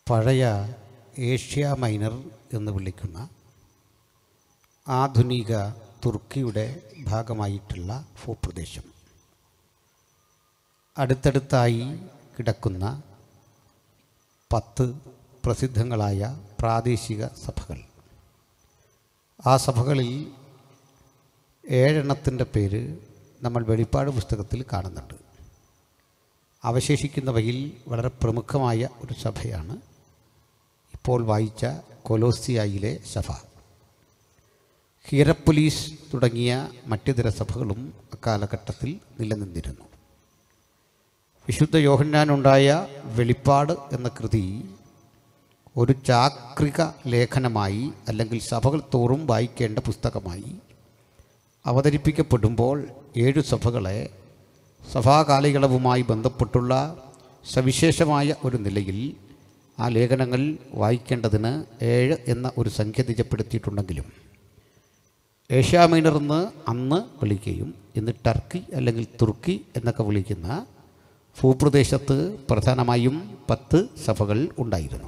പഴയ Asia minor എന്ന് വിളിക്കുന്ന ആധുനിക തുർക്കിയുടെ ഭാഗമായിട്ടുള്ള ഭൂപ്രദേശം അടുത്തടുത്തായി കിടക്കുന്ന പത്ത് പ്രസിദ്ധങ്ങളായ പ്രാദേശിക സഭകൾ ആ സഭകളിൽ ഏഴെണ്ണത്തിൻ്റെ പേര് നമ്മൾ വെളിപ്പാട് പുസ്തകത്തിൽ കാണുന്നുണ്ട് അവശേഷിക്കുന്നവയിൽ വളരെ പ്രമുഖമായ ഒരു സഭയാണ് ഇപ്പോൾ വായിച്ച കൊലോസിയായിലെ സഭ ഹീറപ്പൊലീസ് തുടങ്ങിയ മറ്റിതര സഭകളും അക്കാലഘട്ടത്തിൽ നിലനിന്നിരുന്നു വിശുദ്ധ യോഹന്നാനുണ്ടായ വെളിപ്പാട് എന്ന കൃതി ഒരു ചാക്രിക ലേഖനമായി അല്ലെങ്കിൽ സഭകൾ തോറും വായിക്കേണ്ട പുസ്തകമായി അവതരിപ്പിക്കപ്പെടുമ്പോൾ ഏഴു സഭകളെ സഭാകാലയളവുമായി ബന്ധപ്പെട്ടുള്ള സവിശേഷമായ ഒരു നിലയിൽ ആ ലേഖനങ്ങൾ വായിക്കേണ്ടതിന് ഏഴ് എന്ന ഒരു സംഖ്യ നിജപ്പെടുത്തിയിട്ടുണ്ടെങ്കിലും ഏഷ്യ മൈനർ എന്ന് അന്ന് വിളിക്കുകയും ഇന്ന് ടർക്കി അല്ലെങ്കിൽ തുർക്കി എന്നൊക്കെ വിളിക്കുന്ന ഭൂപ്രദേശത്ത് പ്രധാനമായും പത്ത് സഭകൾ ഉണ്ടായിരുന്നു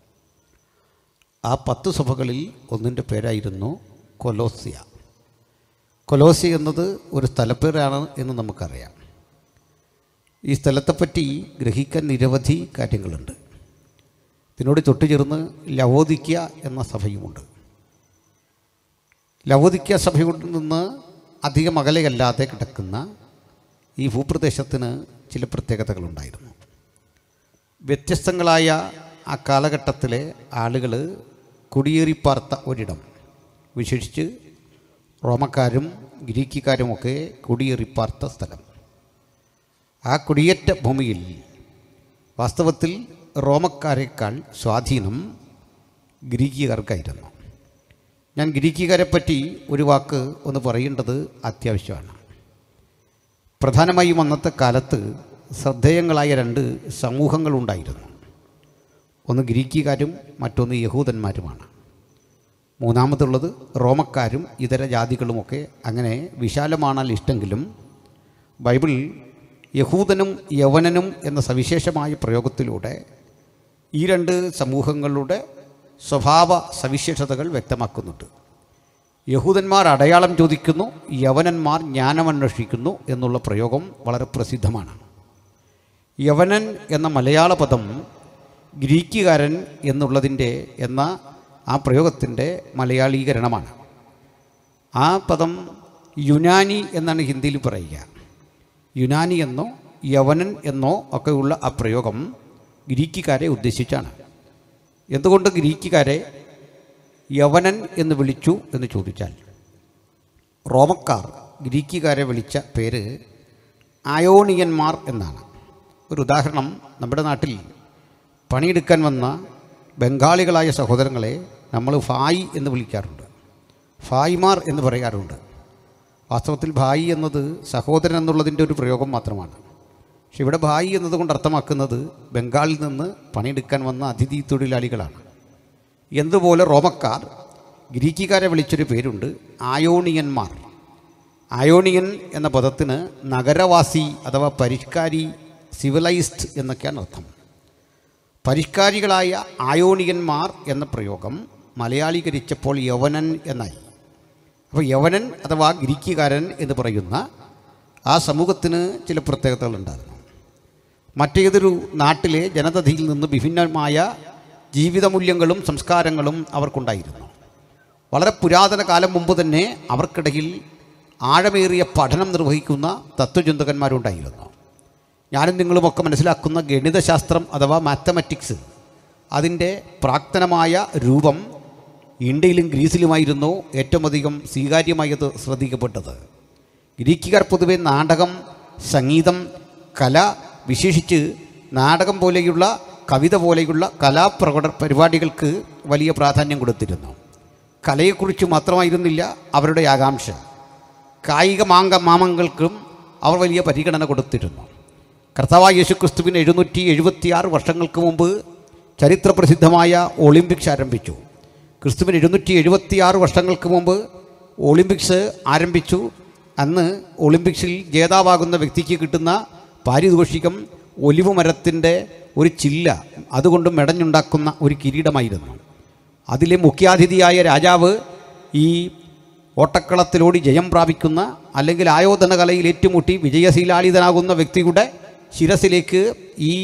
ആ പത്ത് സഭകളിൽ ഒന്നിൻ്റെ പേരായിരുന്നു കൊലോസിയ കൊലോസിയ എന്നത് ഒരു സ്ഥലപ്പേരാണ് എന്ന് നമുക്കറിയാം ഈ സ്ഥലത്തെപ്പറ്റി ഗ്രഹിക്കാൻ നിരവധി കാര്യങ്ങളുണ്ട് ഇതിനോട് തൊട്ടുചേർന്ന് ലവോദിക്ക എന്ന സഭയുമുണ്ട് ലവോദിക്ക സഭയിൽ നിന്ന് അധികം അകലെയല്ലാതെ കിടക്കുന്ന ഈ ഭൂപ്രദേശത്തിന് ചില പ്രത്യേകതകളുണ്ടായിരുന്നു വ്യത്യസ്തങ്ങളായ ആ കാലഘട്ടത്തിലെ ആളുകൾ കുടിയേറിപ്പാർത്ത ഒരിടം വിശേഷിച്ച് റോമക്കാരും ഗ്രീക്കുകാരുമൊക്കെ കുടിയേറിപ്പാർത്ത സ്ഥലം ആ കുടിയേറ്റ ഭൂമിയിൽ വാസ്തവത്തിൽ റോമക്കാരേക്കാൾ സ്വാധീനം ഗ്രീക്കുകാർക്കായിരുന്നു ഞാൻ ഗ്രീക്കുകാരെ പറ്റി ഒരു വാക്ക് ഒന്ന് പറയേണ്ടത് അത്യാവശ്യമാണ് പ്രധാനമായും അന്നത്തെ കാലത്ത് ശ്രദ്ധേയങ്ങളായ രണ്ട് സമൂഹങ്ങളുണ്ടായിരുന്നു ഒന്ന് ഗ്രീക്കുകാരും മറ്റൊന്ന് യഹൂദന്മാരുമാണ് മൂന്നാമതുള്ളത് റോമക്കാരും ഇതര ജാതികളുമൊക്കെ അങ്ങനെ വിശാലമാണാൽ ഇഷ്ടമെങ്കിലും ബൈബിൾ യഹൂദനും യവനനും എന്ന സവിശേഷമായ പ്രയോഗത്തിലൂടെ ഈ രണ്ട് സമൂഹങ്ങളുടെ സ്വഭാവ സവിശേഷതകൾ വ്യക്തമാക്കുന്നുണ്ട് യഹൂദന്മാർ അടയാളം ചോദിക്കുന്നു യവനന്മാർ ജ്ഞാനമന്വേഷിക്കുന്നു എന്നുള്ള പ്രയോഗം വളരെ പ്രസിദ്ധമാണ് യവനൻ എന്ന മലയാള പദം ഗ്രീക്കുകാരൻ എന്നുള്ളതിൻ്റെ എന്ന ആ പ്രയോഗത്തിൻ്റെ മലയാളീകരണമാണ് ആ പദം യുനാനി എന്നാണ് ഹിന്ദിയിൽ പറയുക യുനാനി എന്നോ യവനൻ എന്നോ ഒക്കെയുള്ള ആ പ്രയോഗം ഗ്രീക്കുകാരെ ഉദ്ദേശിച്ചാണ് എന്തുകൊണ്ട് ഗ്രീക്കുകാരെ യവനൻ എന്ന് വിളിച്ചു എന്ന് ചോദിച്ചാൽ റോമക്കാർ ഗ്രീക്കുകാരെ വിളിച്ച പേര് ആയോണിയന്മാർ എന്നാണ് ഒരു ഉദാഹരണം നമ്മുടെ നാട്ടിൽ പണിയെടുക്കാൻ വന്ന ബംഗാളികളായ സഹോദരങ്ങളെ നമ്മൾ ഫായി എന്ന് വിളിക്കാറുണ്ട് ഫായിമാർ എന്ന് പറയാറുണ്ട് വാസ്തവത്തിൽ ഭായി എന്നത് സഹോദരൻ എന്നുള്ളതിൻ്റെ ഒരു പ്രയോഗം മാത്രമാണ് പക്ഷെ ഇവിടെ ഭായി എന്നതുകൊണ്ട് അർത്ഥമാക്കുന്നത് ബംഗാളിൽ നിന്ന് പണിയെടുക്കാൻ വന്ന അതിഥി തൊഴിലാളികളാണ് എന്തുപോലെ റോമക്കാർ ഗ്രീക്കുകാരെ വിളിച്ചൊരു പേരുണ്ട് ആയോണിയന്മാർ ആയോണിയൻ എന്ന പദത്തിന് നഗരവാസി അഥവാ പരിഷ്കാരി സിവിലൈസ്ഡ് എന്നൊക്കെയാണ് അർത്ഥം പരിഷ്കാരികളായ ആയോണിയന്മാർ എന്ന പ്രയോഗം മലയാളീകരിച്ചപ്പോൾ യവനൻ എന്നായി അപ്പോൾ യവനൻ അഥവാ ഗ്രീക്കുകാരൻ എന്ന് പറയുന്ന ആ സമൂഹത്തിന് ചില പ്രത്യേകതകളുണ്ടായിരുന്നു മറ്റേതൊരു നാട്ടിലെ ജനതയിൽ നിന്ന് വിഭിന്നമായ ജീവിതമൂല്യങ്ങളും സംസ്കാരങ്ങളും അവർക്കുണ്ടായിരുന്നു വളരെ പുരാതന കാലം മുമ്പ് തന്നെ അവർക്കിടയിൽ ആഴമേറിയ പഠനം നിർവഹിക്കുന്ന തത്വചിന്തകന്മാരുണ്ടായിരുന്നു ഞാനും നിങ്ങളുമൊക്കെ മനസ്സിലാക്കുന്ന ഗണിതശാസ്ത്രം അഥവാ മാത്തമാറ്റിക്സ് അതിൻ്റെ പ്രാക്തനമായ രൂപം ഇന്ത്യയിലും ഗ്രീസിലുമായിരുന്നു ഏറ്റവും അധികം സ്വീകാര്യമായത് ശ്രദ്ധിക്കപ്പെട്ടത് ഗ്രീക്കുകാർ പൊതുവെ നാടകം സംഗീതം കല വിശേഷിച്ച് നാടകം പോലെയുള്ള കവിത പോലെയുള്ള കലാപ്രകട പരിപാടികൾക്ക് വലിയ പ്രാധാന്യം കൊടുത്തിരുന്നു കലയെക്കുറിച്ച് മാത്രമായിരുന്നില്ല അവരുടെ ആകാംക്ഷ കായിക മാങ്ക മാമങ്ങൾക്കും അവർ വലിയ പരിഗണന കൊടുത്തിരുന്നു കർത്താവായ യേശുക്രിസ്തുവിന് എഴുന്നൂറ്റി എഴുപത്തിയാറ് വർഷങ്ങൾക്ക് മുമ്പ് ചരിത്രപ്രസിദ്ധമായ ഒളിമ്പിക്സ് ആരംഭിച്ചു ക്രിസ്തുവിന് എഴുന്നൂറ്റി എഴുപത്തിയാറ് വർഷങ്ങൾക്ക് മുമ്പ് ഒളിമ്പിക്സ് ആരംഭിച്ചു അന്ന് ഒളിമ്പിക്സിൽ ജേതാവാകുന്ന വ്യക്തിക്ക് കിട്ടുന്ന പാരിതോഷികം ഒലിവ് മരത്തിൻ്റെ ഒരു ചില്ല അതുകൊണ്ട് മെടഞ്ഞുണ്ടാക്കുന്ന ഒരു കിരീടമായിരുന്നു അതിലെ മുഖ്യാതിഥിയായ രാജാവ് ഈ ഓട്ടക്കളത്തിലോടി ജയം പ്രാപിക്കുന്ന അല്ലെങ്കിൽ ആയോധന കലയിൽ ഏറ്റുമുട്ടി വിജയശീലാളിതനാകുന്ന വ്യക്തിയുടെ ശിരസിലേക്ക് ഈ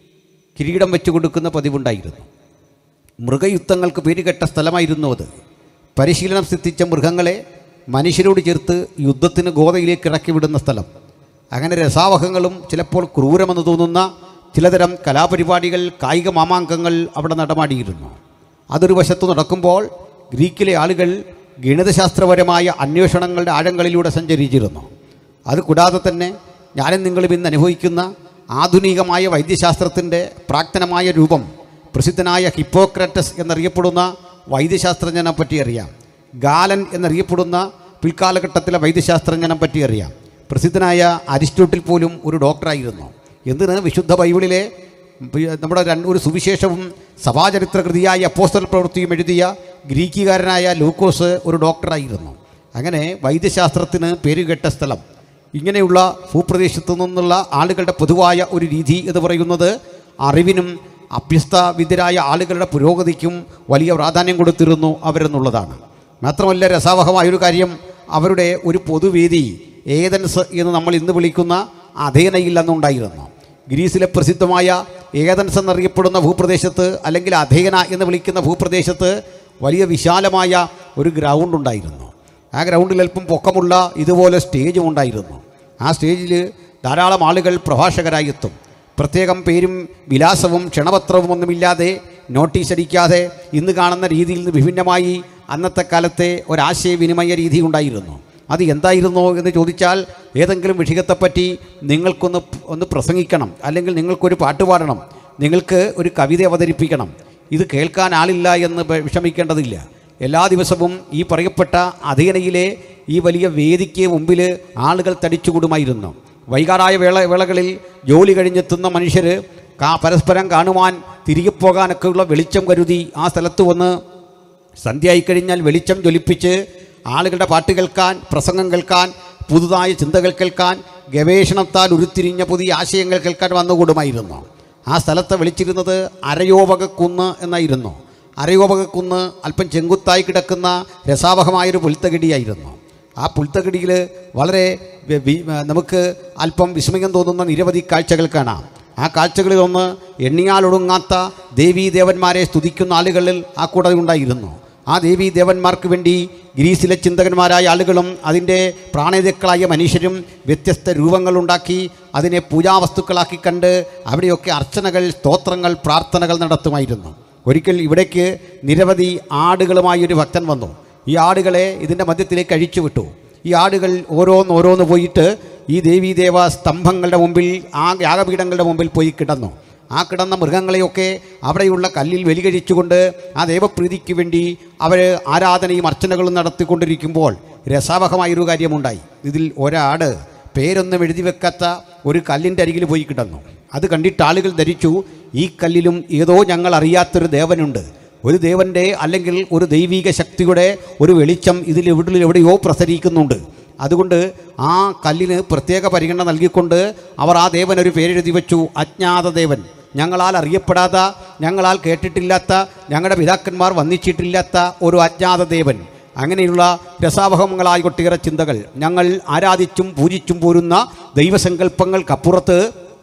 കിരീടം വെച്ച് കൊടുക്കുന്ന പതിവുണ്ടായിരുന്നു മൃഗയുദ്ധങ്ങൾക്ക് പേരുകെട്ട സ്ഥലമായിരുന്നു അത് പരിശീലനം സിദ്ധിച്ച മൃഗങ്ങളെ മനുഷ്യരോട് ചേർത്ത് യുദ്ധത്തിന് ഗോതയിലേക്ക് ഇറക്കി വിടുന്ന സ്ഥലം അങ്ങനെ രസാവഹങ്ങളും ചിലപ്പോൾ ക്രൂരമെന്ന് തോന്നുന്ന ചിലതരം കലാപരിപാടികൾ കായിക മാമാങ്കങ്ങൾ അവിടെ നടമാടിയിരുന്നു അതൊരു വശത്തു നടക്കുമ്പോൾ ഗ്രീക്കിലെ ആളുകൾ ഗണിതശാസ്ത്രപരമായ അന്വേഷണങ്ങളുടെ ആഴങ്ങളിലൂടെ സഞ്ചരിച്ചിരുന്നു അത് കൂടാതെ തന്നെ ഞാനും നിങ്ങളും ഇന്ന് അനുഭവിക്കുന്ന ആധുനികമായ വൈദ്യശാസ്ത്രത്തിൻ്റെ പ്രാക്തനമായ രൂപം പ്രസിദ്ധനായ ഹിപ്പോക്രാറ്റസ് എന്നറിയപ്പെടുന്ന വൈദ്യശാസ്ത്രജ്ഞനെ പറ്റി അറിയാം ഗാലൻ എന്നറിയപ്പെടുന്ന പിൽക്കാലഘട്ടത്തിലെ വൈദ്യശാസ്ത്രജ്ഞനെ പറ്റി അറിയാം പ്രസിദ്ധനായ അരിസ്റ്റോട്ടിൽ പോലും ഒരു ഡോക്ടറായിരുന്നു എന്തിന് വിശുദ്ധ ബൈബിളിലെ പി- നമ്മുടെ രണ്ട് ഒരു സുവിശേഷവും സഭാചരിത്ര കൃതിയായ അപ്പോസ്റ്റൽ പ്രവൃത്തിയും എഴുതിയ ഗ്രീക്കുകാരനായ ലൂക്കോസ് ഒരു ഡോക്ടറായിരുന്നു അങ്ങനെ വൈദ്യശാസ്ത്രത്തിന് പേരുകെട്ട സ്ഥലം ഇങ്ങനെയുള്ള ഭൂപ്രദേശത്തു നിന്നുള്ള ആളുകളുടെ പൊതുവായ ഒരു രീതി എന്ന് പറയുന്നത് അറിവിനും അഭ്യസ്ത വിദ്യരായ ആളുകളുടെ പുരോഗതിക്കും വലിയ പ്രാധാന്യം കൊടുത്തിരുന്നു അവരെന്നുള്ളതാണ് മാത്രമല്ല രസാവഹമായൊരു കാര്യം അവരുടെ ഒരു പൊതുവേദി ഏതൻസ് എന്ന് നമ്മൾ ഇന്ന് വിളിക്കുന്ന അധേനയിൽ അന്നുണ്ടായിരുന്നു ഗ്രീസിലെ പ്രസിദ്ധമായ ഏതൻസ് എന്നറിയപ്പെടുന്ന ഭൂപ്രദേശത്ത് അല്ലെങ്കിൽ അധേന എന്ന് വിളിക്കുന്ന ഭൂപ്രദേശത്ത് വലിയ വിശാലമായ ഒരു ഗ്രൗണ്ട് ഉണ്ടായിരുന്നു ആ ഗ്രൗണ്ടിൽ അല്പം പൊക്കമുള്ള ഇതുപോലെ സ്റ്റേജും ഉണ്ടായിരുന്നു ആ സ്റ്റേജിൽ ധാരാളം ആളുകൾ പ്രഭാഷകരായി എത്തും പ്രത്യേകം പേരും വിലാസവും ക്ഷണപത്രവും ഒന്നുമില്ലാതെ നോട്ടീസ് അടിക്കാതെ ഇന്ന് കാണുന്ന രീതിയിൽ നിന്ന് വിഭിന്നമായി അന്നത്തെ കാലത്തെ ഒരാശയവിനിമയ രീതി ഉണ്ടായിരുന്നു അത് എന്തായിരുന്നു എന്ന് ചോദിച്ചാൽ ഏതെങ്കിലും വിഷയത്തെപ്പറ്റി നിങ്ങൾക്കൊന്ന് ഒന്ന് പ്രസംഗിക്കണം അല്ലെങ്കിൽ നിങ്ങൾക്കൊരു പാട്ട് പാടണം നിങ്ങൾക്ക് ഒരു കവിത അവതരിപ്പിക്കണം ഇത് കേൾക്കാൻ ആളില്ല എന്ന് വെ- വിഷമിക്കേണ്ടതില്ല എല്ലാ ദിവസവും ഈ പറയപ്പെട്ട അധീനയിലെ ഈ വലിയ വേദിക്ക് മുമ്പിൽ ആളുകൾ തടിച്ചുകൂടുമായിരുന്നു വൈകാറായ വേള വേളകളിൽ ജോലി കഴിഞ്ഞെത്തുന്ന മനുഷ്യർ കാ പരസ്പരം കാണുവാൻ തിരികെ പോകാനൊക്കെയുള്ള വെളിച്ചം കരുതി ആ സ്ഥലത്ത് വന്ന് സന്ധ്യയായി കഴിഞ്ഞാൽ വെളിച്ചം ജ്വലിപ്പിച്ച് ആളുകളുടെ പാട്ട് കേൾക്കാൻ പ്രസംഗം കേൾക്കാൻ പുതുതായ ചിന്തകൾ കേൾക്കാൻ ഗവേഷണത്താൽ ഉരുത്തിരിഞ്ഞ പുതിയ ആശയങ്ങൾ കേൾക്കാൻ വന്നുകൂടുമായിരുന്നു ആ സ്ഥലത്തെ വിളിച്ചിരുന്നത് അരയോപകക്കുന്ന് എന്നായിരുന്നു അരയോപകക്കുന്ന് അല്പം ചെങ്കുത്തായി കിടക്കുന്ന രസാവഹമായൊരു പുൽത്തകിടിയായിരുന്നു ആ പുൽത്തകിടിയിൽ വളരെ വി- വി- നമുക്ക് അല്പം വിസ്മയം തോന്നുന്ന നിരവധി കാഴ്ചകൾ കാണാം ആ കാഴ്ചകളിൽ ഒന്ന് എണ്ണിയാലൊടുങ്ങാത്ത ദേവീ ദേവന്മാരെ സ്തുതിക്കുന്ന ആളുകളിൽ ആ കൂടെ ഉണ്ടായിരുന്നു ആ ദേവീ ദേവന്മാർക്ക് വേണ്ടി ഗ്രീസിലെ ചിന്തകന്മാരായ ആളുകളും അതിൻ്റെ പ്രാണേതാക്കളായ മനുഷ്യരും വ്യത്യസ്ത രൂപങ്ങളുണ്ടാക്കി അതിനെ പൂജാവസ്തുക്കളാക്കി കണ്ട് അവിടെയൊക്കെ അർച്ചനകൾ സ്തോത്രങ്ങൾ പ്രാർത്ഥനകൾ നടത്തുമായിരുന്നു ഒരിക്കൽ ഇവിടേക്ക് നിരവധി ആടുകളുമായി ഒരു ഭക്തൻ വന്നു ഈ ആടുകളെ ഇതിൻ്റെ മധ്യത്തിലേക്ക് അഴിച്ചുവിട്ടു ഈ ആടുകൾ ഓരോന്നോരോന്ന് പോയിട്ട് ഈ ദേവീദേവ സ്തംഭങ്ങളുടെ മുമ്പിൽ ആ യാഗപീഠങ്ങളുടെ മുമ്പിൽ പോയി കിടന്നു ആ കിടന്ന മൃഗങ്ങളെയൊക്കെ അവിടെയുള്ള കല്ലിൽ വെലികഴിച്ചുകൊണ്ട് ആ ദേവപ്രീതിക്ക് വേണ്ടി അവർ ആരാധനയും അർച്ചനകളും നടത്തിക്കൊണ്ടിരിക്കുമ്പോൾ രസാവഹമായൊരു കാര്യമുണ്ടായി ഇതിൽ ഒരാട് പേരൊന്നും എഴുതി വെക്കാത്ത ഒരു കല്ലിൻ്റെ അരികിൽ പോയി കിടന്നു അത് കണ്ടിട്ട് ആളുകൾ ധരിച്ചു ഈ കല്ലിലും ഏതോ ഞങ്ങൾ അറിയാത്തൊരു ദേവനുണ്ട് ഒരു ദേവൻ്റെ അല്ലെങ്കിൽ ഒരു ദൈവിക ശക്തിയുടെ ഒരു വെളിച്ചം ഇതിൽ എവിടെ എവിടെയോ പ്രസരിക്കുന്നുണ്ട് അതുകൊണ്ട് ആ കല്ലിന് പ്രത്യേക പരിഗണന നൽകിക്കൊണ്ട് അവർ ആ ദേവൻ ഒരു പേരെഴുതി വെച്ചു അജ്ഞാത ദേവൻ ഞങ്ങളാൽ അറിയപ്പെടാത്ത ഞങ്ങളാൽ കേട്ടിട്ടില്ലാത്ത ഞങ്ങളുടെ പിതാക്കന്മാർ വന്നിച്ചിട്ടില്ലാത്ത ഒരു അജ്ഞാത ദേവൻ അങ്ങനെയുള്ള രസാവഹങ്ങളായ ഒട്ടേറെ ചിന്തകൾ ഞങ്ങൾ ആരാധിച്ചും പൂജിച്ചും പോരുന്ന ദൈവസങ്കല്പങ്ങൾക്കപ്പുറത്ത്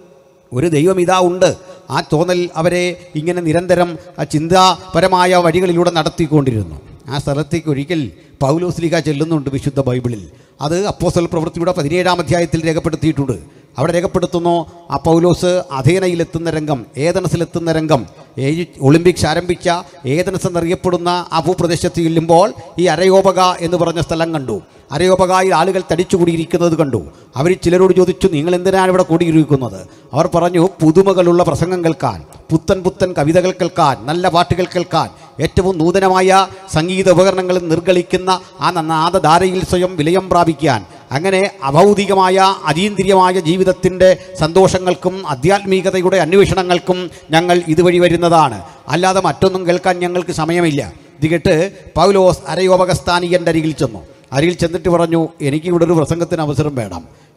ഒരു ദൈവം ഇതാ ഉണ്ട് ആ തോന്നൽ അവരെ ഇങ്ങനെ നിരന്തരം ആ ചിന്താപരമായ വഴികളിലൂടെ നടത്തിക്കൊണ്ടിരുന്നു ആ സ്ഥലത്തേക്ക് ഒരിക്കൽ പൗലോസ്ലിക ചെല്ലുന്നുണ്ട് വിശുദ്ധ ബൈബിളിൽ അത് അപ്പോസ്തല പ്രവൃത്തിയുടെ പതിനേഴാം അധ്യായത്തിൽ രേഖപ്പെടുത്തിയിട്ടുണ്ട് അവിടെ രേഖപ്പെടുത്തുന്നു ആ പൗലോസ് അധേനയിലെത്തുന്ന രംഗം ഏതനസിലെത്തുന്ന രംഗം ഏഴ് ഒളിമ്പിക്സ് ആരംഭിച്ച ഏതനസ് എന്നറിയപ്പെടുന്ന ആ ഭൂപ്രദേശത്ത് ചെല്ലുമ്പോൾ ഈ അരയോപക എന്ന് പറഞ്ഞ സ്ഥലം കണ്ടു അരയോപകായിൽ ആളുകൾ തടിച്ചുകൂടിയിരിക്കുന്നത് കണ്ടു അവർ ചിലരോട് ചോദിച്ചു നിങ്ങൾ എന്തിനാണ് ഇവിടെ കൂടിയിരിക്കുന്നത് അവർ പറഞ്ഞു പുതുമകളുള്ള പ്രസംഗം കേൾക്കാൻ പുത്തൻ പുത്തൻ കവിതകൾ കേൾക്കാൻ നല്ല പാട്ടുകൾ കേൾക്കാൻ ഏറ്റവും നൂതനമായ സംഗീത ഉപകരണങ്ങൾ നിർഗളിക്കുന്ന ആ നാദധാരയിൽ സ്വയം വിലയം പ്രാപിക്കാൻ അങ്ങനെ അഭൗതികമായ അതീന്ദ്രിയമായ ജീവിതത്തിൻ്റെ സന്തോഷങ്ങൾക്കും ആധ്യാത്മികതയുടെ അന്വേഷണങ്ങൾക്കും ഞങ്ങൾ ഇതുവഴി വരുന്നതാണ് അല്ലാതെ മറ്റൊന്നും കേൾക്കാൻ ഞങ്ങൾക്ക് സമയമില്ല ഇത് കേട്ട് പൗലോസ് അരയോപകസ്ഥാനികൻ്റെ അരികിൽ ചെന്നു അരികിൽ ചെന്നിട്ട് പറഞ്ഞു എനിക്ക് ഇവിടെ ഒരു പ്രസംഗത്തിന് അവസരം വേണം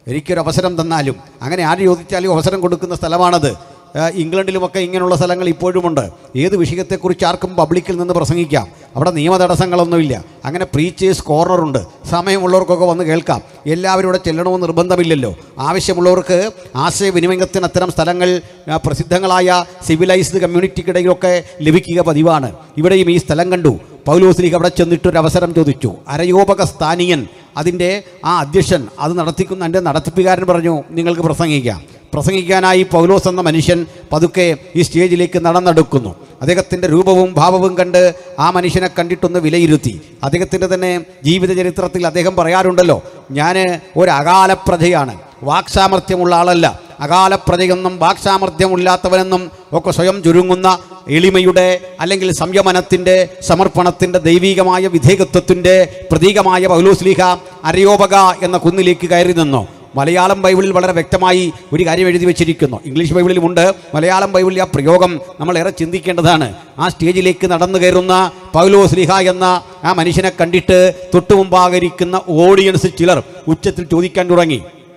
എനിക്കൊരു അവസരം തന്നാലും അങ്ങനെ ആര് ചോദിച്ചാലും അവസരം കൊടുക്കുന്ന സ്ഥലമാണത് ആ, ഇംഗ്ലണ്ടിലുമൊക്കെ ഇങ്ങനെയുള്ള സ്ഥലങ്ങൾ ഇപ്പോഴുമുണ്ട് ഏത് വിഷയത്തെക്കുറിച്ച് ആർക്കും പബ്ലിക്കിൽ നിന്ന് പ്രസംഗിക്കാം അവിടെ നിയമ തടസ്സങ്ങളൊന്നുമില്ല അങ്ങനെ പ്രീച്ചേഴ്സ് കോർണറുണ്ട് സമയമുള്ളവർക്കൊക്കെ വന്ന് കേൾക്കാം എല്ലാവരും ഇവിടെ ചെല്ലണമെന്ന് നിർബന്ധമില്ലല്ലോ ആവശ്യമുള്ളവർക്ക് ആശയവിനിമയത്തിന് അത്തരം സ്ഥലങ്ങൾ ആ, പ്രസിദ്ധങ്ങളായ സിവിലൈസ്ഡ് കമ്മ്യൂണിറ്റിക്കിടയിലൊക്കെ ലഭിക്കുക പതിവാണ് ഇവിടെയും ഈ സ്ഥലം കണ്ടു പൗലോസ്ലിക്ക് അവിടെ ചെന്നിട്ടൊരു അവസരം ചോദിച്ചു അരയോപക സ്ഥാനീയൻ അതിൻ്റെ ആ അധ്യക്ഷൻ അത് നടത്തിക്കുന്ന എൻ്റെ നടത്തിപ്പുകാരൻ പറഞ്ഞു നിങ്ങൾക്ക് പ്രസംഗിക്കാം പ്രസംഗിക്കാനായി പൗലോസ് എന്ന മനുഷ്യൻ പതുക്കെ ഈ സ്റ്റേജിലേക്ക് നടന്നെടുക്കുന്നു അദ്ദേഹത്തിൻ്റെ രൂപവും ഭാവവും കണ്ട് ആ മനുഷ്യനെ കണ്ടിട്ടൊന്ന് വിലയിരുത്തി അദ്ദേഹത്തിൻ്റെ തന്നെ ജീവിത ചരിത്രത്തിൽ അദ്ദേഹം പറയാറുണ്ടല്ലോ ഞാൻ ഒരു അകാല പ്രജയാണ് വാക്സാമർത്ഥ്യമുള്ള ആളല്ല അകാല പ്രജയെന്നും വാക്സാമർത്ഥ്യമില്ലാത്തവനെന്നും ഒക്കെ സ്വയം ചുരുങ്ങുന്ന എളിമയുടെ അല്ലെങ്കിൽ സംയമനത്തിൻ്റെ സമർപ്പണത്തിൻ്റെ ദൈവികമായ വിധേയത്വത്തിൻ്റെ പ്രതീകമായ പൗലോസ്ലീഹ അരയോപക എന്ന കുന്നിലേക്ക് കയറി നിന്നു മലയാളം ബൈബിളിൽ വളരെ വ്യക്തമായി ഒരു കാര്യം എഴുതി വെച്ചിരിക്കുന്നു ഇംഗ്ലീഷ് ബൈബിളിലുമുണ്ട് മലയാളം ബൈബിളിൽ ആ പ്രയോഗം നമ്മൾ ഏറെ ചിന്തിക്കേണ്ടതാണ് ആ സ്റ്റേജിലേക്ക് നടന്നു കയറുന്ന പൗലോസ്ലിഹ എന്ന ആ മനുഷ്യനെ കണ്ടിട്ട് തൊട്ടുമുമ്പാകരിക്കുന്ന ഓഡിയൻസ് ചിലർ ഉച്ചത്തിൽ ചോദിക്കാൻ തുടങ്ങി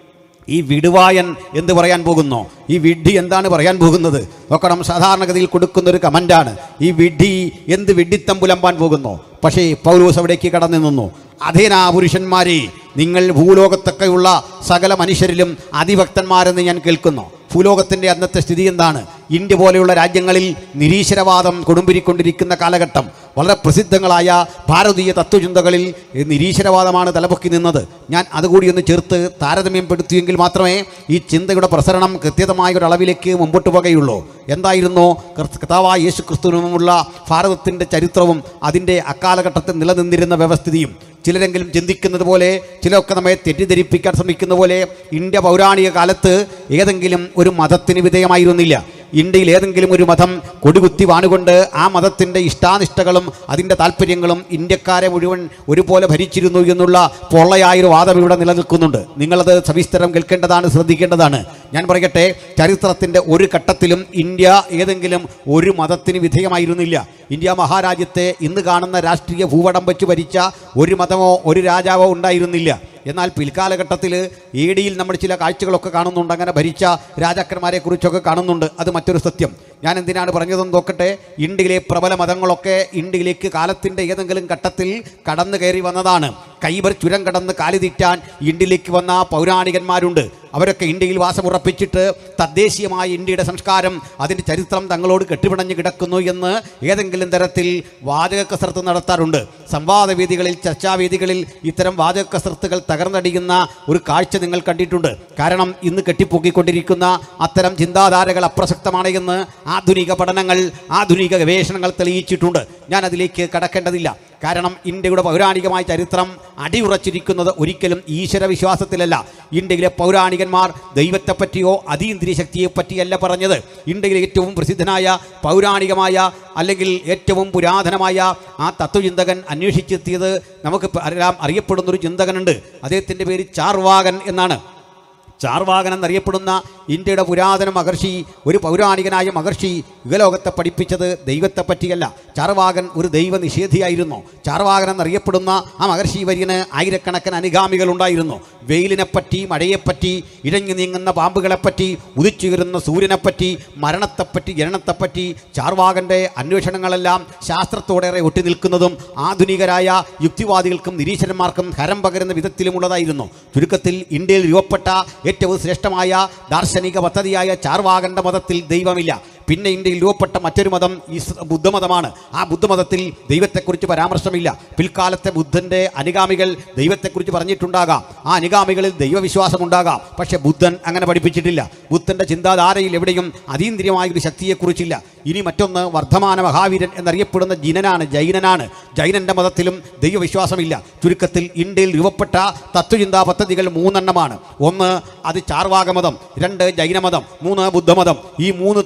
ഈ വിടുവായൻ എന്ത് പറയാൻ പോകുന്നു ഈ വിഡ്ഢി എന്താണ് പറയാൻ പോകുന്നത് നോക്കണം സാധാരണഗതിയിൽ കൊടുക്കുന്ന ഒരു കമൻ്റാണ് ഈ വിഡ്ഢി എന്ത് വിഡ്ഢിത്തം പുലമ്പാൻ പോകുന്നു പക്ഷേ പൗലോസ് അവിടേക്ക് കടന്നു നിന്നു അധേനാ പുരുഷന്മാരെ നിങ്ങൾ ഭൂലോകത്തൊക്കെയുള്ള സകല മനുഷ്യരിലും അതിഭക്തന്മാരെന്ന് ഞാൻ കേൾക്കുന്നു ഭൂലോകത്തിൻ്റെ അന്നത്തെ സ്ഥിതി എന്താണ് ഇന്ത്യ പോലെയുള്ള രാജ്യങ്ങളിൽ നിരീശ്വരവാദം കൊടുമ്പിരിക്കൊണ്ടിരിക്കുന്ന കാലഘട്ടം വളരെ പ്രസിദ്ധങ്ങളായ ഭാരതീയ തത്വചിന്തകളിൽ നിരീശ്വരവാദമാണ് തലപൊക്കി നിന്നത് ഞാൻ അതുകൂടി ഒന്ന് ചേർത്ത് താരതമ്യപ്പെടുത്തിയെങ്കിൽ മാത്രമേ ഈ ചിന്തയുടെ പ്രസരണം കൃത്യമായ ഒരു അളവിലേക്ക് മുമ്പോട്ട് പോകുകയുള്ളൂ എന്തായിരുന്നു കർത്ത- കർത്താവായ യേശു ക്രിസ്തുവിനുമുള്ള ഭാരതത്തിൻ്റെ ചരിത്രവും അതിൻ്റെ അക്കാലഘട്ടത്തിൽ നിലനിന്നിരുന്ന വ്യവസ്ഥിതിയും ചിലരെങ്കിലും ചിന്തിക്കുന്നത് പോലെ ചിലരൊക്കെ നമ്മെ തെറ്റിദ്ധരിപ്പിക്കാൻ ശ്രമിക്കുന്ന പോലെ ഇന്ത്യ പൗരാണിക കാലത്ത് ഏതെങ്കിലും ഒരു മതത്തിന് വിധേയമായിരുന്നില്ല ഇന്ത്യയിൽ ഏതെങ്കിലും ഒരു മതം കൊടികുത്തി വാണുകൊണ്ട് ആ മതത്തിൻ്റെ ഇഷ്ടാനിഷ്ടകളും അതിൻ്റെ താല്പര്യങ്ങളും ഇന്ത്യക്കാരെ മുഴുവൻ ഒരുപോലെ ഭരിച്ചിരുന്നു എന്നുള്ള പൊള്ളയായൊരു വാദം ഇവിടെ നിലനിൽക്കുന്നുണ്ട് നിങ്ങളത് സവിസ്തരം കേൾക്കേണ്ടതാണ് ശ്രദ്ധിക്കേണ്ടതാണ് ഞാൻ പറയട്ടെ ചരിത്രത്തിൻ്റെ ഒരു ഘട്ടത്തിലും ഇന്ത്യ ഏതെങ്കിലും ഒരു മതത്തിന് വിധേയമായിരുന്നില്ല ഇന്ത്യ മഹാരാജ്യത്തെ ഇന്ന് കാണുന്ന രാഷ്ട്രീയ ഭൂപടം വെച്ച് ഭരിച്ച ഒരു മതമോ ഒരു രാജാവോ ഉണ്ടായിരുന്നില്ല എന്നാൽ പിൽക്കാലഘട്ടത്തിൽ എ ഡിയിൽ നമ്മൾ ചില കാഴ്ചകളൊക്കെ കാണുന്നുണ്ട് അങ്ങനെ ഭരിച്ച രാജാക്കന്മാരെ കുറിച്ചൊക്കെ കാണുന്നുണ്ട് അത് മറ്റൊരു സത്യം ഞാൻ എന്തിനാണ് പറഞ്ഞതെന്ന് നോക്കട്ടെ ഇന്ത്യയിലെ പ്രബല മതങ്ങളൊക്കെ ഇന്ത്യയിലേക്ക് കാലത്തിൻ്റെ ഏതെങ്കിലും ഘട്ടത്തിൽ കടന്നു കയറി വന്നതാണ് കൈബർ ചുരം കടന്ന് കാലിതീറ്റാൻ ഇന്ത്യയിലേക്ക് വന്ന പൗരാണികന്മാരുണ്ട് അവരൊക്കെ ഇന്ത്യയിൽ വാസമുറപ്പിച്ചിട്ട് തദ്ദേശീയമായ ഇന്ത്യയുടെ സംസ്കാരം അതിൻ്റെ ചരിത്രം തങ്ങളോട് കെട്ടിപിണഞ്ഞ് കിടക്കുന്നു എന്ന് ഏതെങ്കിലും തരത്തിൽ വാചക കസർത്ത് നടത്താറുണ്ട് സംവാദവേദികളിൽ ചർച്ചാവേദികളിൽ ഇത്തരം വാചക കസർത്തുകൾ തകർന്നടിയുന്ന ഒരു കാഴ്ച നിങ്ങൾ കണ്ടിട്ടുണ്ട് കാരണം ഇന്ന് കെട്ടിപ്പൊക്കിക്കൊണ്ടിരിക്കുന്ന അത്തരം ചിന്താധാരകൾ അപ്രസക്തമാണ് എന്ന് ആധുനിക പഠനങ്ങൾ ആധുനിക ഗവേഷണങ്ങൾ തെളിയിച്ചിട്ടുണ്ട് ഞാൻ അതിലേക്ക് കടക്കേണ്ടതില്ല കാരണം ഇന്ത്യയുടെ പൗരാണികമായ ചരിത്രം അടിയുറച്ചിരിക്കുന്നത് ഒരിക്കലും ഈശ്വര വിശ്വാസത്തിലല്ല ഇന്ത്യയിലെ പൗരാണികന്മാർ ദൈവത്തെപ്പറ്റിയോ അതീന്ദ്രിയ ശക്തിയെ പറ്റിയല്ല പറഞ്ഞത് ഇന്ത്യയിലെ ഏറ്റവും പ്രസിദ്ധനായ പൗരാണികമായ അല്ലെങ്കിൽ ഏറ്റവും പുരാതനമായ ആ തത്വചിന്തകൻ അന്വേഷിച്ചെത്തിയത് നമുക്ക് എല്ലാം അറിയപ്പെടുന്നൊരു ചിന്തകനുണ്ട് അദ്ദേഹത്തിൻ്റെ പേര് ചാർവാകൻ എന്നാണ് ചാർവാകൻ എന്നറിയപ്പെടുന്ന ഇന്ത്യയുടെ പുരാതന മഹർഷി ഒരു പൗരാണികനായ മഹർഷി യുഗലോകത്തെ പഠിപ്പിച്ചത് ദൈവത്തെ പറ്റിയല്ല ചാർവാകൻ ഒരു ദൈവ നിഷേധിയായിരുന്നു ചാർവാകൻ എന്നറിയപ്പെടുന്ന ആ മഹർഷി വര്യന് ആയിരക്കണക്കിന് അനുഗാമികൾ ഉണ്ടായിരുന്നു വെയിലിനെപ്പറ്റി മഴയെപ്പറ്റി ഇഴഞ്ഞു നീങ്ങുന്ന പാമ്പുകളെപ്പറ്റി ഉദിച്ചുയരുന്ന സൂര്യനെപ്പറ്റി മരണത്തെപ്പറ്റി ജനനത്തെപ്പറ്റി ചാർവാകൻ്റെ അന്വേഷണങ്ങളെല്ലാം ശാസ്ത്രത്തോടേറെ ഒട്ടി നിൽക്കുന്നതും ആധുനികരായ യുക്തിവാദികൾക്കും നിരീശ്വരന്മാർക്കും ഹരം പകരുന്ന വിധത്തിലുമുള്ളതായിരുന്നു ചുരുക്കത്തിൽ ഇന്ത്യയിൽ രൂപപ്പെട്ട ഏറ്റവും ശ്രേഷ്ഠമായ ദാർശനിക പദ്ധതിയായ ചാർവാകന്റെ മതത്തിൽ ദൈവമില്ല പിന്നെ ഇന്ത്യയിൽ രൂപപ്പെട്ട മറ്റൊരു മതം ഇസ് ബുദ്ധമതമാണ് ആ ബുദ്ധമതത്തിൽ ദൈവത്തെക്കുറിച്ച് പരാമർശമില്ല പിൽക്കാലത്തെ ബുദ്ധൻ്റെ അനുഗാമികൾ ദൈവത്തെക്കുറിച്ച് പറഞ്ഞിട്ടുണ്ടാകാം ആ അനുഗാമികളിൽ ദൈവവിശ്വാസം ഉണ്ടാകാം പക്ഷേ ബുദ്ധൻ അങ്ങനെ പഠിപ്പിച്ചിട്ടില്ല ബുദ്ധൻ്റെ ചിന്താധാരയിൽ എവിടെയും അതീന്ദ്രിയമായ ഒരു ശക്തിയെക്കുറിച്ചില്ല ഇനി മറ്റൊന്ന് വർദ്ധമാന മഹാവീരൻ എന്നറിയപ്പെടുന്ന ജിനനാണ് ജൈനനാണ് ജൈനന്റെ മതത്തിലും ദൈവവിശ്വാസമില്ല ചുരുക്കത്തിൽ ഇന്ത്യയിൽ രൂപപ്പെട്ട തത്വചിന്താ പദ്ധതികൾ മൂന്നെണ്ണമാണ് ഒന്ന് അത് ചാർവാകമതം രണ്ട് ജൈനമതം മൂന്ന് ബുദ്ധമതം ഈ മൂന്ന് തത്വസംഹിത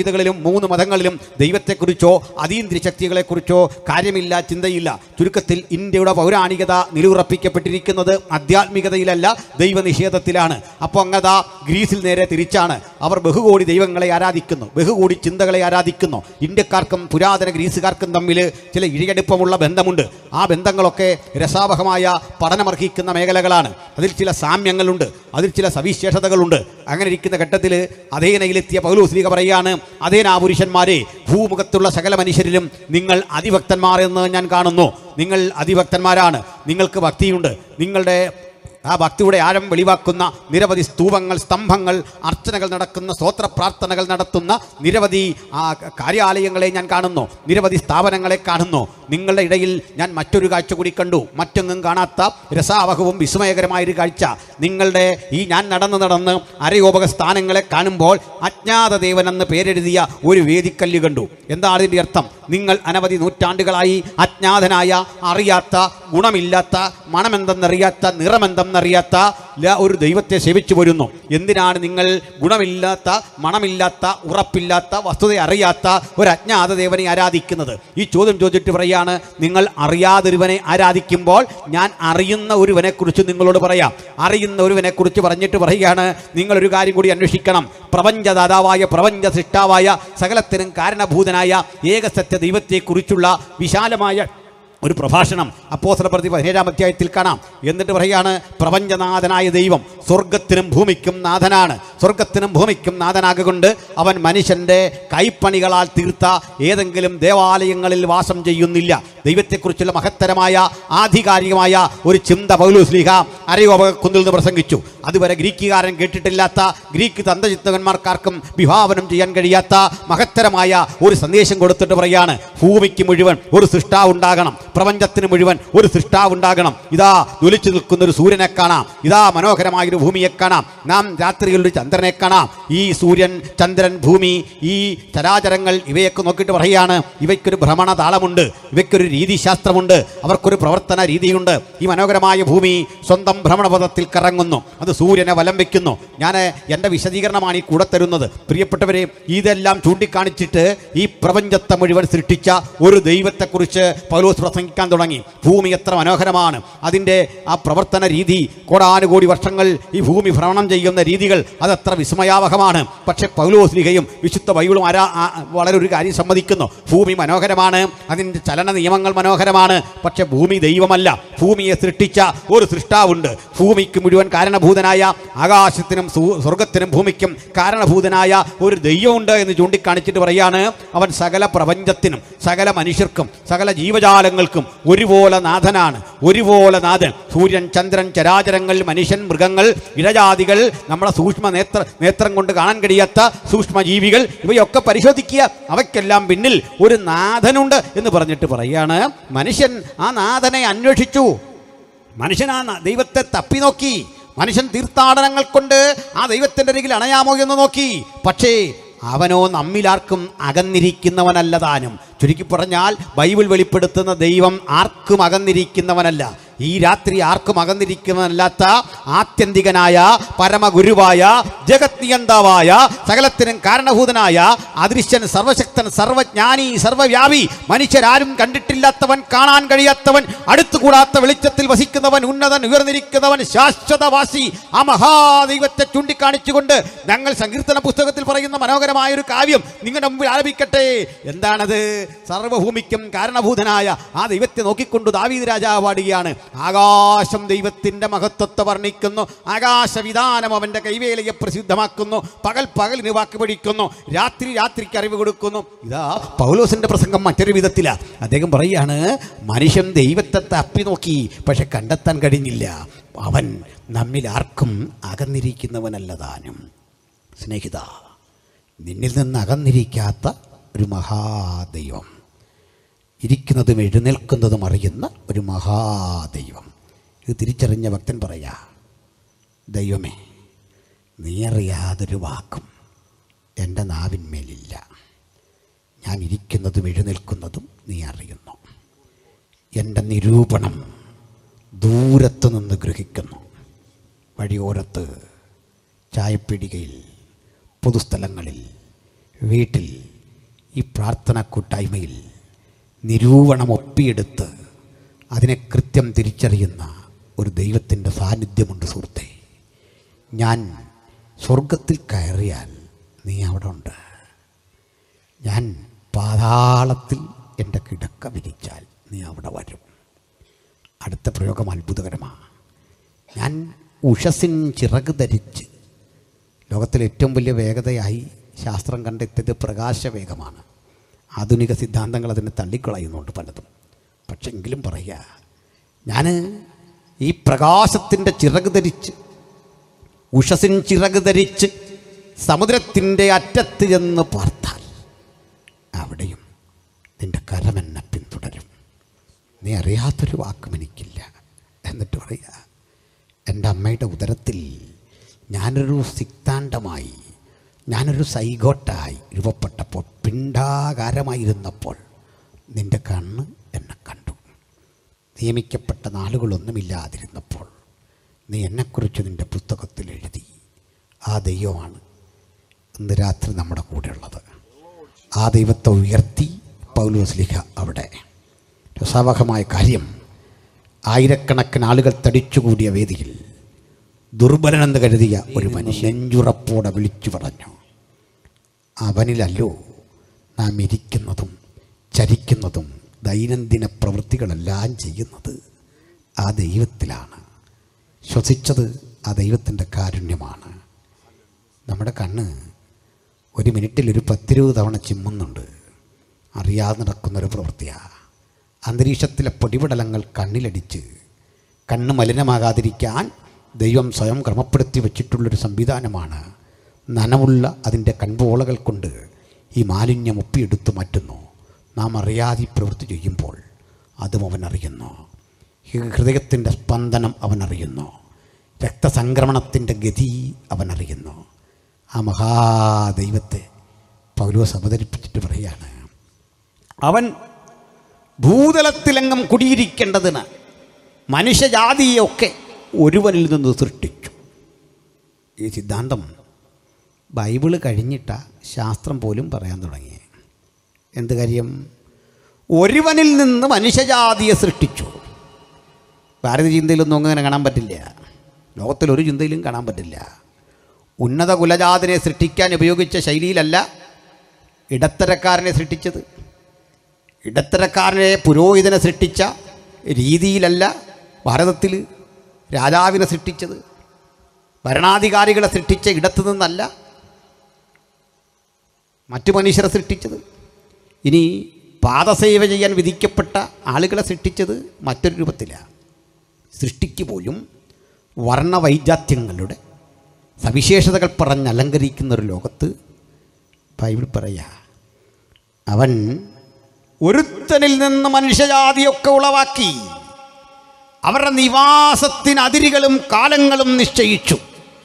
സംഹിതകളിലും മൂന്ന് മതങ്ങളിലും ദൈവത്തെക്കുറിച്ചോ അതീന്ദ്രിയ ശക്തികളെക്കുറിച്ചോ കാര്യമില്ല ചിന്തയില്ല ചുരുക്കത്തിൽ ഇന്ത്യയുടെ പൗരാണികത നിലുറപ്പിക്കപ്പെട്ടിരിക്കുന്നത് ആധ്യാത്മികതയിലല്ല ദൈവനിഷേധത്തിലാണ് അപ്പോൾ അങ്ങതാ ഗ്രീസിൽ നേരെ തിരിച്ചാണ് അവർ ബഹുകോടി ദൈവങ്ങളെ ആരാധിക്കുന്നു ബഹുകോടി ചിന്തകളെ ആരാധിക്കുന്നു ഇന്ത്യക്കാർക്കും പുരാതന ഗ്രീസുകാർക്കും തമ്മിൽ ചില ഇഴയടുപ്പമുള്ള ബന്ധമുണ്ട് ആ ബന്ധങ്ങളൊക്കെ രസാവഹമായ പഠനമർഹിക്കുന്ന മേഖലകളാണ് അതിൽ ചില സാമ്യങ്ങളുണ്ട് അതിൽ ചില സവിശേഷതകളുണ്ട് അങ്ങനെ ഇരിക്കുന്ന ഘട്ടത്തിൽ അധേനയിലെത്തിയ പൗലോസ്ലിക പറയാണ് അധേനാ പുരുഷന്മാരെ ഭൂമുഖത്തുള്ള സകല മനുഷ്യരിലും നിങ്ങൾ അതിഭക്തന്മാർ എന്ന് ഞാൻ കാണുന്നു നിങ്ങൾ അതിഭക്തന്മാരാണ് നിങ്ങൾക്ക് ഭക്തിയുണ്ട് നിങ്ങളുടെ ആ ഭക്തിയുടെ ആഴം വെളിവാക്കുന്ന നിരവധി സ്തൂപങ്ങൾ സ്തംഭങ്ങൾ അർച്ചനകൾ നടക്കുന്ന സ്തോത്ര പ്രാർത്ഥനകൾ നടത്തുന്ന നിരവധി ആ കാര്യാലയങ്ങളെ ഞാൻ കാണുന്നു നിരവധി സ്ഥാപനങ്ങളെ കാണുന്നു നിങ്ങളുടെ ഇടയിൽ ഞാൻ മറ്റൊരു കാഴ്ച കൂടി കണ്ടു മറ്റൊന്നും കാണാത്ത രസാവഹവും വിസ്മയകരമായൊരു കാഴ്ച നിങ്ങളുടെ ഈ ഞാൻ നടന്ന് നടന്ന് അരയോപക സ്ഥാനങ്ങളെ കാണുമ്പോൾ അജ്ഞാത ദേവനെന്ന് പേരെഴുതിയ ഒരു വേദിക്കല്ല് കണ്ടു എന്താണ് അതിൻ്റെ അർത്ഥം നിങ്ങൾ അനവധി നൂറ്റാണ്ടുകളായി അജ്ഞാതനായ അറിയാത്ത ഗുണമില്ലാത്ത മണമെന്തെന്നറിയാത്ത നിറമെന്തെന്നറിയാത്ത ല- ഒരു ദൈവത്തെ സേവിച്ചു വരുന്നു എന്തിനാണ് നിങ്ങൾ ഗുണമില്ലാത്ത മണമില്ലാത്ത ഉറപ്പില്ലാത്ത വസ്തുത അറിയാത്ത ഒരു അജ്ഞാത ദേവനെ ആരാധിക്കുന്നത് ഈ ചോദ്യം ചോദിച്ചിട്ട് പറയാണ് നിങ്ങൾ അറിയാതൊരുവനെ ആരാധിക്കുമ്പോൾ ഞാൻ അറിയുന്ന ഒരുവനെ കുറിച്ച് നിങ്ങളോട് പറയാം അറിയുന്ന ഒരുവനെ കുറിച്ച് പറഞ്ഞിട്ട് പറയുകയാണ് നിങ്ങളൊരു കാര്യം കൂടി അന്വേഷിക്കണം പ്രപഞ്ചദാതാവായ പ്രപഞ്ച സൃഷ്ടാവായ സകലത്തിനും കാരണഭൂതനായ ഏകസത്യ ദൈവത്തെക്കുറിച്ചുള്ള വിശാലമായ ഒരു പ്രഭാഷണം അപ്പോസ്തല പ്രതി പതിനേഴാം അധ്യായത്തിൽ കാണാം എന്നിട്ട് പറയാണ് പ്രപഞ്ചനാഥനായ ദൈവം സ്വർഗത്തിനും ഭൂമിക്കും നാഥനാണ് സ്വർഗത്തിനും ഭൂമിക്കും നാഥനാകൊണ്ട് അവൻ മനുഷ്യൻ്റെ കൈപ്പണികളാൽ തീർത്ത ഏതെങ്കിലും ദേവാലയങ്ങളിൽ വാസം ചെയ്യുന്നില്ല ദൈവത്തെക്കുറിച്ചുള്ള മഹത്തരമായ ആധികാരികമായ ഒരു ചിന്ത പൗലോസ്ലിഹ അരയോപകുന്നിൽ നിന്ന് പ്രസംഗിച്ചു അതുവരെ ഗ്രീക്കുകാരൻ കേട്ടിട്ടില്ലാത്ത ഗ്രീക്ക് തന്തചിത്തകന്മാർക്കാർക്കും വിഭാവനം ചെയ്യാൻ കഴിയാത്ത മഹത്തരമായ ഒരു സന്ദേശം കൊടുത്തിട്ട് പറയാണ് ഭൂമിക്ക് മുഴുവൻ ഒരു സൃഷ്ടാവ് ഉണ്ടാകണം പ്രപഞ്ചത്തിന് മുഴുവൻ ഒരു സൃഷ്ടാവ് ഉണ്ടാകണം ഇതാ ജ്വലിച്ചു നിൽക്കുന്ന ഒരു സൂര്യനെ കാണാം ഇതാ മനോഹരമായൊരു ഭൂമിയെ കാണാം നാം രാത്രിയിൽ ഒരു ചന്ദ്രനെ കാണാം ഈ സൂര്യൻ ചന്ദ്രൻ ഭൂമി ഈ ചരാചരങ്ങൾ ഇവയൊക്കെ നോക്കിയിട്ട് പറയുകയാണ് ഇവയ്ക്കൊരു ഭ്രമണ താളമുണ്ട് ഇവയ്ക്കൊരു രീതിശാസ്ത്രമുണ്ട് അവർക്കൊരു പ്രവർത്തന രീതിയുണ്ട് ഈ മനോഹരമായ ഭൂമി സ്വന്തം ഭ്രമണപഥത്തിൽ കറങ്ങുന്നു അത് സൂര്യനെ വലം വയ്ക്കുന്നു ഞാൻ എൻ്റെ വിശദീകരണമാണ് ഈ കൂടെ തരുന്നത് പ്രിയപ്പെട്ടവരെ ഇതെല്ലാം ചൂണ്ടിക്കാണിച്ചിട്ട് ഈ പ്രപഞ്ചത്തെ മുഴുവൻ സൃഷ്ടിച്ച ഒരു ദൈവത്തെക്കുറിച്ച് പൗലോസ് പ്രസംഗിക്കാൻ തുടങ്ങി ഭൂമി എത്ര മനോഹരമാണ് അതിൻ്റെ ആ പ്രവർത്തന രീതി കോടാനുകോടി വർഷങ്ങൾ ഈ ഭൂമി ഭ്രമണം ചെയ്യുന്ന രീതികൾ അതെത്ര വിസ്മയാവഹമാണ് പക്ഷേ പൗലോസ്ലിഹയും വിശുദ്ധ ബൈബിളും ആരാ ആ- വളരെ ഒരു കാര്യം സമ്മതിക്കുന്നു ഭൂമി മനോഹരമാണ് അതിൻ്റെ ചലന നിയമങ്ങൾ മനോഹരമാണ് പക്ഷെ ഭൂമി ദൈവമല്ല ഭൂമിയെ സൃഷ്ടിച്ച ഒരു സൃഷ്ടാവുണ്ട് ഭൂമിക്ക് മുഴുവൻ കാരണഭൂതനായ ആകാശത്തിനും സൂ- സ്വർഗത്തിനും ഭൂമിക്കും കാരണഭൂതനായ ഒരു ദൈവമുണ്ട് എന്ന് ചൂണ്ടിക്കാണിച്ചിട്ട് പറയാണ് അവൻ സകല പ്രപഞ്ചത്തിനും സകല മനുഷ്യർക്കും സകല ജീവജാലങ്ങൾക്കും ഒരുപോലെ നാഥനാണ് ഒരുപോലെ നാഥൻ സൂര്യൻ ചന്ദ്രൻ ചരാചരങ്ങൾ മനുഷ്യൻ മൃഗങ്ങൾ ഇഴജാതികൾ നമ്മളെ സൂക്ഷ്മ നേത്ര നേത്രം കൊണ്ട് കാണാൻ കഴിയാത്ത സൂക്ഷ്മ ജീവികൾ ഇവയൊക്കെ പരിശോധിക്കുക അവയ്ക്കെല്ലാം പിന്നിൽ ഒരു നാഥനുണ്ട് എന്ന് പറഞ്ഞിട്ട് പറയാണ് മനുഷ്യൻ ആ നാഥനെ അന്വേഷിച്ചു മനുഷ്യൻ ആ ന- ദൈവത്തെ തപ്പി നോക്കി മനുഷ്യൻ തീർത്ഥാടനങ്ങൾ കൊണ്ട് ആ ദൈവത്തിൻ്റെ അരികിൽ അണയാമോ എന്ന് നോക്കി പക്ഷേ അവനോ നമ്മിലാർക്കും അകന്നിരിക്കുന്നവനല്ല താനും ചുരുക്കി പറഞ്ഞാൽ ബൈബിൾ വെളിപ്പെടുത്തുന്ന ദൈവം ആർക്കും അകന്നിരിക്കുന്നവനല്ല ഈ രാത്രി ആർക്കും അകന്നിരിക്കുന്നതല്ലാത്ത ആത്യന്തികനായ പരമഗുരുവായ ജഗത് നിയന്താവായ സകലത്തിനും കാരണഭൂതനായ അദൃശ്യൻ സർവശക്തൻ സർവജ്ഞാനി സർവവ്യാപി മനുഷ്യരാരും കണ്ടിട്ടില്ലാത്തവൻ കാണാൻ കഴിയാത്തവൻ അടുത്തുകൂടാത്ത വെളിച്ചത്തിൽ വസിക്കുന്നവൻ ഉന്നതൻ ഉയർന്നിരിക്കുന്നവൻ ശാശ്വതവാസി ആ മഹാദൈവത്തെ ചൂണ്ടിക്കാണിച്ചുകൊണ്ട് ഞങ്ങൾ സങ്കീർത്തന പുസ്തകത്തിൽ പറയുന്ന മനോഹരമായ ഒരു കാവ്യം നിങ്ങളുടെ മുമ്പിൽ ആലപിക്കട്ടെ എന്താണത് സർവഭൂമിക്കും കാരണഭൂതനായ ആ ദൈവത്തെ നോക്കിക്കൊണ്ട് ദാവീദ് രാജാവ് പാടുകയാണ് ആകാശം ദൈവത്തിന്റെ മഹത്വത്തെ വർണ്ണിക്കുന്നു ആകാശവിധാനം അവന്റെ കൈവേലയെ പ്രസിദ്ധമാക്കുന്നു പകൽ പകലിന് വാക്ക് പഠിക്കുന്നു രാത്രി രാത്രിക്ക് അറിവ് കൊടുക്കുന്നു ഇതാ പൗലോസിന്റെ പ്രസംഗം മറ്റൊരു വിധത്തിലാ അദ്ദേഹം പറയാണ് മനുഷ്യൻ ദൈവത്തെ തപ്പി നോക്കി പക്ഷെ കണ്ടെത്താൻ കഴിഞ്ഞില്ല അവൻ നമ്മിൽ ആർക്കും അകന്നിരിക്കുന്നവനല്ല താനും സ്നേഹിത നിന്നിൽ നിന്ന് അകന്നിരിക്കാത്ത ഒരു മഹാദൈവം ഇരിക്കുന്നതും എഴുന്നേൽക്കുന്നതും അറിയുന്ന ഒരു മഹാദൈവം ഇത് തിരിച്ചറിഞ്ഞ ഭക്തൻ പറയാ ദൈവമേ നീ അറിയാതൊരു വാക്കും എൻ്റെ നാവിന്മേലില്ല ഞാൻ ഇരിക്കുന്നതും എഴുന്നേൽക്കുന്നതും നീ അറിയുന്നു എൻ്റെ നിരൂപണം ദൂരത്ത് നിന്ന് ഗ്രഹിക്കുന്നു വഴിയോരത്ത് ചായപ്പീടികയിൽ പൊതുസ്ഥലങ്ങളിൽ വീട്ടിൽ ഈ പ്രാർത്ഥന കൂട്ടായ്മയിൽ നിരൂപണം ഒപ്പിയെടുത്ത് അതിനെ കൃത്യം തിരിച്ചറിയുന്ന ഒരു ദൈവത്തിൻ്റെ സാന്നിധ്യമുണ്ട് സുഹൃത്തെ ഞാൻ സ്വർഗത്തിൽ കയറിയാൽ നീ അവിടെ ഉണ്ട് ഞാൻ പാതാളത്തിൽ എൻ്റെ കിടക്ക വിരിച്ചാൽ നീ അവിടെ വരും അടുത്ത പ്രയോഗം അത്ഭുതകരമാണ് ഞാൻ ഉഷസിൻ ചിറക് ധരിച്ച് ലോകത്തിലെ ഏറ്റവും വലിയ വേഗതയായി ശാസ്ത്രം കണ്ടെത്തിയത് പ്രകാശവേഗമാണ് ആധുനിക സിദ്ധാന്തങ്ങൾ അതിനെ തള്ളിക്കളയുന്നുണ്ട് പലതും പക്ഷെ എങ്കിലും പറയുക ഞാൻ ഈ പ്രകാശത്തിൻ്റെ ചിറക് ധരിച്ച് ഉഷസിൻ ചിറക് ധരിച്ച് സമുദ്രത്തിൻ്റെ അറ്റത്ത് ചെന്ന് പാർത്താൽ അവിടെയും നിന്റെ കരമെന്നെ പിന്തുടരും നീ അറിയാത്തൊരു വാക്കും എനിക്കില്ല എന്നിട്ട് പറയുക എൻ്റെ അമ്മയുടെ ഉദരത്തിൽ ഞാനൊരു സിക്താണ്ഡമായി ഞാനൊരു സൈഗോട്ടായി രൂപപ്പെട്ടപ്പോൾ പിണ്ടാകാരമായിരുന്നപ്പോൾ നിന്റെ കണ്ണ് എന്നെ കണ്ടു നിയമിക്കപ്പെട്ട നാളുകളൊന്നുമില്ലാതിരുന്നപ്പോൾ നീ എന്നെക്കുറിച്ച് നിൻ്റെ പുസ്തകത്തിൽ എഴുതി ആ ദൈവമാണ് ഇന്ന് രാത്രി നമ്മുടെ കൂടെയുള്ളത് ആ ദൈവത്തെ ഉയർത്തി പൗലോസ്ലിഹ അവിടെ രസാവഹമായ കാര്യം ആയിരക്കണക്കിന് ആളുകൾ തടിച്ചുകൂടിയ വേദിയിൽ ദുർബലനെന്ന് കരുതിയ ഒരു മനുഷ്യൻ നെഞ്ചുറപ്പോടെ വിളിച്ചു പറഞ്ഞു അവനിലല്ലോ നാം ഇരിക്കുന്നതും ചരിക്കുന്നതും ദൈനംദിന പ്രവൃത്തികളെല്ലാം ചെയ്യുന്നത് ആ ദൈവത്തിലാണ് ശ്വസിച്ചത് ആ ദൈവത്തിൻ്റെ കാരുണ്യമാണ് നമ്മുടെ കണ്ണ് ഒരു മിനിറ്റിൽ ഒരു പത്തിരുപത് തവണ ചിമ്മുന്നുണ്ട് അറിയാതെ നടക്കുന്നൊരു പ്രവൃത്തിയാണ് അന്തരീക്ഷത്തിലെ പൊടിപടലങ്ങൾ കണ്ണിലടിച്ച് കണ്ണ് മലിനമാകാതിരിക്കാൻ ദൈവം സ്വയം ക്രമപ്പെടുത്തി വച്ചിട്ടുള്ളൊരു സംവിധാനമാണ് നനവുള്ള അതിൻ്റെ കൺപോളകൾ കൊണ്ട് ഈ മാലിന്യം ഒപ്പിയെടുത്ത് മാറ്റുന്നു നാം അറിയാതെ ഈ പ്രവൃത്തി ചെയ്യുമ്പോൾ അതും അവൻ അറിയുന്നു ഹൃദയത്തിൻ്റെ സ്പന്ദനം അവൻ അറിയുന്നു രക്തസംക്രമണത്തിൻ്റെ ഗതി അവൻ അറിയുന്നു ആ മഹാദൈവത്തെ പൗലോസ് അവതരിപ്പിച്ചിട്ട് പറയാണ് അവൻ ഭൂതലത്തിലെങ്ങും കുടിയിരിക്കേണ്ടതിന് മനുഷ്യജാതിയൊക്കെ ഒരുവനിൽ നിന്ന് സൃഷ്ടിച്ചു ഈ സിദ്ധാന്തം ബൈബിള് കഴിഞ്ഞിട്ട ശാസ്ത്രം പോലും പറയാൻ തുടങ്ങി എന്ത് കാര്യം ഒരുവനിൽ നിന്ന് മനുഷ്യജാതിയെ സൃഷ്ടിച്ചു ഭാരത ചിന്തയിലൊന്നും അങ്ങനെ കാണാൻ പറ്റില്ല ലോകത്തിലൊരു ചിന്തയിലും കാണാൻ പറ്റില്ല ഉന്നത കുലജാതിനെ സൃഷ്ടിക്കാൻ ഉപയോഗിച്ച ശൈലിയിലല്ല ഇടത്തരക്കാരനെ സൃഷ്ടിച്ചത് ഇടത്തരക്കാരനെ പുരോഹിതനെ സൃഷ്ടിച്ച രീതിയിലല്ല ഭാരതത്തിൽ രാജാവിനെ സൃഷ്ടിച്ചത് ഭരണാധികാരികളെ സൃഷ്ടിച്ച ഇടത്തു നിന്നല്ല മറ്റു മനുഷ്യരെ സൃഷ്ടിച്ചത് ഇനി പാദസേവ ചെയ്യാൻ വിധിക്കപ്പെട്ട ആളുകളെ സൃഷ്ടിച്ചത് മറ്റൊരു രൂപത്തിലാണ് സൃഷ്ടിക്ക് പോലും വർണ്ണവൈജാത്യങ്ങളുടെ സവിശേഷതകൾ പറഞ്ഞ് അലങ്കരിക്കുന്ന ഒരു ലോകത്ത് ബൈബിൾ പറയാ അവൻ ഒരുത്തനിൽ നിന്ന് മനുഷ്യജാതിയൊക്കെ ഉളവാക്കി അവരുടെ നിവാസത്തിന് അതിരുകളും കാലങ്ങളും നിശ്ചയിച്ചു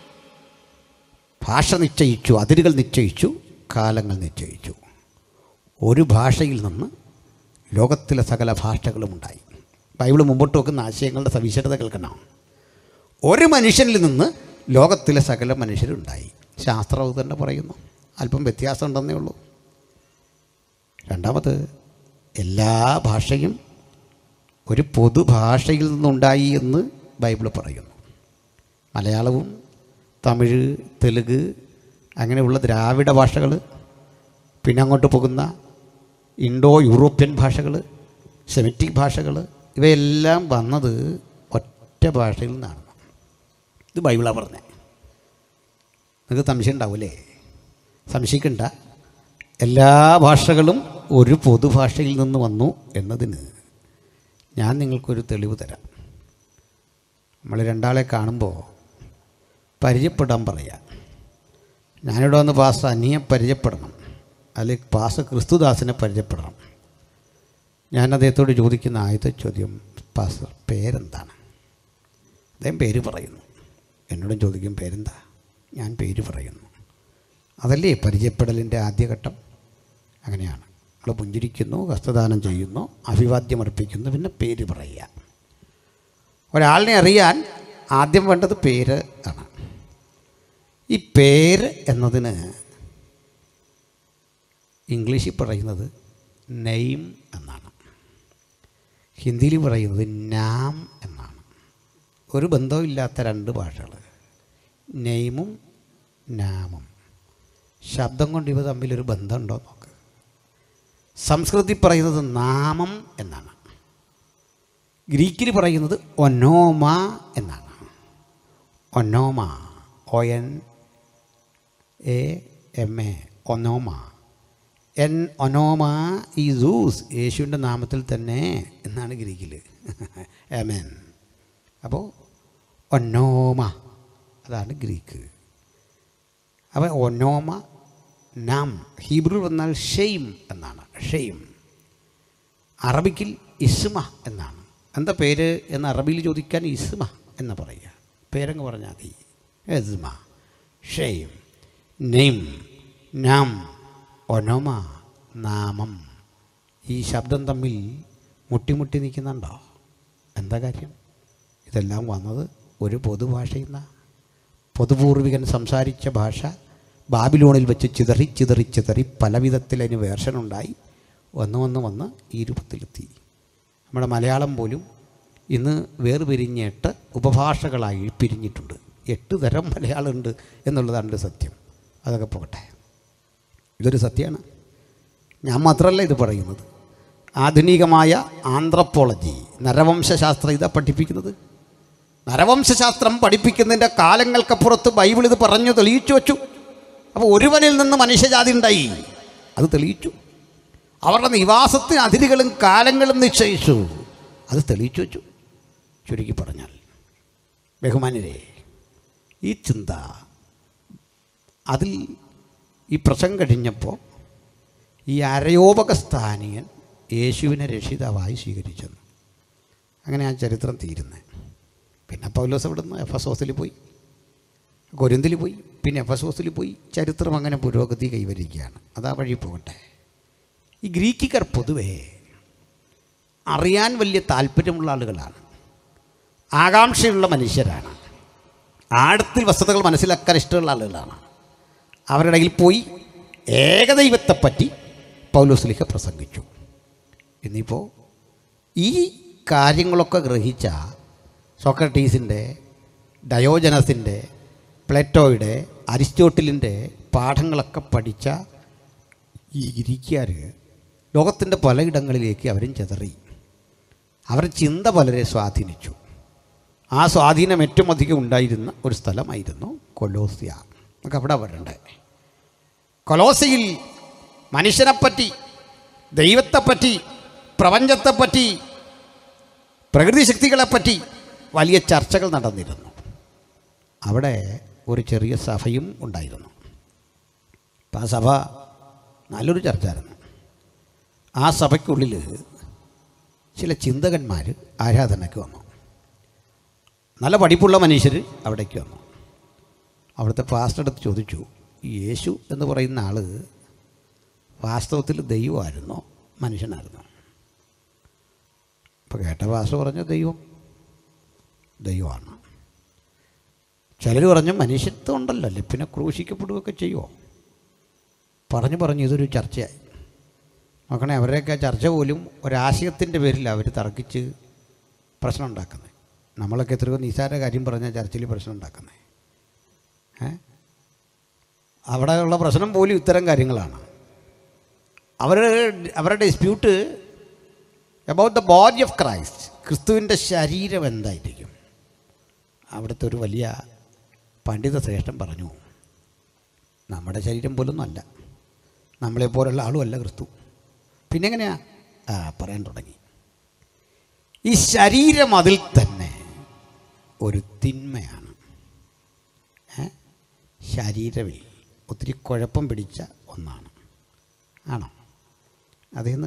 ഭാഷ നിശ്ചയിച്ചു അതിരുകൾ നിശ്ചയിച്ചു കാലങ്ങൾ നിശ്ചയിച്ചു ഒരു ഭാഷയിൽ നിന്ന് ലോകത്തിലെ സകല ഭാഷകളും ഉണ്ടായി ബൈബിൾ മുമ്പോട്ട് വെക്കുന്ന ആശയങ്ങളുടെ സവിശേഷതകൾ കാണാം ഒരു മനുഷ്യനിൽ നിന്ന് ലോകത്തിലെ സകല മനുഷ്യരുണ്ടായി ശാസ്ത്രം അത് തന്നെ പറയുന്നു അല്പം വ്യത്യാസം ഉണ്ടെന്നേ ഉള്ളൂ രണ്ടാമത് എല്ലാ ഭാഷയും ഒരു പൊതുഭാഷയിൽ നിന്നുണ്ടായി എന്ന് ബൈബിൾ പറയുന്നു മലയാളവും തമിഴ് തെലുങ്ക് അങ്ങനെയുള്ള ദ്രാവിഡ ഭാഷകൾ പിന്നെ അങ്ങോട്ട് പോകുന്ന ഇൻഡോ യൂറോപ്യൻ ഭാഷകൾ സെമിറ്റിക് ഭാഷകൾ ഇവയെല്ലാം വന്നത് ഒറ്റ ഭാഷയിൽ നിന്നാണ് ഇത് ബൈബിളാണ് പറഞ്ഞത് നിങ്ങൾക്ക് സംശയം ഉണ്ടാവില്ലേ സംശയിക്കണ്ട എല്ലാ ഭാഷകളും ഒരു പൊതുഭാഷയിൽ നിന്ന് വന്നു എന്നതിന് ഞാൻ നിങ്ങൾക്കൊരു തെളിവ് തരാം നമ്മൾ രണ്ടാളെ കാണുമ്പോൾ പരിചയപ്പെടാൻ പറയാം ഞാനിവിടെ വന്ന് പാസ്റ്റർ അനിയെ പരിചയപ്പെടണം അല്ലെങ്കിൽ പാസ്റ്റർ ക്രിസ്തുദാസിനെ പരിചയപ്പെടണം ഞാൻ അദ്ദേഹത്തോട് ചോദിക്കുന്ന ആദ്യത്തെ ചോദ്യം പാസ്റ്റർ പേരെന്താണ് അദ്ദേഹം പേര് പറയുന്നു എന്നോടും ചോദിക്കും പേരെന്താ ഞാൻ പേര് പറയുന്നു അതല്ലേ പരിചയപ്പെടലിൻ്റെ ആദ്യഘട്ടം അങ്ങനെയാണ് നമ്മൾ പുഞ്ചിരിക്കുന്നു ഹസ്തദാനം ചെയ്യുന്നു അഭിവാദ്യം അർപ്പിക്കുന്നു പിന്നെ പേര് പറയുക ഒരാളിനെ അറിയാൻ ആദ്യം വേണ്ടത് പേര് ആണ് ഈ പേര് എന്നതിന് ഇംഗ്ലീഷിൽ പറയുന്നത് നെയിം എന്നാണ് ഹിന്ദിയിൽ പറയുന്നത് നാം എന്നാണ് ഒരു ബന്ധവുമില്ലാത്ത രണ്ട് ഭാഷകൾ നെയ്മും നാമും ശബ്ദം കൊണ്ട് ഇവ തമ്മിലൊരു ബന്ധമുണ്ടോ നോക്ക് സംസ്കൃതി പറയുന്നത് നാമം എന്നാണ് ഗ്രീക്കിൽ പറയുന്നത് ഒനോമ എന്നാണ് ഒനോമ O N A M A ഒനോമ എൻ ഒനോമ ഈ സൂസ് യേശുവിൻ്റെ നാമത്തിൽ തന്നെ എന്നാണ് ഗ്രീക്കിൽ എമൻ അപ്പോൾ ഒനോമ അതാണ് ഗ്രീക്ക് അപ്പോൾ ഒനോമ നാം ഹീബ്രു വന്നാൽ ഷെയ്ം എന്നാണ് ഷെയ്ം അറബിക്കിൽ ഇസ്മ എന്നാണ് എന്താ പേര് എന്ന് അറബിയിൽ ചോദിക്കാൻ ഇസ്മ എന്ന് പറയുക പേരങ്ങ് പറഞ്ഞാൽ മതി ഇസ്മ ഷെയ്ം നെയ്ം നാം ഒനോമ നാമം ഈ ശബ്ദം തമ്മിൽ മുട്ടിമുട്ടി നിൽക്കുന്നുണ്ടോ എന്താ കാര്യം ഇതെല്ലാം വന്നത് ഒരു പൊതുഭാഷയിൽ നിന്നാണ് പൊതുപൂർവികൻ സംസാരിച്ച ഭാഷ ബാബിലോണിൽ വെച്ച് ചിതറി ചിതറി ചിതറി പല വിധത്തിൽ അതിന് വേർഷനുണ്ടായി വന്ന് വന്ന് വന്ന് ഈ രൂപത്തിലെത്തി നമ്മുടെ മലയാളം പോലും ഇന്ന് വേർപിരിഞ്ഞ് എട്ട് ഉപഭാഷകളായി പിരിഞ്ഞിട്ടുണ്ട് എട്ട് തരം മലയാളമുണ്ട് എന്നുള്ളതാണ് ഒരു സത്യം അതൊക്കെ പോകട്ടെ ഇതൊരു സത്യമാണ് ഞാൻ മാത്രമല്ല ഇത് പറയുന്നത് ആധുനികമായ ആന്ത്രപ്പോളജി നരവംശശാസ്ത്രം ഇതാ പഠിപ്പിക്കുന്നത് നരവംശശാസ്ത്രം പഠിപ്പിക്കുന്നതിൻ്റെ കാലങ്ങൾക്കപ്പുറത്ത് ബൈബിൾ ഇത് പറഞ്ഞു തെളിയിച്ചു വച്ചു അപ്പോൾ ഒരുവനിൽ നിന്ന് മനുഷ്യജാതി ഉണ്ടായി അത് തെളിയിച്ചു അവരുടെ നിവാസത്തിന് അതിരുകളും കാലങ്ങളും നിശ്ചയിച്ചു അത് തെളിയിച്ചു വച്ചു ചുരുക്കി പറഞ്ഞാൽ ബഹുമാനരെ ഈ ചിന്ത അതിൽ ഈ പ്രസംഗം കഴിഞ്ഞപ്പോൾ ഈ അരയോപകസ്ഥാനീയൻ യേശുവിനെ രക്ഷിതാവായി സ്വീകരിച്ചെന്ന് അങ്ങനെ ആ ചരിത്രം തീരുന്നത് പിന്നെ പൗലോസ് ഇവിടുന്ന് എഫ് എസ് ഓസിൽ പോയി കൊരിന്തിൽ പോയി പിന്നെ എഫ് എസ് ഓസിൽ പോയി ചരിത്രം അങ്ങനെ പുരോഗതി കൈവരിക്കുകയാണ് അതാ വഴി പോകട്ടെ ഈ ഗ്രീക്കിക്കാർ പൊതുവേ അറിയാൻ വലിയ താല്പര്യമുള്ള ആളുകളാണ് ആകാംക്ഷയുള്ള മനുഷ്യരാണ് ആഴത്തിൽ വസ്തുതകൾ മനസ്സിലാക്കാൻ ഇഷ്ടമുള്ള ആളുകളാണ് അവരുടെ ഇടയിൽ പോയി ഏകദൈവത്തെപ്പറ്റി പൗലോസ്ലിഹ പ്രസംഗിച്ചു ഇന്നിപ്പോൾ ഈ കാര്യങ്ങളൊക്കെ ഗ്രഹിച്ച സോക്രട്ടീസിൻ്റെ ഡയോജനസിൻ്റെ പ്ലേറ്റോയുടെ അരിസ്റ്റോട്ടിലിൻ്റെ പാഠങ്ങളൊക്കെ പഠിച്ച ഈ ഗ്രീക്കുകാർ ലോകത്തിൻ്റെ പലയിടങ്ങളിലേക്ക് അവരും ചെതറി അവരുടെ ചിന്ത പലരെ സ്വാധീനിച്ചു ആ സ്വാധീനം ഏറ്റവും അധികം ഉണ്ടായിരുന്ന ഒരു സ്ഥലമായിരുന്നു കൊലോസിയ നമുക്ക് അവിടെ വരണ്ടേ കൊലോസയിൽ മനുഷ്യനെപ്പറ്റി ദൈവത്തെപ്പറ്റി പ്രപഞ്ചത്തെപ്പറ്റി പ്രകൃതി ശക്തികളെപ്പറ്റി വലിയ ചർച്ചകൾ നടന്നിരുന്നു അവിടെ ഒരു ചെറിയ സഭയും ഉണ്ടായിരുന്നു അപ്പം ആ സഭ നല്ലൊരു ചർച്ചയായിരുന്നു ആ സഭയ്ക്കുള്ളിൽ ചില ചിന്തകന്മാർ ആരാധനയ്ക്ക് വന്നു നല്ല പഠിപ്പുള്ള മനുഷ്യർ അവിടേക്ക് വന്നു അവിടുത്തെ പാസ്റ്റർ അടുത്ത് ചോദിച്ചു ഈ യേശു എന്ന് പറയുന്ന ആൾ വാസ്തവത്തിൽ ദൈവമായിരുന്നോ മനുഷ്യനായിരുന്നോ അപ്പോൾ കേട്ട പാസ്റ്റർ പറഞ്ഞു ദൈവം ദൈവമാണ് ചിലർ പറഞ്ഞു മനുഷ്യത്വം ഉണ്ടല്ലോ അല്ലേ പിന്നെ ക്രൂശിക്കപ്പെടുകയൊക്കെ ചെയ്യുമോ പറഞ്ഞു പറഞ്ഞു ഇതൊരു ചർച്ചയായി നോക്കണേ അവരുടെയൊക്കെ ചർച്ച പോലും ഒരാശയത്തിൻ്റെ പേരിൽ അവർ തർക്കിച്ച് പ്രശ്നം ഉണ്ടാക്കുന്നത് നമ്മളൊക്കെ എത്രയോ നിസാര കാര്യം പറഞ്ഞാൽ ചർച്ചയിൽ പ്രശ്നം ഉണ്ടാക്കുന്നത് ഏ അവിടെയുള്ള പ്രശ്നം പോലും ഇത്തരം കാര്യങ്ങളാണ് അവർ അവരുടെ dispute about the body of Christ ക്രിസ്തുവിൻ്റെ ശരീരം എന്തായിരിക്കും അവിടുത്തെ ഒരു വലിയ പണ്ഡിത ശ്രേഷ്ഠൻ പറഞ്ഞു നമ്മുടെ ശരീരം പോലൊന്നും അല്ല നമ്മളെപ്പോലുള്ള ആളുമല്ല ക്രിസ്തു പിന്നെ എങ്ങനെയാ ആ പറയാൻ തുടങ്ങി ഈ ശരീരം അതിൽ തന്നെ ഒരു തിന്മയാണ് ഏ? ശരീരമിൽ ഒത്തിരി കുഴപ്പം പിടിച്ച ഒന്നാണ് ആണോ അതേന്ന്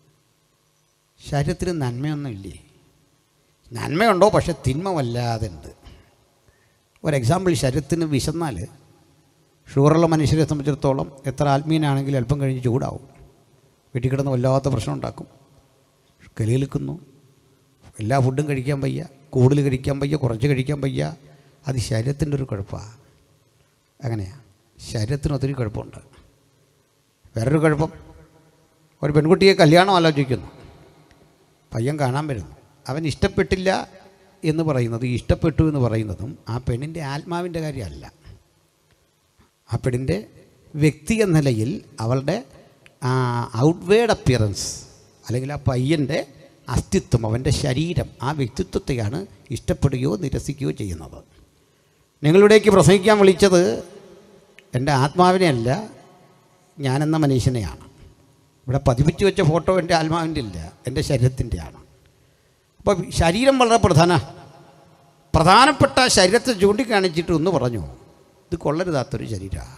ശരീരത്തിന് നന്മയൊന്നും ഇല്ലേ നന്മയുണ്ടോ പക്ഷെ തിന്മ വല്ലാതെ ഉണ്ട് ഒരു എക്സാമ്പിൾ ശരീരത്തിന് വിശന്നാൽ ഷുഗറുള്ള മനുഷ്യരെ സംബന്ധിച്ചിടത്തോളം എത്ര ആത്മീയനാണെങ്കിലും അല്പം കഴിഞ്ഞ് ചൂടാവും വീട്ടിൽ കിടന്ന് വല്ലാത്ത പ്രശ്നം ഉണ്ടാക്കും കലിയിൽക്കുന്നു എല്ലാ ഫുഡും കഴിക്കാൻ വയ്യ കൂടുതൽ കഴിക്കാൻ വയ്യ കുറച്ച് കഴിക്കാൻ വയ്യ അത് ശരീരത്തിൻ്റെ ഒരു കുഴപ്പമാണ് അങ്ങനെയാണ് ശരീരത്തിന് ഒത്തിരി കുഴപ്പമുണ്ട് വേറൊരു കുഴപ്പം ഒരു പെൺകുട്ടിയെ കല്യാണം ആലോചിക്കുന്നു പയ്യൻ കാണാൻ വരുന്നു അവൻ ഇഷ്ടപ്പെട്ടില്ല എന്ന് പറയുന്നത് ഈ ഇഷ്ടപ്പെട്ടു എന്ന് പറയുന്നതും ആ പെണ്ണിൻ്റെ ആത്മാവിൻ്റെ കാര്യമല്ല ആ പെണ്ണിൻ്റെ വ്യക്തി എന്ന നിലയിൽ അവളുടെ ഔട്ട്വേഡ് അപ്പിയറൻസ് അല്ലെങ്കിൽ ആ പയ്യൻ്റെ അസ്തിത്വം അവൻ്റെ ശരീരം ആ വ്യക്തിത്വത്തെയാണ് ഇഷ്ടപ്പെടുകയോ നിരസിക്കുകയോ ചെയ്യുന്നത് നിങ്ങളിവിടേക്ക് പ്രസംഗിക്കാൻ വിളിച്ചത് എൻ്റെ ആത്മാവിനെയല്ല ഞാനെന്ന മനുഷ്യനെയാണ് ഇവിടെ പതിപ്പിച്ച് വെച്ച ഫോട്ടോ എൻ്റെ ആത്മാവിൻ്റെ ഇല്ല എൻ്റെ ശരീരത്തിൻ്റെയാണ് അപ്പോൾ ശരീരം വളരെ പ്രധാന പ്രധാനപ്പെട്ട ശരീരത്തെ ചൂണ്ടിക്കാണിച്ചിട്ട് ഒന്ന് പറഞ്ഞു ഇത് കൊള്ളരുതാത്തൊരു ശരീരമാണ്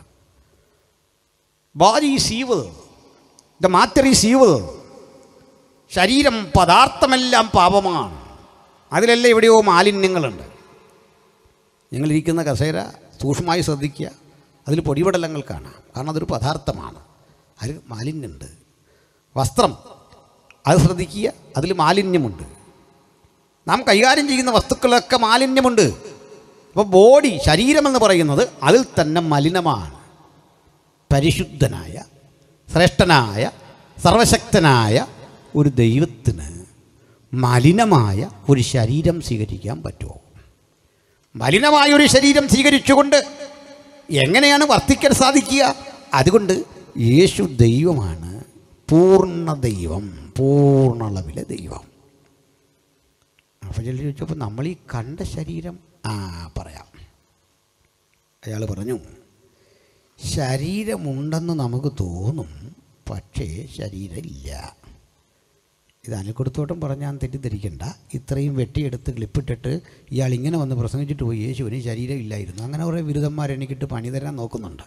body is evil the matter is evil ശരീരം പദാർത്ഥമെല്ലാം പാപമാണ് അതിലെല്ലാം എവിടെയോ മാലിന്യങ്ങളുണ്ട് ഞങ്ങളിരിക്കുന്ന കസേര സൂക്ഷ്മമായി ശ്രദ്ധിക്കുക അതിൽ പൊടിപടലങ്ങൾ കാണാം കാരണം അതൊരു പദാർത്ഥമാണ് അതിൽ മാലിന്യമുണ്ട് വസ്ത്രം അത് ശ്രദ്ധിക്കുക അതിൽ മാലിന്യമുണ്ട് നാം കൈകാര്യം ചെയ്യുന്ന വസ്തുക്കളൊക്കെ മാലിന്യമുണ്ട് അപ്പോൾ ബോഡി ശരീരമെന്ന് പറയുന്നത് അതിൽ തന്നെ മലിനമാണ് പരിശുദ്ധനായ ശ്രേഷ്ഠനായ സർവശക്തനായ ഒരു ദൈവത്തിന് മലിനമായ ഒരു ശരീരം സ്വീകരിക്കാൻ പറ്റുമോ മലിനമായ ഒരു ശരീരം സ്വീകരിച്ചുകൊണ്ട് എങ്ങനെയാണ് വർത്തിക്കാൻ സാധിക്കുക അതുകൊണ്ട് യേശു ദൈവമാണ് പൂർണ്ണ ദൈവം പൂർണ്ണ അളവിലെ ദൈവം അപ്പോൾ ചിലർ ചോദിച്ചപ്പോൾ നമ്മൾ ഈ കണ്ട ശരീരം ആ പറയാം അയാൾ പറഞ്ഞു ശരീരമുണ്ടെന്ന് നമുക്ക് തോന്നും പക്ഷേ ശരീരമില്ല ഇത് അനിൽക്കൊടുത്തോട്ടം പറഞ്ഞാൽ തെറ്റിദ്ധരിക്കണ്ട ഇത്രയും വെട്ടിയെടുത്ത് ക്ലിപ്പിട്ടിട്ട് ഇയാൾ ഇങ്ങനെ വന്ന് പ്രസംഗിച്ചിട്ട് പോയി യേശുവിന് ശരീരം ഇല്ലായിരുന്നു അങ്ങനെ കുറേ ബിരുദന്മാർ എനിക്കിട്ട് പണി തരാൻ നോക്കുന്നുണ്ട്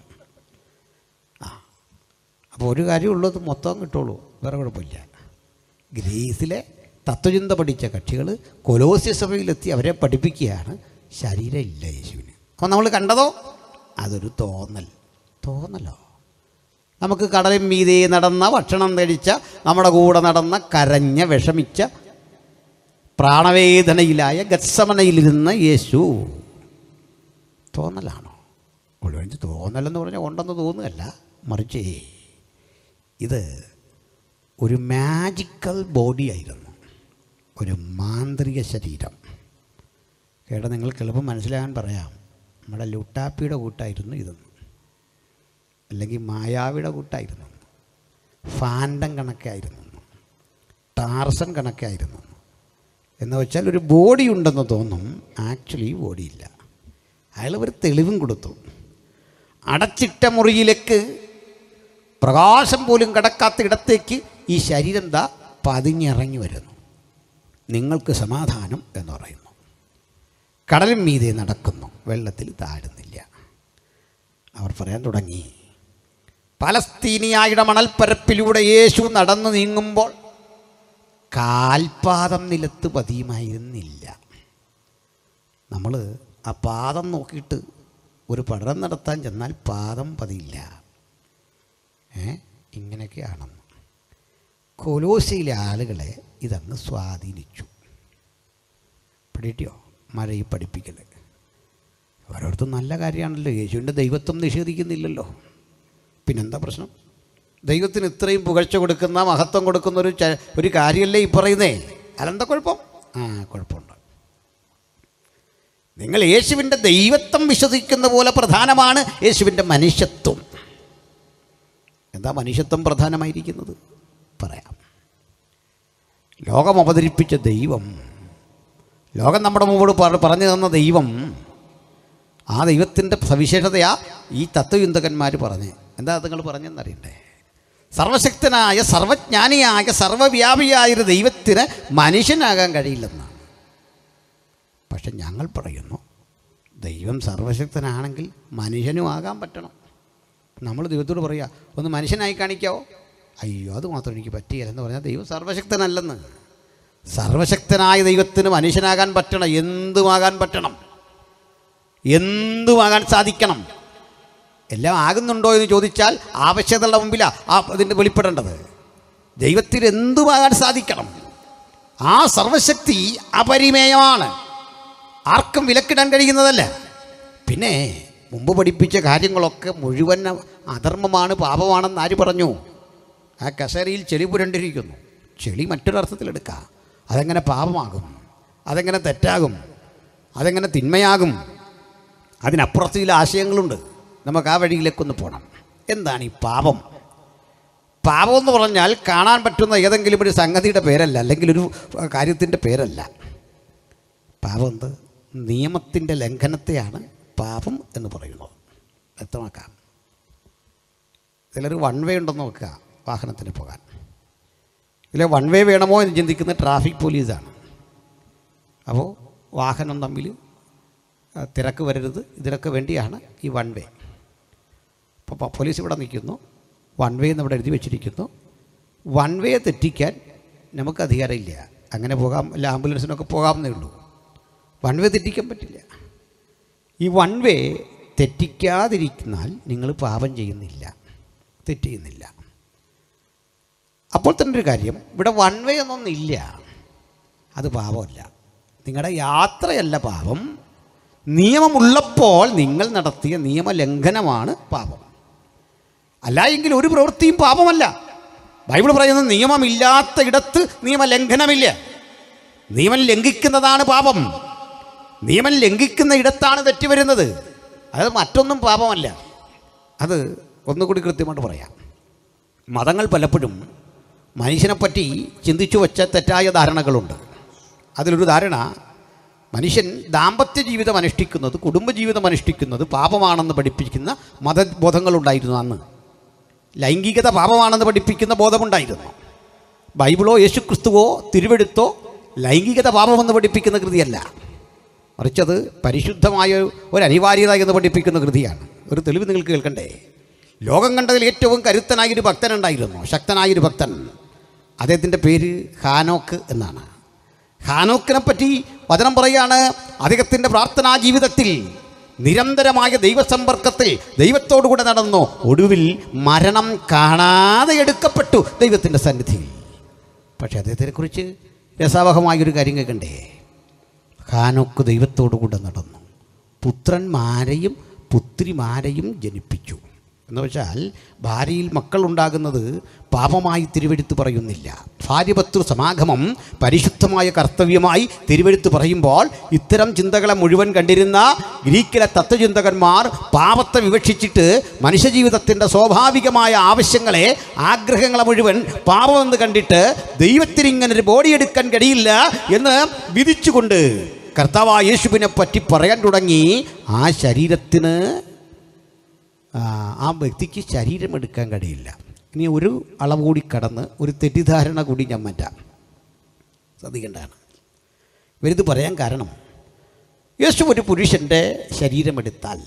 ആ അപ്പോൾ ഒരു കാര്യമുള്ളത് മൊത്തം കിട്ടുള്ളൂ വേറെ കുഴപ്പമില്ല ഗ്രീസിലെ തത്വചിന്ത പഠിച്ച കക്ഷികൾ കൊലോസ്യ സഭയിലെത്തി അവരെ പഠിപ്പിക്കുകയാണ് ശരീരം ഇല്ല യേശുവിന് അപ്പോൾ നമ്മൾ കണ്ടതോ അതൊരു തോന്നൽ തോന്നലോ നമുക്ക് കടലിൻ മീതെ നടന്ന ഭക്ഷണം കഴിച്ച നമ്മുടെ കൂടെ നടന്ന കരഞ്ഞ വിഷമിച്ച പ്രാണവേദനയിലായ ഗത്സമനയിലിരുന്ന യേശു തോന്നലാണോ ഒഴിവഴിച്ച് തോന്നലെന്ന് പറഞ്ഞാൽ ഉണ്ടെന്ന് തോന്നുകയല്ല മറിച്ച് ഇത് ഒരു മാജിക്കൽ ബോഡിയായിരുന്നു ഒരു മാന്ത്രിക ശരീരം കേട്ട നിങ്ങൾക്ക് എളുപ്പം മനസ്സിലാകാൻ പറയാം നമ്മുടെ ലുട്ടാപ്പിയുടെ കൂട്ടായിരുന്നു ഇതെന്ന് അല്ലെങ്കിൽ മായാവിയുടെ കൂട്ടായിരുന്നു ഫാൻഡം കണക്കായിരുന്നു ടാർസൻ കണക്കായിരുന്നു എന്ന് വെച്ചാൽ ഒരു ബോഡി ഉണ്ടെന്ന് തോന്നും ആക്ച്വലി ബോഡി ഇല്ല അയാൾ ഒരു തെളിവും കൊടുത്തു അടച്ചിട്ട മുറിയിലേക്ക് പ്രകാശം പോലും കടക്കാത്ത ഇടത്തേക്ക് ഈ ശരീരം ദാ പതിഞ്ഞിറങ്ങി വരുന്നു നിങ്ങൾക്ക് സമാധാനം എന്ന് പറയുന്നു കടലും മീതെ നടക്കുന്നു വെള്ളത്തിൽ താഴുന്നില്ല അവർ പറയാൻ തുടങ്ങി പലസ്തീനിയായുടെ മണൽപ്പരപ്പിലൂടെ യേശു നടന്നു നീങ്ങുമ്പോൾ കാൽപാദം നിലത്ത് പതിയുമായിരുന്നില്ല നമ്മൾ ആ പാദം നോക്കിയിട്ട് ഒരു പഠനം നടത്താൻ ചെന്നാൽ പാദം പതിയില്ല ഏ ഇങ്ങനെയൊക്കെയാണെന്ന് കൊലോസിയിലെ ആളുകളെ ഇതങ്ങ് സ്വാധീനിച്ചു പിടിയോ മഴയിൽ പഠിപ്പിക്കൽ ഓരോരുത്തരും നല്ല കാര്യമാണല്ലോ യേശുവിൻ്റെ ദൈവത്വം നിഷേധിക്കുന്നില്ലല്ലോ പിന്നെന്താ പ്രശ്നം ദൈവത്തിന് ഇത്രയും പുകഴ്ച കൊടുക്കുന്ന മഹത്വം കൊടുക്കുന്ന ഒരു ച- ഒരു കാര്യമല്ലേ ഈ പറയുന്നേ അതെന്താ കുഴപ്പം ആ കുഴപ്പമുണ്ട് നിങ്ങൾ യേശുവിൻ്റെ ദൈവത്വം വിശ്വസിക്കുന്ന പോലെ പ്രധാനമാണ് യേശുവിൻ്റെ മനുഷ്യത്വം എന്താ മനുഷ്യത്വം പ്രധാനമായിരിക്കുന്നത് പറയാം ലോകം അവതരിപ്പിച്ച ദൈവം ലോകം നമ്മുടെ മുമ്പോട് പറ- പറഞ്ഞു തന്ന ദൈവം ആ ദൈവത്തിൻ്റെ സവിശേഷതയാ ഈ തത്വചിന്തകന്മാർ പറഞ്ഞ് എന്താ നിങ്ങൾ പറഞ്ഞെന്നറിയണ്ടേ സർവശക്തനായ സർവജ്ഞാനിയായ സർവവ്യാപിയായ ഒരു ദൈവത്തിന് മനുഷ്യനാകാൻ കഴിയില്ലെന്നാണ് പക്ഷെ ഞങ്ങൾ പറയുന്നു ദൈവം സർവശക്തനാണെങ്കിൽ മനുഷ്യനും ആകാൻ പറ്റണം നമ്മൾ ദൈവത്തോട് പറയുക ഒന്ന് മനുഷ്യനായി കാണിക്കാവോ അയ്യോ അത് മാത്രം എനിക്ക് പറ്റിയില്ലെന്ന് പറഞ്ഞാൽ ദൈവം സർവശക്തനല്ലെന്ന് സർവശക്തനായ ദൈവത്തിന് മനുഷ്യനാകാൻ പറ്റണം എന്തുമാകാൻ പറ്റണം എന്തുമാകാൻ സാധിക്കണം എല്ലാം ആകുന്നുണ്ടോ എന്ന് ചോദിച്ചാൽ ആവശ്യതയുടെ മുമ്പിലാണ് ആ അതിൻ്റെ വെളിപ്പെടേണ്ടത് ദൈവത്തിന് എന്തുമാകാൻ സാധിക്കണം ആ സർവശക്തി അപരിമേയമാണ് ആർക്കും വിലക്കിടാൻ കഴിയുന്നതല്ല പിന്നെ മുമ്പ് പഠിപ്പിച്ച കാര്യങ്ങളൊക്കെ മുഴുവൻ അധർമ്മമാണ് പാപമാണെന്ന് ആര് പറഞ്ഞു ആ കസേരയിൽ ചെളി പുരണ്ടിരിക്കുന്നു ചെളി മറ്റൊരർത്ഥത്തിലെടുക്കുക അതെങ്ങനെ പാപമാകും അതെങ്ങനെ തെറ്റാകും അതെങ്ങനെ തിന്മയാകും അതിനപ്പുറത്ത് ചില ആശയങ്ങളുണ്ട് നമുക്ക് ആ വഴിയിലേക്കൊന്ന് പോകണം എന്താണ് ഈ പാപം പാപം എന്ന് പറഞ്ഞാൽ കാണാൻ പറ്റുന്ന ഏതെങ്കിലും ഒരു സംഗതിയുടെ പേരല്ല അല്ലെങ്കിൽ ഒരു കാര്യത്തിൻ്റെ പേരല്ല പാപം എന്ത് നിയമത്തിൻ്റെ ലംഘനത്തെയാണ് പാപം എന്ന് പറയുന്നത് വ്യക്തമാക്കാം ചിലർ വൺ വേ ഉണ്ടെന്ന് നോക്കുക വാഹനത്തിന് പോകാൻ ഇതിലെ വൺ വേ വേണമോ എന്ന് ചിന്തിക്കുന്ന ട്രാഫിക് പോലീസാണ് അപ്പോൾ വാഹനം തമ്മിൽ ആ, തിരക്ക് വരരുത് ഇതിനൊക്കെ വേണ്ടിയാണ് ഈ വൺ വേ അപ്പോൾ പ- പോലീസ് ഇവിടെ നിൽക്കുന്നു വൺ വേ എന്ന് ഇവിടെ എഴുതി വെച്ചിരിക്കുന്നു വൺ വേ തെറ്റിക്കാൻ നമുക്ക് അധികാരമില്ല അങ്ങനെ പോകാം അല്ല ആംബുലൻസിനൊക്കെ പോകാമെന്നേ ഉള്ളൂ വൺ വേ തെറ്റിക്കാൻ പറ്റില്ല ഈ വൺ വേ തെറ്റിക്കാതിരിക്കുന്നാൽ നിങ്ങൾ പാപം ചെയ്യുന്നില്ല തെറ്റ് ചെയ്യുന്നില്ല അപ്പോൾ തന്നെ ഒരു കാര്യം ഇവിടെ വൺ വേ എന്നൊന്നില്ല അത് പാപമല്ല നിങ്ങളുടെ യാത്രയല്ല പാപം നിയമമുള്ളപ്പോൾ നിങ്ങൾ നടത്തിയ നിയമലംഘനമാണ് പാപം അല്ല എങ്കിൽ ഒരു പ്രവൃത്തിയും പാപമല്ല ബൈബിൾ പറയുന്നത് നിയമമില്ലാത്ത ഇടത്ത് നിയമലംഘനമില്ല നിയമം ലംഘിക്കുന്നതാണ് പാപം നിയമം ലംഘിക്കുന്ന ഇടത്താണ് തെറ്റ് വരുന്നത് അത് മറ്റൊന്നും പാപമല്ല അത് ഒന്നുകൂടി കൃത്യമായിട്ട് പറയാം മതങ്ങൾ പലപ്പോഴും മനുഷ്യനെപ്പറ്റി ചിന്തിച്ചു വച്ച തെറ്റായ ധാരണകളുണ്ട് അതിലൊരു ധാരണ മനുഷ്യൻ ദാമ്പത്യ ജീവിതം അനുഷ്ഠിക്കുന്നത് കുടുംബജീവിതം അനുഷ്ഠിക്കുന്നത് പാപമാണെന്ന് പഠിപ്പിക്കുന്ന മതബോധങ്ങളുണ്ടായിരുന്നു അന്ന് ലൈംഗികത പാപമാണെന്ന് പഠിപ്പിക്കുന്ന ബോധമുണ്ടായിരുന്നു ബൈബിളോ യേശുക്രിസ്തുവോ തിരുവെടുത്തോ ലൈംഗികത പാപമെന്ന് പഠിപ്പിക്കുന്ന കൃതിയല്ല മറിച്ചത് പരിശുദ്ധമായ ഒരു അനിവാര്യത എന്ന് പഠിപ്പിക്കുന്ന കൃതിയാണ് ഒരു തെളിവ് നിങ്ങൾക്ക് കേൾക്കണ്ടേ ലോകം കണ്ടതിൽ ഏറ്റവും കരുത്തനായൊരു ഭക്തനുണ്ടായിരുന്നു ശക്തനായൊരു ഭക്തൻ അദ്ദേഹത്തിൻ്റെ പേര് ഹാനോക്ക് എന്നാണ് ഹാനോക്കിനെ പറ്റി വചനം പറയാണ് അദ്ദേഹത്തിൻ്റെ പ്രാർത്ഥനാ ജീവിതത്തിൽ നിരന്തരമായ ദൈവസമ്പർക്കത്തിൽ ദൈവത്തോടുകൂടെ നടന്നു ഒടുവിൽ മരണം കാണാതെ എടുക്കപ്പെട്ടു ദൈവത്തിൻ്റെ സന്നിധിയിൽ പക്ഷേ അദ്ദേഹത്തെക്കുറിച്ച് രസാവഹമായൊരു കാര്യം കേൾക്കണ്ടേ ഹാനോക്ക് ദൈവത്തോടു കൂടെ നടന്നു പുത്രന്മാരെയും പുത്രിമാരെയും ജനിപ്പിച്ചു എന്ന് വെച്ചാൽ ഭാര്യയിൽ മക്കളുണ്ടാകുന്നത് പാപമായി തിരുവെടുത്ത് പറയുന്നില്ല ഭാര്യപത്രു സമാഗമം പരിശുദ്ധമായ കർത്തവ്യമായി തിരുവെടുത്ത് പറയുമ്പോൾ ഇത്തരം ചിന്തകളെ മുഴുവൻ കണ്ടിരുന്ന ഗ്രീക്കിലെ തത്വചിന്തകന്മാർ പാപത്തെ വിവക്ഷിച്ചിട്ട് മനുഷ്യജീവിതത്തിൻ്റെ സ്വാഭാവികമായ ആവശ്യങ്ങളെ ആഗ്രഹങ്ങളെ മുഴുവൻ പാപമെന്ന് കണ്ടിട്ട് ദൈവത്തിന് ഇങ്ങനെ ഒരു ബോഡി എടുക്കാൻ കഴിയില്ല എന്ന് വിധിച്ചുകൊണ്ട് കർത്താവായ യേശുവിനെ പറ്റി പറയാൻ തുടങ്ങി ആ ശരീരത്തിന് ആ, ആ വ്യക്തിക്ക് ശരീരം എടുക്കാൻ കഴിയില്ല ഇനി ഒരു അളവ് കൂടി കടന്ന് ഒരു തെറ്റിദ്ധാരണ കൂടി ഞാൻ മാറ്റാം ശ്രദ്ധിക്കേണ്ടതാണ് ഇവരിത് പറയാൻ കാരണം യേശു ഒരു പുരുഷൻ്റെ ശരീരമെടുത്താൽ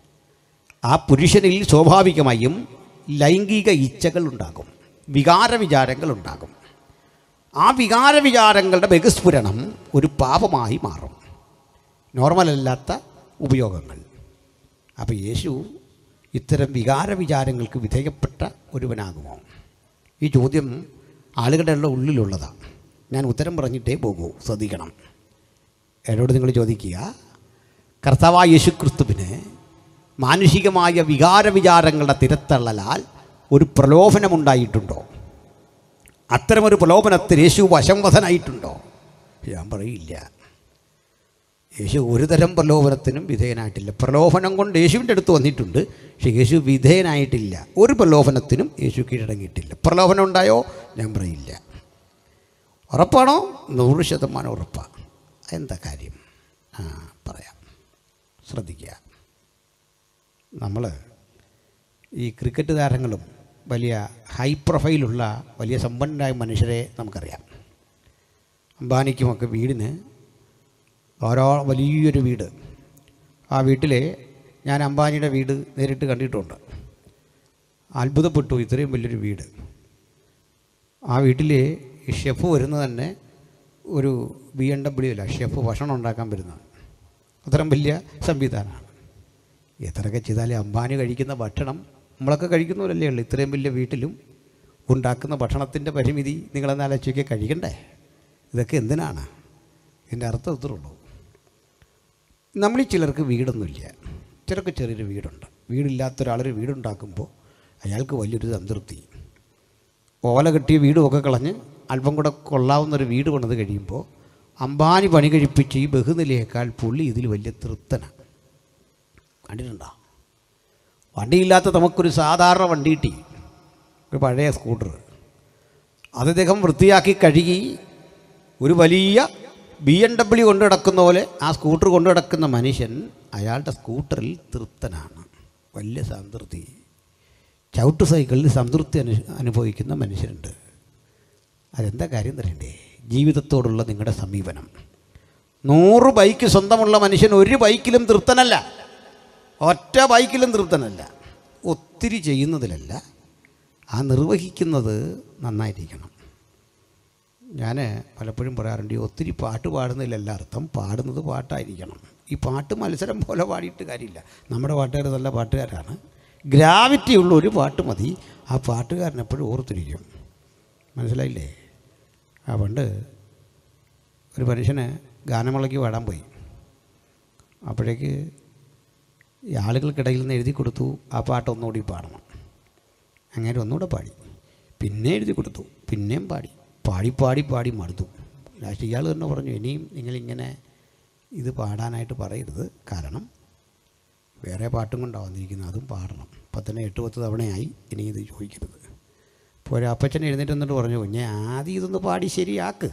ആ പുരുഷനിൽ സ്വാഭാവികമായും ലൈംഗിക ഇച്ഛകൾ ഉണ്ടാകും വികാര വിചാരങ്ങൾ ഉണ്ടാകും ആ വികാര വിചാരങ്ങളുടെ ബഹിസ്ഫുരണം ഒരു പാപമായി മാറും നോർമലല്ലാത്ത ഉപയോഗങ്ങൾ അപ്പോൾ യേശു ഇത്തരം വികാര വിചാരങ്ങൾക്ക് വിധേയപ്പെട്ട ഒരുവനാകുമോ ഈ ചോദ്യം ആളുകളുടെ ഉള്ള ഉള്ളിലുള്ളതാണ് ഞാൻ ഉത്തരം പറഞ്ഞിട്ടേ പോകൂ ശ്രദ്ധിക്കണം എന്നോട് നിങ്ങൾ ചോദിക്കുക കർത്താവായ യേശു ക്രിസ്തുവിന് മാനുഷികമായ വികാര വിചാരങ്ങളുടെ തിരത്തള്ളലാൽ ഒരു പ്രലോഭനമുണ്ടായിട്ടുണ്ടോ അത്തരമൊരു പ്രലോഭനത്തിൽ യേശു വശംവധനായിട്ടുണ്ടോ ഞാൻ പറയില്ല യേശു ഒരു തരം പ്രലോഭനത്തിനും വിധേയനായിട്ടില്ല പ്രലോഭനം കൊണ്ട് യേശുവിൻ്റെ അടുത്ത് വന്നിട്ടുണ്ട് പക്ഷേ യേശു വിധേയനായിട്ടില്ല ഒരു പ്രലോഭനത്തിനും യേശു കീഴടങ്ങിയിട്ടില്ല പ്രലോഭനം ഉണ്ടായോ ഞാൻ പറയില്ല ഉറപ്പാണോ നൂറ് ശതമാനം ഉറപ്പാണ് എന്താ കാര്യം ആ പറയാം ശ്രദ്ധിക്കുക നമ്മൾ ഈ ക്രിക്കറ്റ് താരങ്ങളും വലിയ ഹൈ പ്രൊഫൈലുള്ള വലിയ സമ്പന്നരായ മനുഷ്യരെ നമുക്കറിയാം അംബാനിക്കുമൊക്കെ വീടിന് ഓരോ വലിയൊരു വീട് ആ വീട്ടിലെ ഞാൻ അംബാനിയുടെ വീട് നേരിട്ട് കണ്ടിട്ടുണ്ട് അത്ഭുതപ്പെട്ടു ഇത്രയും വലിയൊരു വീട് ആ വീട്ടിലെ ഈ ഷെഫ് വരുന്നത് തന്നെ ഒരു ബി എം ഡബ്ല്യു അല്ല ഷെഫ് ഭക്ഷണം ഉണ്ടാക്കാൻ വരുന്നത് അത്രയും വലിയ സംവിധാനമാണ് എത്രയൊക്കെ ചെയ്താലും അംബാനി കഴിക്കുന്ന ഭക്ഷണം നമ്മളൊക്കെ കഴിക്കുന്നവരല്ലേ ഉള്ളൂ ഇത്രയും വലിയ വീട്ടിലും ഉണ്ടാക്കുന്ന ഭക്ഷണത്തിൻ്റെ പരിമിതി നിങ്ങളെന്ന് ആലോചിക്കുക കഴിക്കണ്ടേ ഇതൊക്കെ എന്തിനാണ് എൻ്റെ അർത്ഥം ഇത്രേ ഉള്ളൂ നമ്മളിൽ ചിലർക്ക് വീടൊന്നുമില്ല ചിലർക്ക് ചെറിയൊരു വീടുണ്ട് വീടില്ലാത്ത ഒരാളൊരു വീടുണ്ടാക്കുമ്പോൾ അയാൾക്ക് വലിയൊരു സംതൃപ്തി ഓല കെട്ടിയ വീടുമൊക്കെ കളഞ്ഞ് അല്പം കൂടെ കൊള്ളാവുന്നൊരു വീട് പണിത് കഴിയുമ്പോൾ അംബാനി പണി കഴിപ്പിച്ച് ഈ ബഹുനിലയേക്കാൾ പുള്ളി ഇതിൽ വലിയ തൃപ്തനാണ് കണ്ടിട്ടുണ്ടോ വണ്ടിയില്ലാത്ത നമുക്കൊരു സാധാരണ വണ്ടി കിട്ടി ഒരു പഴയ സ്കൂട്ടർ അത് അദ്ദേഹം വൃത്തിയാക്കി കഴുകി ഒരു വലിയ ബി എം ഡബ്ല്യു കൊണ്ടു നടക്കുന്ന പോലെ ആ സ്കൂട്ടർ കൊണ്ടു നടക്കുന്ന മനുഷ്യൻ അയാളുടെ സ്കൂട്ടറിൽ തൃപ്തനാണ് വലിയ സംതൃപ്തി ചവിട്ട് സൈക്കിളിൽ സംതൃപ്തി അനു അനുഭവിക്കുന്ന മനുഷ്യരുണ്ട് അതെന്താ കാര്യം തരണ്ടേ ജീവിതത്തോടുള്ള നിങ്ങളുടെ സമീപനം നൂറ് ബൈക്ക് സ്വന്തമുള്ള മനുഷ്യൻ ഒരു ബൈക്കിലും തൃപ്തനല്ല ഒറ്റ ബൈക്കിലും തൃപ്തനല്ല ഒത്തിരി ചെയ്യുന്നതിലല്ല ആ നിർവഹിക്കുന്നത് നന്നായിരിക്കണം ഞാൻ പലപ്പോഴും പറയാറുണ്ട് ഈ ഒത്തിരി പാട്ട് പാടുന്നതിലല്ല അർത്ഥം പാടുന്നത് പാട്ടായിരിക്കണം ഈ പാട്ട് മത്സരം പോലെ പാടിയിട്ട് കാര്യമില്ല നമ്മുടെ പാട്ടുകാർ നല്ല പാട്ടുകാരാണ് ഗ്രാവിറ്റി ഉള്ള ഒരു പാട്ട് മതി ആ പാട്ടുകാരൻ എപ്പോഴും ഓർത്തിരിക്കും മനസ്സിലായില്ലേ ആ പണ്ട് ഒരു മനുഷ്യന് ഗാനമേളയ്ക്ക് പാടാൻ പോയി അപ്പോഴേക്ക് ഈ ആളുകൾക്കിടയിൽ നിന്ന് എഴുതി കൊടുത്തു ആ പാട്ട് ഒന്നുകൂടി പാടണം അങ്ങനെ ഒന്നുകൂടെ പാടി പിന്നെ എഴുതി കൊടുത്തു പിന്നെയും പാടി പാടി പാടി പാടി മടുത്തു ലാസ്റ്റ് ഇയാൾ തന്നെ പറഞ്ഞു ഇനിയും നിങ്ങളിങ്ങനെ ഇത് പാടാനായിട്ട് പറയരുത് കാരണം വേറെ പാട്ടും കൊണ്ടാണ് വന്നിരിക്കുന്നത് അതും പാടണം ഇപ്പം തന്നെ എട്ട് പത്ത് തവണയായി ഇനി ഇത് ചോദിക്കരുത് അപ്പോൾ ഒരു അപ്പച്ചൻ എഴുന്നേറ്റ് എന്നിട്ട് പറഞ്ഞു ഞാൻ ആദ്യം ഇതൊന്ന് പാടി ശരിയാക്ക്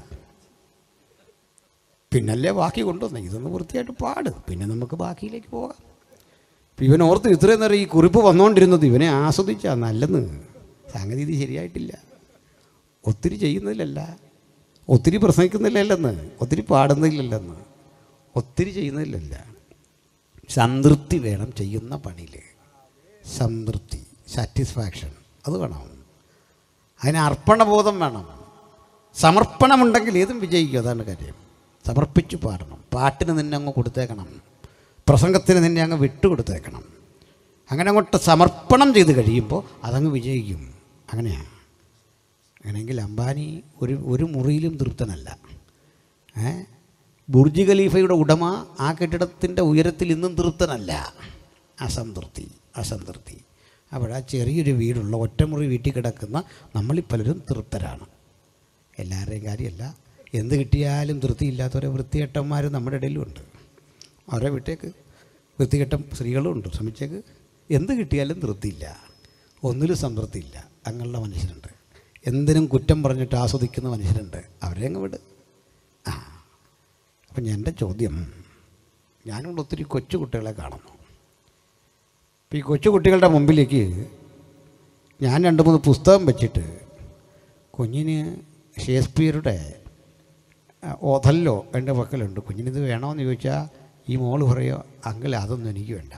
പിന്നല്ലേ ബാക്കി കൊണ്ടുവന്നേ ഇതൊന്ന് വൃത്തിയായിട്ട് പാട് പിന്നെ നമുക്ക് ബാക്കിയിലേക്ക് പോകാം ഇപ്പം ഇവൻ ഓർത്ത് ഇത്രയും നേരം ഈ കുറിപ്പ് വന്നുകൊണ്ടിരുന്നത് ഇവനെ ആസ്വദിച്ചാ നല്ലെന്ന് സംഗതി ഇത് ശരിയായിട്ടില്ല ഒത്തിരി ചെയ്യുന്നതിലല്ല ഒത്തിരി പ്രസംഗിക്കുന്നില്ലല്ലെന്ന് ഒത്തിരി പാടുന്നതിലല്ലെന്ന് ഒത്തിരി ചെയ്യുന്നതിലല്ല സംതൃപ്തി വേണം ചെയ്യുന്ന പണിയിൽ സംതൃപ്തി സാറ്റിസ്ഫാക്ഷൻ അത് വേണം അതിന് അർപ്പണബോധം വേണം സമർപ്പണമുണ്ടെങ്കിൽ ഏതും വിജയിക്കും അതാണ് കാര്യം സമർപ്പിച്ച് പാടണം പാട്ടിന് നിന്നെ അങ്ങ് കൊടുത്തേക്കണം പ്രസംഗത്തിന് നിന്നെ അങ്ങ് വിട്ടുകൊടുത്തേക്കണം അങ്ങനെ അങ്ങോട്ട് സമർപ്പണം ചെയ്ത് കഴിയുമ്പോൾ അതങ്ങ് വിജയിക്കും അങ്ങനെയാണ് അങ്ങനെയെങ്കിൽ അംബാനി ഒരു ഒരു മുറിയിലും തൃപ്തനല്ല ഏ ബുർജ് ഖലീഫയുടെ ഉടമ ആ കെട്ടിടത്തിൻ്റെ ഉയരത്തിൽ ഇന്നും തൃപ്തനല്ല അസംതൃപ്തി അസംതൃപ്തി അവിടെ ആ ചെറിയൊരു വീടുള്ള ഒറ്റമുറി വീട്ടിൽ കിടക്കുന്ന നമ്മളിൽ പലരും തൃപ്തരാണ് എല്ലാവരുടെയും കാര്യമല്ല എന്ത് കിട്ടിയാലും തൃപ്തിയില്ലാത്തവരെ വൃത്തികെട്ടന്മാർ നമ്മുടെ ഇടയിലുമുണ്ട് അവരെ വിട്ടേക്ക് വൃത്തികെട്ട സ്ത്രീകളും ഉണ്ട് ശ്രമിച്ചേക്ക് എന്ത് കിട്ടിയാലും തൃപ്തിയില്ല ഒന്നിലും സംതൃപ്തിയില്ല അങ്ങനെയുള്ള മനുഷ്യരുണ്ട് എന്തിനും കുറ്റം പറഞ്ഞിട്ട് ആസ്വദിക്കുന്ന മനുഷ്യരുണ്ട് അവരെ അങ്ങ് വിട് ആ അപ്പം എൻ്റെ ചോദ്യം ഞാനിവിടെ ഒത്തിരി കൊച്ചു കുട്ടികളെ കാണുന്നു അപ്പോൾ ഈ കൊച്ചു കുട്ടികളുടെ മുമ്പിലേക്ക് ഞാൻ രണ്ട് മൂന്ന് പുസ്തകം വെച്ചിട്ട് കുഞ്ഞിന് ഷേക്സ്പിയറുടെ ആ, ഓഥല്ലോ എൻ്റെ പക്കലുണ്ട് കുഞ്ഞിനിത് വേണമെന്ന് ചോദിച്ചാൽ ഈ മോള് പറയുക അങ്കിൾ അതൊന്നും എനിക്ക് വേണ്ട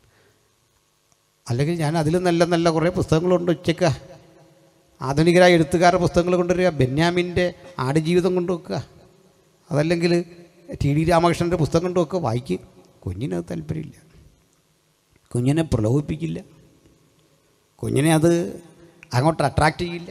അല്ലെങ്കിൽ ഞാൻ അതിലും നല്ല നല്ല കുറേ പുസ്തകങ്ങളുണ്ട് ഉച്ചക്ക ആധുനികരായ എഴുത്തുകാരുടെ പുസ്തകങ്ങൾ കൊണ്ടുവരിക ബെന്യാമിൻ്റെ ആടുജീവിതം കൊണ്ടുവെക്കുക അതല്ലെങ്കിൽ ടി ഡി രാമകൃഷ്ണൻ്റെ പുസ്തകം കൊണ്ടുവെക്കുക വായിക്കുക കുഞ്ഞിനത് താല്പര്യമില്ല കുഞ്ഞിനെ പ്രലോഭിപ്പിക്കില്ല കുഞ്ഞിനെ അത് അങ്ങോട്ട് അട്രാക്റ്റ് ചെയ്യില്ല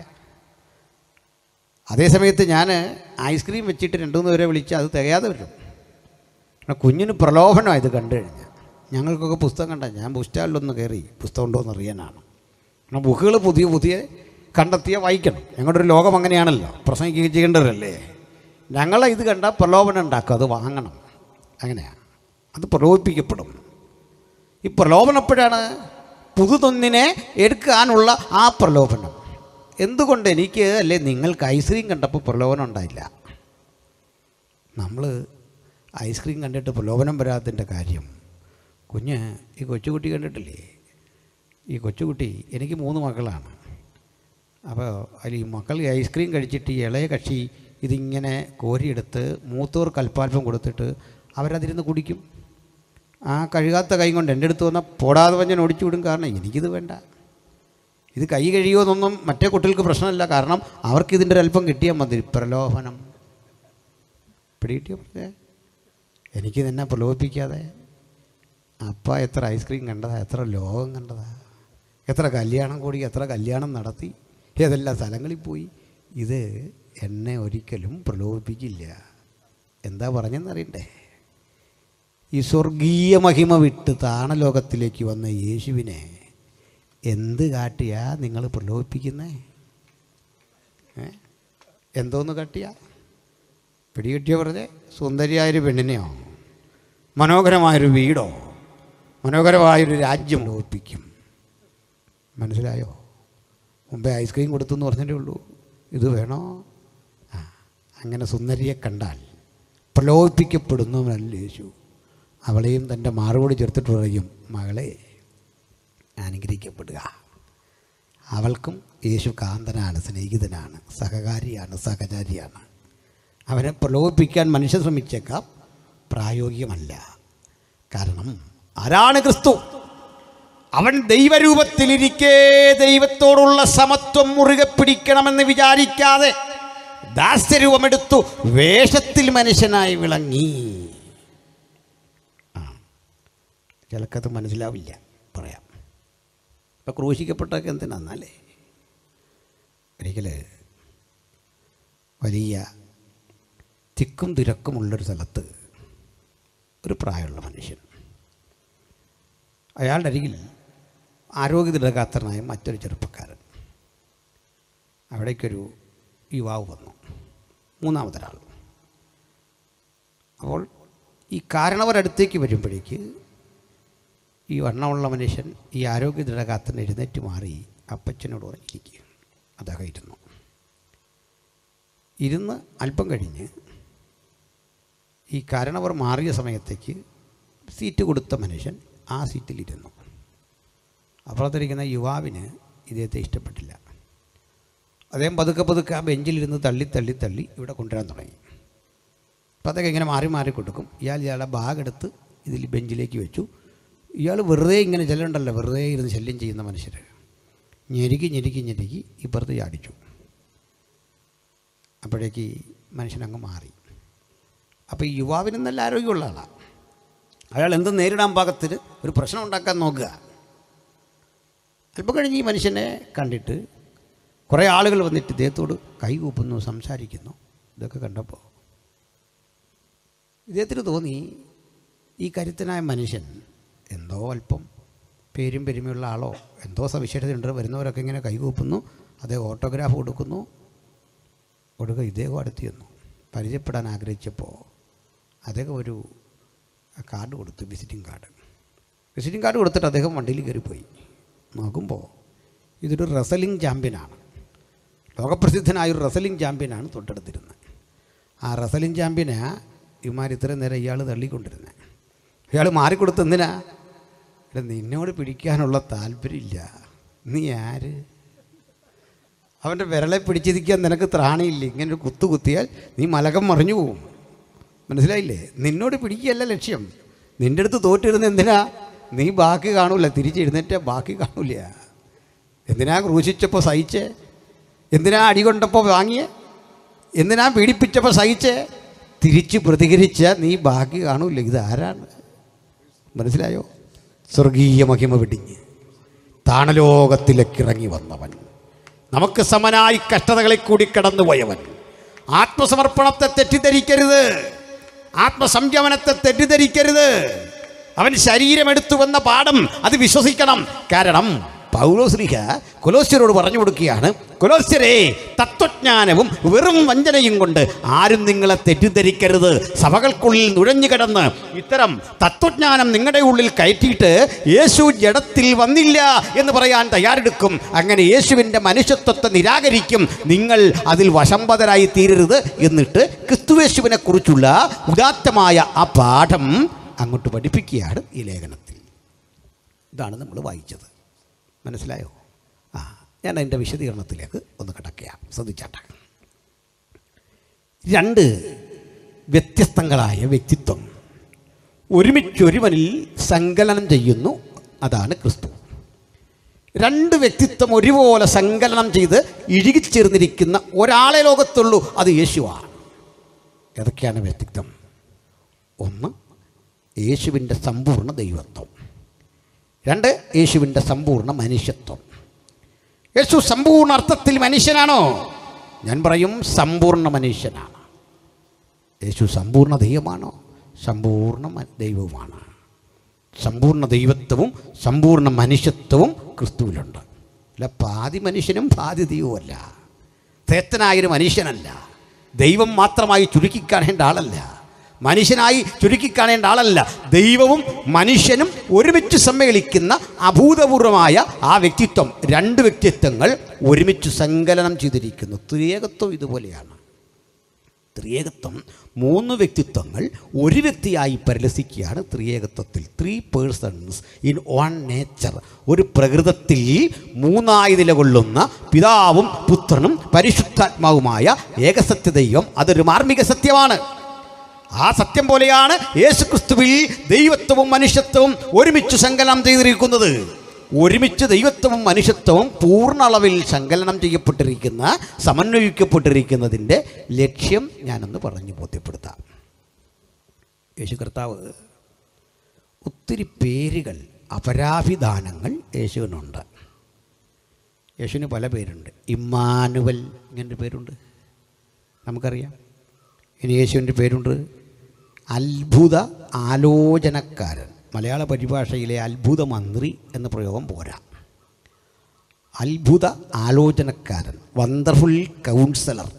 അതേസമയത്ത് ഞാൻ ഐസ്ക്രീം വെച്ചിട്ട് രണ്ടു മൂന്ന് പേരെ വിളിച്ച് അത് തികയാതെ വരും കാരണം കുഞ്ഞിന് പ്രലോഭനമാണ് ഇത് കണ്ടു കഴിഞ്ഞാൽ ഞങ്ങൾക്കൊക്കെ പുസ്തകം കണ്ട ഞാൻ ബുക്ക് സ്റ്റാളിലൊന്ന് കയറി പുസ്തകം ഉണ്ടോ എന്ന് അറിയാനാണ് കാരണം ബുക്കുകൾ പുതിയ പുതിയ കണ്ടെത്തിയ വായിക്കണം ഞങ്ങളുടെ ഒരു ലോകം അങ്ങനെയാണല്ലോ പ്രസംഗിക്കുകയും ചെയ്യേണ്ടവരല്ലേ ഞങ്ങളെ ഇത് കണ്ടാൽ പ്രലോഭനം ഉണ്ടാക്കും അത് വാങ്ങണം അങ്ങനെയാണ് അത് പ്രലോഭിപ്പിക്കപ്പെടും ഈ പ്രലോഭനം എപ്പോഴാണ് പുതുതൊന്നിനെ എടുക്കാനുള്ള ആ പ്രലോഭനം എന്തുകൊണ്ട് എനിക്ക് അല്ലെ നിങ്ങൾക്ക് ഐസ്ക്രീം കണ്ടപ്പോൾ പ്രലോഭനം ഉണ്ടായില്ല നമ്മൾ ഐസ്ക്രീം കണ്ടിട്ട് പ്രലോഭനം വരാത്തതിൻ്റെ കാര്യം കുഞ്ഞ് ഈ കൊച്ചുകുട്ടി കണ്ടിട്ടില്ലേ ഈ കൊച്ചുകുട്ടി എനിക്ക് മൂന്ന് മക്കളാണ് അപ്പോൾ അതിൽ ഈ മക്കൾ ഈ ഐസ്ക്രീം കഴിച്ചിട്ട് ഈ ഇളയ കക്ഷി ഇതിങ്ങനെ കോരിയെടുത്ത് മൂത്തോർ കൽപ്പാൽപ്പം കൊടുത്തിട്ട് അവരതിരുന്ന് കുടിക്കും ആ കഴുകാത്ത കൈ കൊണ്ട് എൻ്റെ അടുത്ത് വന്നാൽ പോടാതെ വഞ്ഞൻ ഓടിച്ചു വിടും കാരണം എനിക്കിത് വേണ്ട ഇത് കൈ കഴിയുമെന്നൊന്നും മറ്റേ കുട്ടികൾക്ക് പ്രശ്നമില്ല കാരണം അവർക്ക് ഇതിൻ്റെ ഒരു അല്പം കിട്ടിയാൽ മതി പ്രലോഭനം പിടികിട്ടിയോ പറഞ്ഞേ എനിക്ക് തന്നെ പ്രലോഭിപ്പിക്കാതെ അപ്പ എത്ര ഐസ്ക്രീം കണ്ടതാ എത്ര ലോകം കണ്ടതാ എത്ര കല്യാണം കൂടി എത്ര കല്യാണം നടത്തി ഏതെല്ലാം സ്ഥലങ്ങളിൽ പോയി ഇത് എന്നെ ഒരിക്കലും പ്രലോഭിപ്പിക്കില്ല എന്താ പറഞ്ഞെന്നറിയണ്ടേ ഈ സ്വർഗീയ മഹിമ വിട്ട് താണലോകത്തിലേക്ക് വന്ന യേശുവിനെ എന്ത് കാട്ടിയാ നിങ്ങൾ പ്രലോഭിപ്പിക്കുന്നേ ഏ? എന്തോന്ന് കാട്ടിയാ പിടികിട്ടിയ വെറുതെ സുന്ദരിയായൊരു പെണ്ണിനെയോ മനോഹരമായൊരു വീടോ മനോഹരമായൊരു രാജ്യം ലോപിക്കും മനസ്സിലായോ മുമ്പേ ഐസ്ക്രീം കൊടുത്തു എന്ന് പറഞ്ഞതേ ഉള്ളൂ ഇത് വേണോ ആ അങ്ങനെ സുന്ദരിയെ കണ്ടാൽ പ്രലോഭിപ്പിക്കപ്പെടുന്നവനല്ല യേശു അവളെയും തൻ്റെ മാറോട് ചേർത്തിട്ട് പറയും മകളെ അനുഗ്രഹിക്കപ്പെടുക അവൾക്കും യേശു കാന്തനാണ് സ്നേഹിതനാണ് സഹകാരിയാണ് സഹചാരിയാണ് അവനെ പ്രലോഭിപ്പിക്കാൻ മനുഷ്യൻ ശ്രമിച്ചേക്കാം പ്രായോഗികമല്ല കാരണം ആരാണ് ക്രിസ്തു അവൻ ദൈവരൂപത്തിലിരിക്കെ ദൈവത്തോടുള്ള സമത്വം മുറുകെ പിടിക്കണമെന്ന് വിചാരിക്കാതെ ദാസ്യരൂപമെടുത്തു വേഷത്തിൽ മനുഷ്യനായി വിളങ്ങി ആ ചിലക്കത് മനസ്സിലാവില്ല പറയാം ഇപ്പം ക്രൂശിക്കപ്പെട്ടൊക്കെ എന്തിനാന്നല്ലേ ഒരിക്കൽ വലിയ തിക്കും തിരക്കുമുള്ളൊരു സ്ഥലത്ത് ഒരു പ്രായമുള്ള മനുഷ്യൻ അയാളുടെ അരികിൽ ആരോഗ്യദൃഢഗാത്രനായ മറ്റൊരു ചെറുപ്പക്കാരൻ അവിടേക്കൊരു യുവാവ് വന്നു മൂന്നാമതൊരാൾ അപ്പോൾ ഈ കാരണവരടുത്തേക്ക് വരുമ്പോഴേക്ക് ഈ വണ്ണമുള്ള മനുഷ്യൻ ഈ ആരോഗ്യദൃഢഗാത്രൻ എഴുന്നേറ്റ് മാറി അപ്പച്ചനോട് പറഞ്ഞിരിക്കുക അദ്ദേഹം ഇരുന്നു ഇരുന്ന് അല്പം കഴിഞ്ഞ് ഈ കാരണവർ മാറിയ സമയത്തേക്ക് സീറ്റ് കൊടുത്ത മനുഷ്യൻ ആ സീറ്റിലിരുന്നു അപ്പുറത്തിരിക്കുന്ന യുവാവിന് ഇദ്ദേഹത്തെ ഇഷ്ടപ്പെട്ടില്ല അദ്ദേഹം പതുക്കെ പതുക്കെ ആ ബെഞ്ചിലിരുന്ന് തള്ളി തള്ളി തള്ളി ഇവിടെ കൊണ്ടുവരാൻ തുടങ്ങി അപ്പോൾ അതൊക്കെ ഇങ്ങനെ മാറി മാറി കൊടുക്കും ഇയാൾ ഇയാളുടെ ബാഗ് എടുത്ത് ഇതിൽ ബെഞ്ചിലേക്ക് വെച്ചു ഇയാൾ വെറുതെ ഇങ്ങനെ ചെല്ലുണ്ടല്ലോ വെറുതെ ഇരുന്ന് ശല്യം ചെയ്യുന്ന മനുഷ്യർ ഞെരുക്കി ഞെരുക്കി ഞെരുക്കി ഇപ്പുറത്ത് ചാടിച്ചു അപ്പോഴേക്ക് ഈ മനുഷ്യനങ്ങ് മാറി അപ്പോൾ ഈ യുവാവിന് നല്ല ആരോഗ്യമുള്ള ആളാണ് അയാൾ എന്ത് നേരിടാൻ പാകത്തിന് ഒരു പ്രശ്നം ഉണ്ടാക്കാൻ നോക്കുക അല്പം കഴിഞ്ഞ് ഈ മനുഷ്യനെ കണ്ടിട്ട് കുറേ ആളുകൾ വന്നിട്ട് ഇദ്ദേഹത്തോട് കൈകൂപ്പുന്നു സംസാരിക്കുന്നു ഇതൊക്കെ കണ്ടപ്പോൾ ഇദ്ദേഹത്തിന് തോന്നി ഈ കരുത്തനായ മനുഷ്യൻ എന്തോ അല്പം പേരും പെരുമയുള്ള ആളോ എന്തോ സവിശേഷതയുണ്ട് വരുന്നവരൊക്കെ ഇങ്ങനെ കൈകൂപ്പുന്നു അദ്ദേഹം ഓട്ടോഗ്രാഫ് കൊടുക്കുന്നു കൊടുക്കുക ഇദ്ദേഹം അടുത്ത് ചെന്നു പരിചയപ്പെടാൻ ആഗ്രഹിച്ചപ്പോൾ അദ്ദേഹം ഒരു കാർഡ് കൊടുത്തു വിസിറ്റിംഗ് കാർഡ് വിസിറ്റിംഗ് കാർഡ് കൊടുത്തിട്ട് അദ്ദേഹം വണ്ടിയിൽ കയറിപ്പോയി നോക്കുമ്പോൾ ഇതൊരു റസലിംഗ് ചാമ്പ്യനാണ് ലോകപ്രസിദ്ധനായ ഒരു റസലിംഗ് ചാമ്പ്യനാണ് തൊട്ടടുത്തിരുന്നത് ആ റസലിംഗ് ചാമ്പ്യനെ ഇമാർ ഇത്രയും നേരം ഇയാൾ തള്ളിക്കൊണ്ടിരുന്നത് ഇയാൾ മാറിക്കൊടുത്ത് എന്തിനാ എടാ നിന്നോട് പിടിക്കാനുള്ള താല്പര്യമില്ല നീ ആര് അവൻ്റെ വിരളെ പിടിച്ചിരിക്കാൻ നിനക്ക് ത്രാണിയില്ല ഇങ്ങനെ ഒരു കുത്തു കുത്തിയാൽ നീ മലകം മറിഞ്ഞു പോവും മനസ്സിലായില്ലേ നിന്നോട് പിടിക്കുകയല്ല ലക്ഷ്യം നിൻ്റെ അടുത്ത് തോറ്റിരുന്ന എന്തിനാ നീ ബാക്കി കാണൂല തിരിച്ചെഴുന്നേറ്റ ബാക്കി കാണൂല എന്തിനാ ക്രൂശിച്ചപ്പോൾ സഹിച്ചേ എന്തിനാ അടി കൊണ്ടപ്പോൾ വാങ്ങിയേ എന്തിനാ പീഡിപ്പിച്ചപ്പോൾ സഹിച്ചേ തിരിച്ച് പ്രതികരിച്ച നീ ബാക്കി കാണൂല ഇതാരാണ് മനസ്സിലായോ സ്വർഗീയ മഹിമ വെടിഞ്ഞ് താണലോകത്തിലേക്ക് ഇറങ്ങി വന്നവൻ നമുക്ക് സമനായി കഷ്ടതകളിൽ കൂടി കടന്നുപോയവൻ ആത്മസമർപ്പണത്തെ തെറ്റിദ്ധരിക്കരുത് ആത്മസംയമനത്തെ തെറ്റിദ്ധരിക്കരുത് അവൻ ശരീരമെടുത്തു വന്ന പാഠം അത് വിശ്വസിക്കണം കാരണം പൗലോസ്ലിഹ കൊലോസ്യരോട് പറഞ്ഞു കൊടുക്കുകയാണ് കൊലോസ്യരെ തത്വജ്ഞാനവും വെറും വഞ്ചനയും കൊണ്ട് ആരും നിങ്ങളെ തെറ്റിദ്ധരിക്കരുത് സഭകൾക്കുള്ളിൽ നുഴഞ്ഞു കിടന്ന് ഇത്തരം തത്വജ്ഞാനം നിങ്ങളുടെ ഉള്ളിൽ കയറ്റിയിട്ട് യേശു ജഡത്തിൽ വന്നില്ല എന്ന് പറയാൻ തയ്യാറെടുക്കും അങ്ങനെ യേശുവിൻ്റെ മനുഷ്യത്വത്തെ നിരാകരിക്കും നിങ്ങൾ അതിൽ വശംബദരായി തീരരുത് എന്നിട്ട് ക്രിസ്തുവേശുവിനെ കുറിച്ചുള്ള ഉദാത്തമായ ആ പാഠം അങ്ങോട്ട് പഠിപ്പിക്കുകയാണ് ഈ ലേഖനത്തിൽ ഇതാണ് നമ്മൾ വായിച്ചത് മനസ്സിലായോ ആ ഞാൻ അതിൻ്റെ വിശദീകരണത്തിലേക്ക് ഒന്ന് കിടക്കുകയാണ് ശ്രദ്ധിച്ചാട്ടെ രണ്ട് വ്യത്യസ്തങ്ങളായ വ്യക്തിത്വം ഒരുമിച്ചൊരുവനിൽ സങ്കലനം ചെയ്യുന്നു അതാണ് ക്രിസ്തു രണ്ട് വ്യക്തിത്വം ഒരുപോലെ സങ്കലനം ചെയ്ത് ഇഴുകിച്ചേർന്നിരിക്കുന്ന ഒരാളെ ലോകത്തുള്ളൂ അത് യേശുവാണ് ഏതൊക്കെയാണ് വ്യക്തിത്വം ഒന്ന് യേശുവിൻ്റെ സമ്പൂർണ്ണ ദൈവത്വം രണ്ട് യേശുവിൻ്റെ സമ്പൂർണ്ണ മനുഷ്യത്വം യേശു സമ്പൂർണ്ണ അർത്ഥത്തിൽ മനുഷ്യനാണോ ഞാൻ പറയും സമ്പൂർണ്ണ മനുഷ്യനാണ് യേശു സമ്പൂർണ്ണ ദൈവമാണോ സമ്പൂർണ്ണ മ- ദൈവവുമാണ് സമ്പൂർണ്ണ ദൈവത്വവും സമ്പൂർണ്ണ മനുഷ്യത്വവും ക്രിസ്തുവിലുണ്ട് അല്ല പാതി മനുഷ്യനും പാതി ദൈവവുമല്ല തേത്തനായൊരു മനുഷ്യനല്ല ദൈവം മാത്രമായി ചുരുക്കിക്കാണേണ്ട ആളല്ല മനുഷ്യനായി ചുരുക്കിക്കാണേണ്ട ആളല്ല ദൈവവും മനുഷ്യനും ഒരുമിച്ച് സമ്മേളിക്കുന്ന അഭൂതപൂർവമായ ആ വ്യക്തിത്വം രണ്ട് വ്യക്തിത്വങ്ങൾ ഒരുമിച്ച് സങ്കലനം ചെയ്തിരിക്കുന്നു ത്രിയേകത്വം ഇതുപോലെയാണ് ത്രിയേകത്വം മൂന്ന് വ്യക്തിത്വങ്ങൾ ഒരു വ്യക്തിയായി പരിലസിക്കുകയാണ് ത്രിയേകത്വത്തിൽ three persons in one nature ഒരു പ്രകൃതത്തിൽ മൂന്നായി നിലകൊള്ളുന്ന പിതാവും പുത്രനും പരിശുദ്ധാത്മാവുമായ ഏകസത്യ ദൈവം അതൊരു മാർമിക സത്യമാണ് ആ സത്യം പോലെയാണ് യേശുക്രിസ്തുവിൽ ദൈവത്വവും മനുഷ്യത്വവും ഒരുമിച്ച് സങ്കലനം ചെയ്തിരിക്കുന്നത് ഒരുമിച്ച് ദൈവത്വവും മനുഷ്യത്വവും പൂർണ്ണ അളവിൽ സങ്കലനം ചെയ്യപ്പെട്ടിരിക്കുന്ന സമന്വയിക്കപ്പെട്ടിരിക്കുന്നതിൻ്റെ ലക്ഷ്യം ഞാനൊന്ന് പറഞ്ഞു ബോധ്യപ്പെടുത്താം യേശു കർത്താവ് ഒത്തിരി പേരുകൾ അപരാഭിധാനങ്ങൾ യേശുവിനുണ്ട് യേശുവിന് പല പേരുണ്ട് ഇമ്മാനുവൽ ഇങ്ങനൊരു പേരുണ്ട് നമുക്കറിയാം ഇനി യേശുവിൻ്റെ പേരുണ്ട് അത്ഭുത ആലോചനക്കാരൻ മലയാള പരിഭാഷയിലെ അത്ഭുത മന്ത്രി എന്ന പ്രയോഗം പോരാ അത്ഭുത ആലോചനക്കാരൻ വണ്ടർഫുൾ കൗൺസിലർ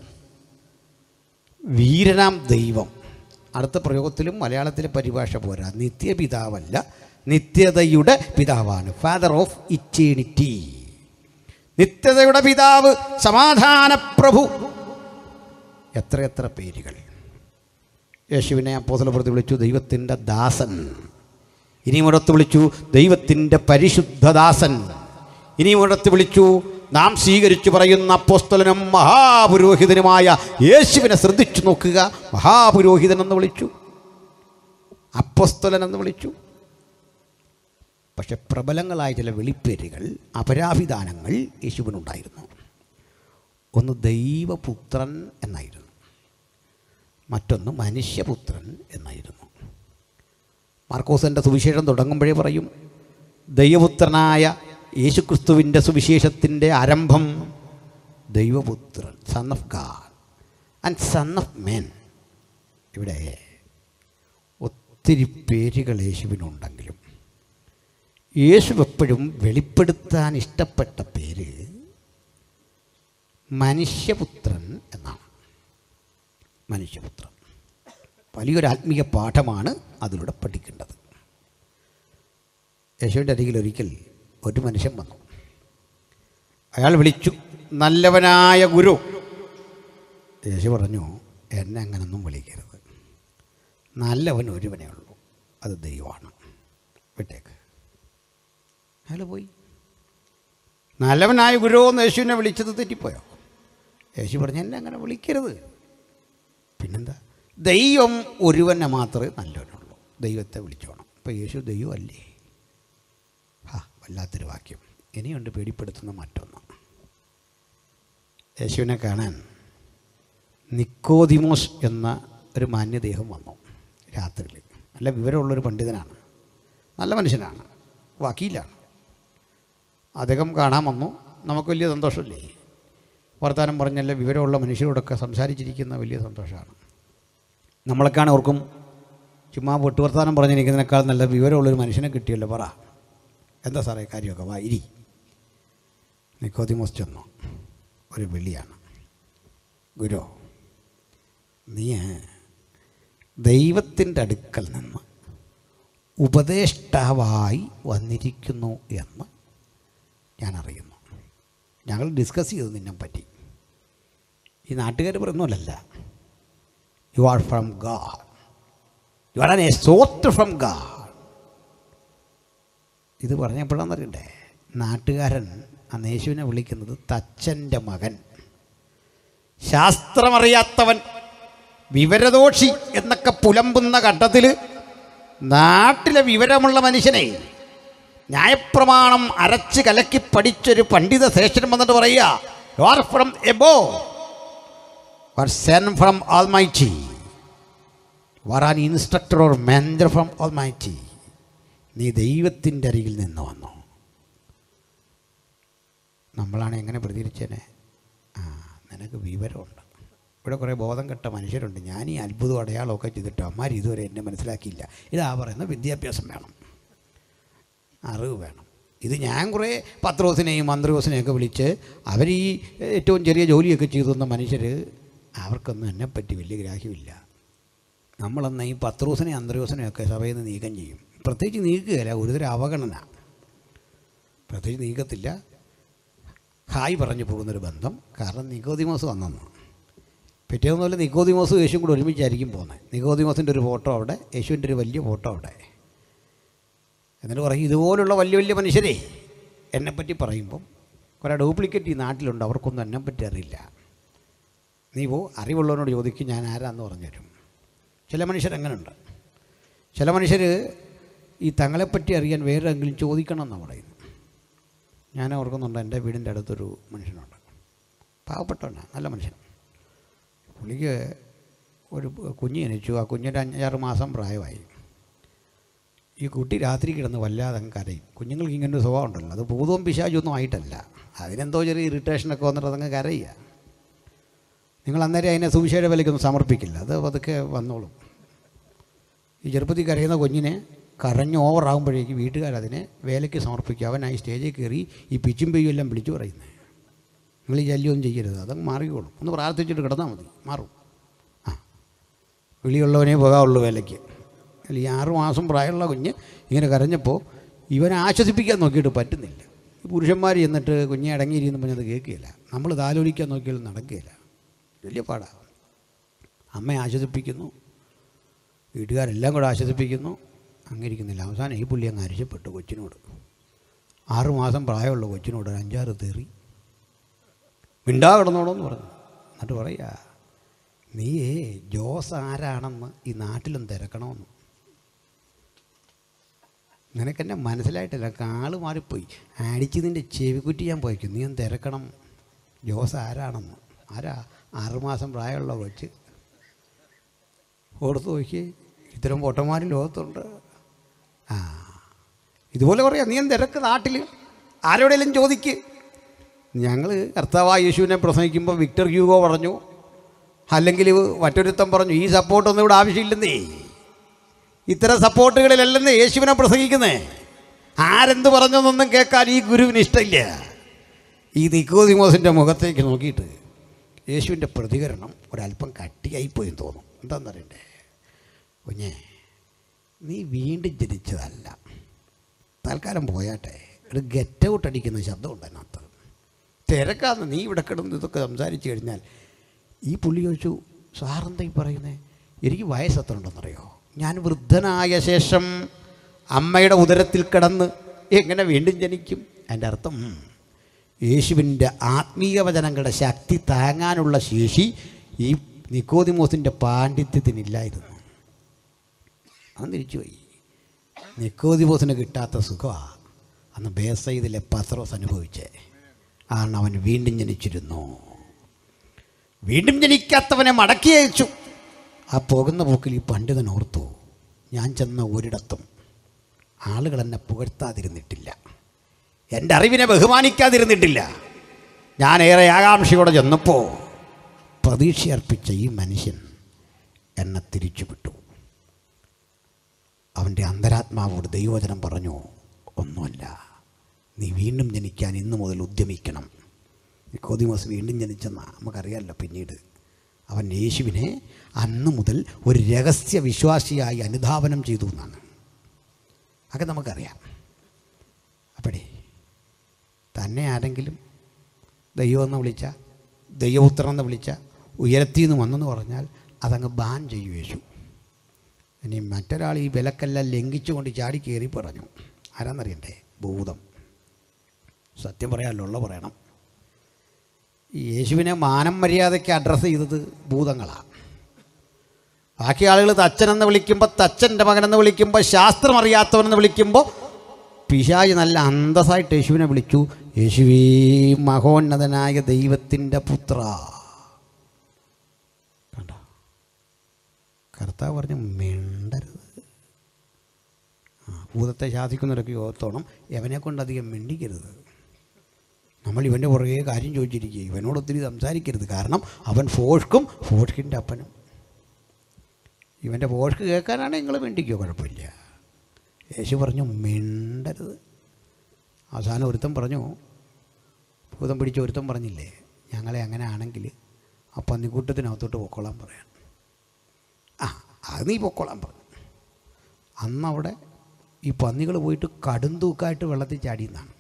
വീരനാം ദൈവം അടുത്ത പ്രയോഗത്തിലും മലയാളത്തിലെ പരിഭാഷ പോരാ നിത്യപിതാവല്ല നിത്യതയുടെ പിതാവാണ് ഫാദർ ഓഫ് ഇറ്റേണിറ്റി നിത്യതയുടെ പിതാവ് സമാധാന പ്രഭു എത്രയെത്ര പേരുകൾ യേശുവിനെ അപ്പോസലപ്പുറത്ത് വിളിച്ചു ദൈവത്തിൻ്റെ ദാസൻ ഇനിയും ഇടത്ത് വിളിച്ചു ദൈവത്തിൻ്റെ പരിശുദ്ധദാസൻ ഇനിയും ഇടത്ത് വിളിച്ചു നാം സ്വീകരിച്ചു പറയുന്ന അപ്പോസ്തലനും മഹാപുരോഹിതനുമായ യേശുവിനെ ശ്രദ്ധിച്ചു നോക്കുക മഹാപുരോഹിതൻ എന്ന് വിളിച്ചു അപ്പോസ്തലൻ എന്ന് വിളിച്ചു പക്ഷെ പ്രബലങ്ങളായ ചില വെളിപ്പേരുകൾ അപരാഭിധാനങ്ങൾ യേശുവിനുണ്ടായിരുന്നു ഒന്ന് ദൈവപുത്രൻ എന്നായിരുന്നു മറ്റൊന്ന് മനുഷ്യപുത്രൻ എന്നായിരുന്നു മാർക്കോസിൻ്റെ സുവിശേഷം തുടങ്ങുമ്പോഴേ പറയും ദൈവപുത്രനായ യേശുക്രിസ്തുവിൻ്റെ സുവിശേഷത്തിൻ്റെ ആരംഭം ദൈവപുത്രൻ son of God and son of men ഇവിടെ ഒത്തിരി പേരുകൾ യേശുവിനുണ്ടെങ്കിലും യേശു എപ്പോഴും വെളിപ്പെടുത്താൻ ഇഷ്ടപ്പെട്ട പേര് മനുഷ്യപുത്രൻ എന്നാണ് മനുഷ്യപുത്രൻ വലിയൊരു ആത്മീയ പാഠമാണ് അതിലൂടെ പഠിക്കേണ്ടത് യേശുവിൻ്റെ അരികിൽ ഒരിക്കൽ ഒരു മനുഷ്യൻ വന്നു അയാൾ വിളിച്ചു നല്ലവനായ ഗുരു യേശു പറഞ്ഞു എന്നെ അങ്ങനൊന്നും വിളിക്കരുത് നല്ലവൻ ഒരുവനേ ഉള്ളൂ അത് ദൈവമാണ് വിട്ടേക്ക് അയാൾ പോയി നല്ലവനായ ഗുരു എന്ന് യേശുവിനെ വിളിച്ചത് തെറ്റിപ്പോയോ യേശു പറഞ്ഞു എന്നെ അങ്ങനെ വിളിക്കരുത് പിന്നെന്താ ദൈവം ഒരുവനെ മാത്രമേ നല്ലവനുള്ളൂ ദൈവത്തെ വിളിച്ചോണം അപ്പോൾ യേശു ദൈവമല്ലേ ആ വല്ലാത്തൊരു വാക്യം ഇനിയുണ്ട് പേടിപ്പെടുത്തുന്ന മറ്റൊന്ന് യേശുവിനെ കാണാൻ നിക്കോദിമോസ് എന്ന ഒരു മാന്യദേഹം വന്നു രാത്രിയിൽ നല്ല വിവരമുള്ളൊരു പണ്ഡിതനാണ് നല്ല മനുഷ്യനാണ് വക്കീലാണ് അദ്ദേഹം കാണാൻ വന്നു നമുക്ക് വലിയ സന്തോഷമില്ലേ വർത്തമാനം പറഞ്ഞല്ല വിവരമുള്ള മനുഷ്യരോടൊക്കെ സംസാരിച്ചിരിക്കുന്ന വലിയ സന്തോഷമാണ് നമ്മളൊക്കെയാണ് ഓർക്കും ചുമ്മാ പൊട്ടുവർത്താനം പറഞ്ഞിരിക്കുന്നതിനേക്കാൾ നല്ല വിവരമുള്ളൊരു മനുഷ്യനെ കിട്ടിയല്ലോ പറ എന്താ സാറേ കാര്യമൊക്കെ വാ ഇരി നിക്കോതിമോസ് ചെന്നു ഒരു വിളിയാണ് ഗുരു നീ ദൈവത്തിൻ്റെ അടുക്കൽ നിന്ന് ഉപദേഷ്ടാവായി വന്നിരിക്കുന്നു എന്ന് ഞാൻ അറിയുന്നു ഞങ്ങൾ ഡിസ്കസ് ചെയ്തു നിന്നെ പറ്റി ഈ നാട്ടുകാർ പറയുന്നതല്ല you are from God you are an a sooth from God ഇത് പറഞ്ഞപ്പോഴാണെന്നറിയണ്ടേ നാട്ടുകാരൻ ആ യേശുവിനെ വിളിക്കുന്നത് തച്ചൻ്റെ മകൻ ശാസ്ത്രമറിയാത്തവൻ വിവരദോഷി എന്നൊക്കെ പുലമ്പുന്ന ഘട്ടത്തിൽ നാട്ടിലെ വിവരമുള്ള മനുഷ്യനെ ന്യായപ്രമാണം അരച്ച് കലക്കി പഠിച്ചൊരു പണ്ഡിത ശ്രേഷ്ഠൻ വന്നിട്ട് പറയുക you are from above are sent from Almighty were an instructor or mentor from Almighty നീ ദൈവത്തിൻ്റെ അരികിൽ നിന്ന് വന്നു നമ്മളാണ് എങ്ങനെ പ്രതികരിച്ചേനെ ആ നിനക്ക് വിവരമുണ്ട് ഇവിടെ കുറേ ബോധം കെട്ട മനുഷ്യരുണ്ട് ഞാൻ ഈ അത്ഭുതം അടയാളമൊക്കെ ചെയ്തിട്ട് അമ്മാർ ഇതുവരെ എന്നെ മനസ്സിലാക്കിയില്ല ഇതാ പറയുന്ന വിദ്യാഭ്യാസം വേണം അറിവ് വേണം ഇത് ഞാൻ കുറേ പത്രോസിനെയും മന്ത്രോസിനെയൊക്കെ വിളിച്ച് അവർ ഈ ഏറ്റവും ചെറിയ ജോലിയൊക്കെ ചെയ്തു തന്ന മനുഷ്യർ അവർക്കൊന്നും എന്നെപ്പറ്റി വലിയ ഗ്രാഹ്യമില്ല നമ്മളന്ന് ഈ പത്രോസിനെ അന്ത്രയോസിനെയൊക്കെ സഭയിൽ നിന്ന് നീക്കം ചെയ്യും പ്രത്യേകിച്ച് നീക്കുകയില്ല ഒരുതരം അവഗണന പ്രത്യേകിച്ച് നീക്കത്തില്ല ഹായ് പറഞ്ഞു പോകുന്നൊരു ബന്ധം കാരണം നിക്കോദിമോസ് വന്നെന്ന് പിറ്റേന്ന് പോലെ നിക്കോദിമോസും യേശുവും കൂടെ ഒരുമിച്ചായിരിക്കും പോകുന്നത് നിക്കോദിമോസിൻ്റെ ഒരു ഫോട്ടോ അവിടെ യേശുവിൻ്റെ ഒരു വലിയ ഫോട്ടോ അവിടെ എന്നിട്ട് പറയും ഇതുപോലുള്ള വലിയ വലിയ മനുഷ്യരെ എന്നെപ്പറ്റി പറയുമ്പം കുറേ ഡ്യൂപ്ലിക്കേറ്റ് ഈ നാട്ടിലുണ്ട് അവർക്കൊന്നും എന്നെപ്പറ്റി അറിയില്ല നീ പോ അറിവുള്ളവനോട് ചോദിക്കും ഞാൻ ആരാന്ന് പറഞ്ഞു തരും ചില മനുഷ്യരങ്ങനുണ്ട് ചില മനുഷ്യർ ഈ തങ്ങളെപ്പറ്റി അറിയാൻ വേറെ എങ്കിലും ചോദിക്കണം എന്നാണ് പറയുന്നത് ഞാൻ ഓർക്കുന്നുണ്ട് എൻ്റെ വീടിൻ്റെ അടുത്തൊരു മനുഷ്യനുണ്ട് പാവപ്പെട്ടവനാണ് നല്ല മനുഷ്യൻ പുള്ളിക്ക് ഒരു കുഞ്ഞ് ജനിച്ചു ആ കുഞ്ഞിൻ്റെ അഞ്ചാറ് മാസം പ്രായമായി ഈ കുട്ടി രാത്രി കിടന്ന് വല്ലാതെ അങ്ങ് കരയും കുഞ്ഞുങ്ങൾക്ക് ഇങ്ങനെ ഒരു സ്വഭാവം ഉണ്ടല്ലോ അത് ഭൂതവും പിശാചൊന്നും ആയിട്ടല്ല അതിനെന്തോ ചെറിയ ഇറിറ്റേഷനൊക്കെ വന്നിട്ട് അതങ്ങ് കരയുക നിങ്ങൾ അന്നേരം അതിനെ സുവിശേഷ വിലയ്ക്കൊന്നും സമർപ്പിക്കില്ല അത് പതുക്കെ വന്നോളും ഈ ചെറുപ്പത്തിൽ കരയുന്ന കുഞ്ഞിനെ കരഞ്ഞ് ഓവറാകുമ്പോഴേക്ക് വീട്ടുകാരതിനെ വേലയ്ക്ക് സമർപ്പിക്കുക അവനായി സ്റ്റേജിൽ കയറി ഈ പിച്ചും പെയ്യും എല്ലാം വിളിച്ചു പറയുന്നത് നിങ്ങൾ ഈ ശല്യമൊന്നും ചെയ്യരുത് അതങ്ങ് മാറിക്കോളും ഒന്ന് പ്രാർത്ഥിച്ചിട്ട് കിടന്നാൽ മതി മാറും ആ വിളിയുള്ളവനേ പോകാവുള്ളൂ വേലയ്ക്ക് അല്ല ഈ ആറു മാസം പ്രായമുള്ള കുഞ്ഞ് ഇങ്ങനെ കരഞ്ഞപ്പോൾ ഇവനെ ആശ്വസിപ്പിക്കാൻ നോക്കിയിട്ട് പറ്റുന്നില്ല ഈ പുരുഷന്മാർ ചെന്നിട്ട് കുഞ്ഞെ അടങ്ങിയിരിക്കുന്നു പറഞ്ഞത് കേൾക്കുകയില്ല നമ്മൾ താലോലിക്കാൻ നോക്കിയാലും നടക്കുകയില്ല വലിയ പാടാണ് അമ്മയെ ആശ്വസിപ്പിക്കുന്നു വീട്ടുകാരെല്ലാം കൂടെ ആശ്വസിപ്പിക്കുന്നു അങ്ങിരിക്കുന്നില്ല അവസാനം ഈ പുള്ളി അങ്ങ് അരിശപ്പെട്ടു കൊച്ചിനോട് ആറു മാസം പ്രായമുള്ള കൊച്ചിനോട് ഒരു അഞ്ചാറ് തെറി മിണ്ടാ കിടന്നോളെന്ന് പറഞ്ഞു എന്നിട്ട് പറയാ നീയേ ജോസ് ആരാണെന്ന് ഈ നാട്ടിലും തിരക്കണമെന്ന് നിനക്കെന്നെ മനസ്സിലായിട്ടില്ല കാള് മാറിപ്പോയി അടിച്ചതിൻ്റെ ചെവിക്കുറ്റി ഞാൻ പോയിക്കും നീ ഒന്ന് തിരക്കണം ജോസ് ആരാണെന്ന് ആരാ ആറുമാസം പ്രായമുള്ള കൊച്ച് ഓർത്ത് നോക്കി ഇത്തരം പൊട്ടന്മാരും ലോകത്തുണ്ട് ആ ഇതുപോലെ പറയാം നീ എന്ത് തിരക്ക് നാട്ടിൽ ആരോടെങ്കിലും ചോദിക്ക് ഞങ്ങൾ കർത്താവായ യേശുവിനെ പ്രസംഗിക്കുമ്പോൾ വിക്ടർ ഹ്യൂഗോ പറഞ്ഞു അല്ലെങ്കിൽ മറ്റൊരുത്തം പറഞ്ഞു ഈ സപ്പോർട്ടൊന്നും ഇവിടെ ആവശ്യമില്ലെന്നേ ഇത്തരം സപ്പോർട്ടുകളിലല്ലെന്ന് യേശുവിനെ പ്രസംഗിക്കുന്നേ ആരെന്ത് പറഞ്ഞൊന്നും കേൾക്കാൻ ഈ ഗുരുവിന് ഇഷ്ടമില്ല ഈ നിക്കോദിമോസിൻ്റെ മുഖത്തേക്ക് നോക്കിയിട്ട് യേശുവിൻ്റെ പ്രതികരണം ഒരല്പം കട്ടിയായിപ്പോയി എന്ന് തോന്നും എന്താണെന്നറിയണ്ടേ കുഞ്ഞേ നീ വീണ്ടും ജനിച്ചതല്ല തൽക്കാലം പോയാട്ടെ ഒരു ഗെറ്റ് ഔട്ട് അടിക്കുന്ന ശബ്ദമുണ്ട് അതിനകത്ത് തിരക്കാന്ന് നീ ഇവിടെ കിടന്ന് ഇതൊക്കെ സംസാരിച്ച് കഴിഞ്ഞാൽ ഈ പുള്ളി ചോദിച്ചു സാറെന്താ ഈ പറയുന്നേ എനിക്ക് വയസ്സ് എത്ര ഉണ്ടെന്നറിയോ ഞാൻ വൃദ്ധനായ ശേഷം അമ്മയുടെ ഉദരത്തിൽ കിടന്ന് എങ്ങനെ വീണ്ടും ജനിക്കും അതിൻ്റെ അർത്ഥം യേശുവിൻ്റെ ആത്മീയ വചനങ്ങളുടെ ശക്തി താങ്ങാനുള്ള ശേഷി ഈ നിക്കോദിമോസിൻ്റെ പാണ്ഡിത്യത്തിനില്ലായിരുന്നു അവൻ തിരിച്ചുപോയി നിക്കോദിമോസിന് കിട്ടാത്ത സുഖമാണ് അന്ന് ബേസൈദിലെ പത്രോസ് അനുഭവിച്ചേ കാരണം അവൻ വീണ്ടും ജനിച്ചിരുന്നു വീണ്ടും ജനിക്കാത്തവനെ മടക്കി അയച്ചു ആ പോകുന്ന പോക്കിൽ ഈ പണ്ഡിതൻ ഓർത്തു ഞാൻ ചെന്ന ഒരിടത്തും ആളുകൾ എന്നെ പുകഴ്ത്താതിരുന്നിട്ടില്ല എൻ്റെ അറിവിനെ ബഹുമാനിക്കാതിരുന്നിട്ടില്ല ഞാൻ ഏറെ ആകാംക്ഷയോടെ ചെന്നപ്പോൾ പ്രതീക്ഷ അർപ്പിച്ച ഈ മനുഷ്യൻ എന്നെ തിരിച്ചുവിട്ടു അവൻ്റെ അന്തരാത്മാവോട് ദൈവവചനം പറഞ്ഞു ഒന്നുമല്ല നീ വീണ്ടും ജനിക്കാൻ ഇന്നു മുതൽ ഉദ്യമിക്കണം നിക്കോദിമോസ് വീണ്ടും ജനിച്ചെന്ന നമുക്കറിയാമല്ലോ പിന്നീട് അവൻ യേശുവിനെ അന്ന് മുതൽ ഒരു രഹസ്യ വിശ്വാസിയായി അനുധാവനം ചെയ്തു എന്നാണ് അതൊക്കെ നമുക്കറിയാം അപ്പടി തന്നെ ആരെങ്കിലും ദൈവമെന്ന് വിളിച്ച ദൈവപുത്രൻ എന്ന് വിളിച്ച ഉയരത്തിൽ നിന്ന് വന്നെന്ന് പറഞ്ഞാൽ അതങ്ങ് ബാൻ ചെയ്യും യേശു ഇനി മറ്റൊരാൾ ഈ വിലക്കെല്ലാം ലംഘിച്ചുകൊണ്ട് ചാടി കയറി പറഞ്ഞു ആരാന്നറിയണ്ടേ ഭൂതം സത്യം പറയാമല്ലോ ഉള്ള പറയണം ഈ യേശുവിനെ മാനം മര്യാദയ്ക്ക് അഡ്രസ്സ് ചെയ്തത് ഭൂതങ്ങളാണ് ബാക്കി ആളുകൾ തച്ചനെന്ന് വിളിക്കുമ്പോൾ തച്ചൻ്റെ മകനെന്ന് വിളിക്കുമ്പോൾ ശാസ്ത്രം അറിയാത്തവനെന്ന് വിളിക്കുമ്പോൾ പിശാജ് നല്ല അന്തസ്സായിട്ട് യേശുവിനെ വിളിച്ചു യേശുവേ മഹോന്നതനായ ദൈവത്തിൻ്റെ പുത്ര കണ്ടോ കർത്താവ് പറഞ്ഞു മിണ്ടരുത് ആ ഭൂതത്തെ ശാസിക്കുന്നവരൊക്കെ ഓർത്തോണം എവനെ കൊണ്ട് അധികം മിണ്ടിക്കരുത് നമ്മൾ ഇവൻ്റെ പുറകെ കാര്യം ചോദിച്ചിരിക്കുക ഇവനോട് ഒത്തിരി സംസാരിക്കരുത് കാരണം അവൻ ഫോഷ്ക്കും ഫോഷ്കിൻ്റെ അപ്പനും ഇവൻ്റെ ഫോഷ്ക്ക് കേൾക്കാനാണ് നിങ്ങൾ വേണ്ടിക്കോ കുഴപ്പമില്ല യേശു പറഞ്ഞു മിണ്ടരുത് അവസാനം ഒരുത്തൻ പറഞ്ഞു ഭൂതം പിടിച്ച ഒരുത്തൻ പറഞ്ഞില്ലേ ഞങ്ങളെ അങ്ങനെ ആണെങ്കിൽ ആ പന്നിക്കൂട്ടത്തിനകത്തോട്ട് പൊക്കോളാൻ പറയാൻ ആ അത് നീ പൊക്കോളാൻ പറഞ്ഞു അന്നവിടെ ഈ പന്നികൾ പോയിട്ട് കടും തൂക്കായിട്ട് വെള്ളത്തിൽ ചാടിയെന്നാണ്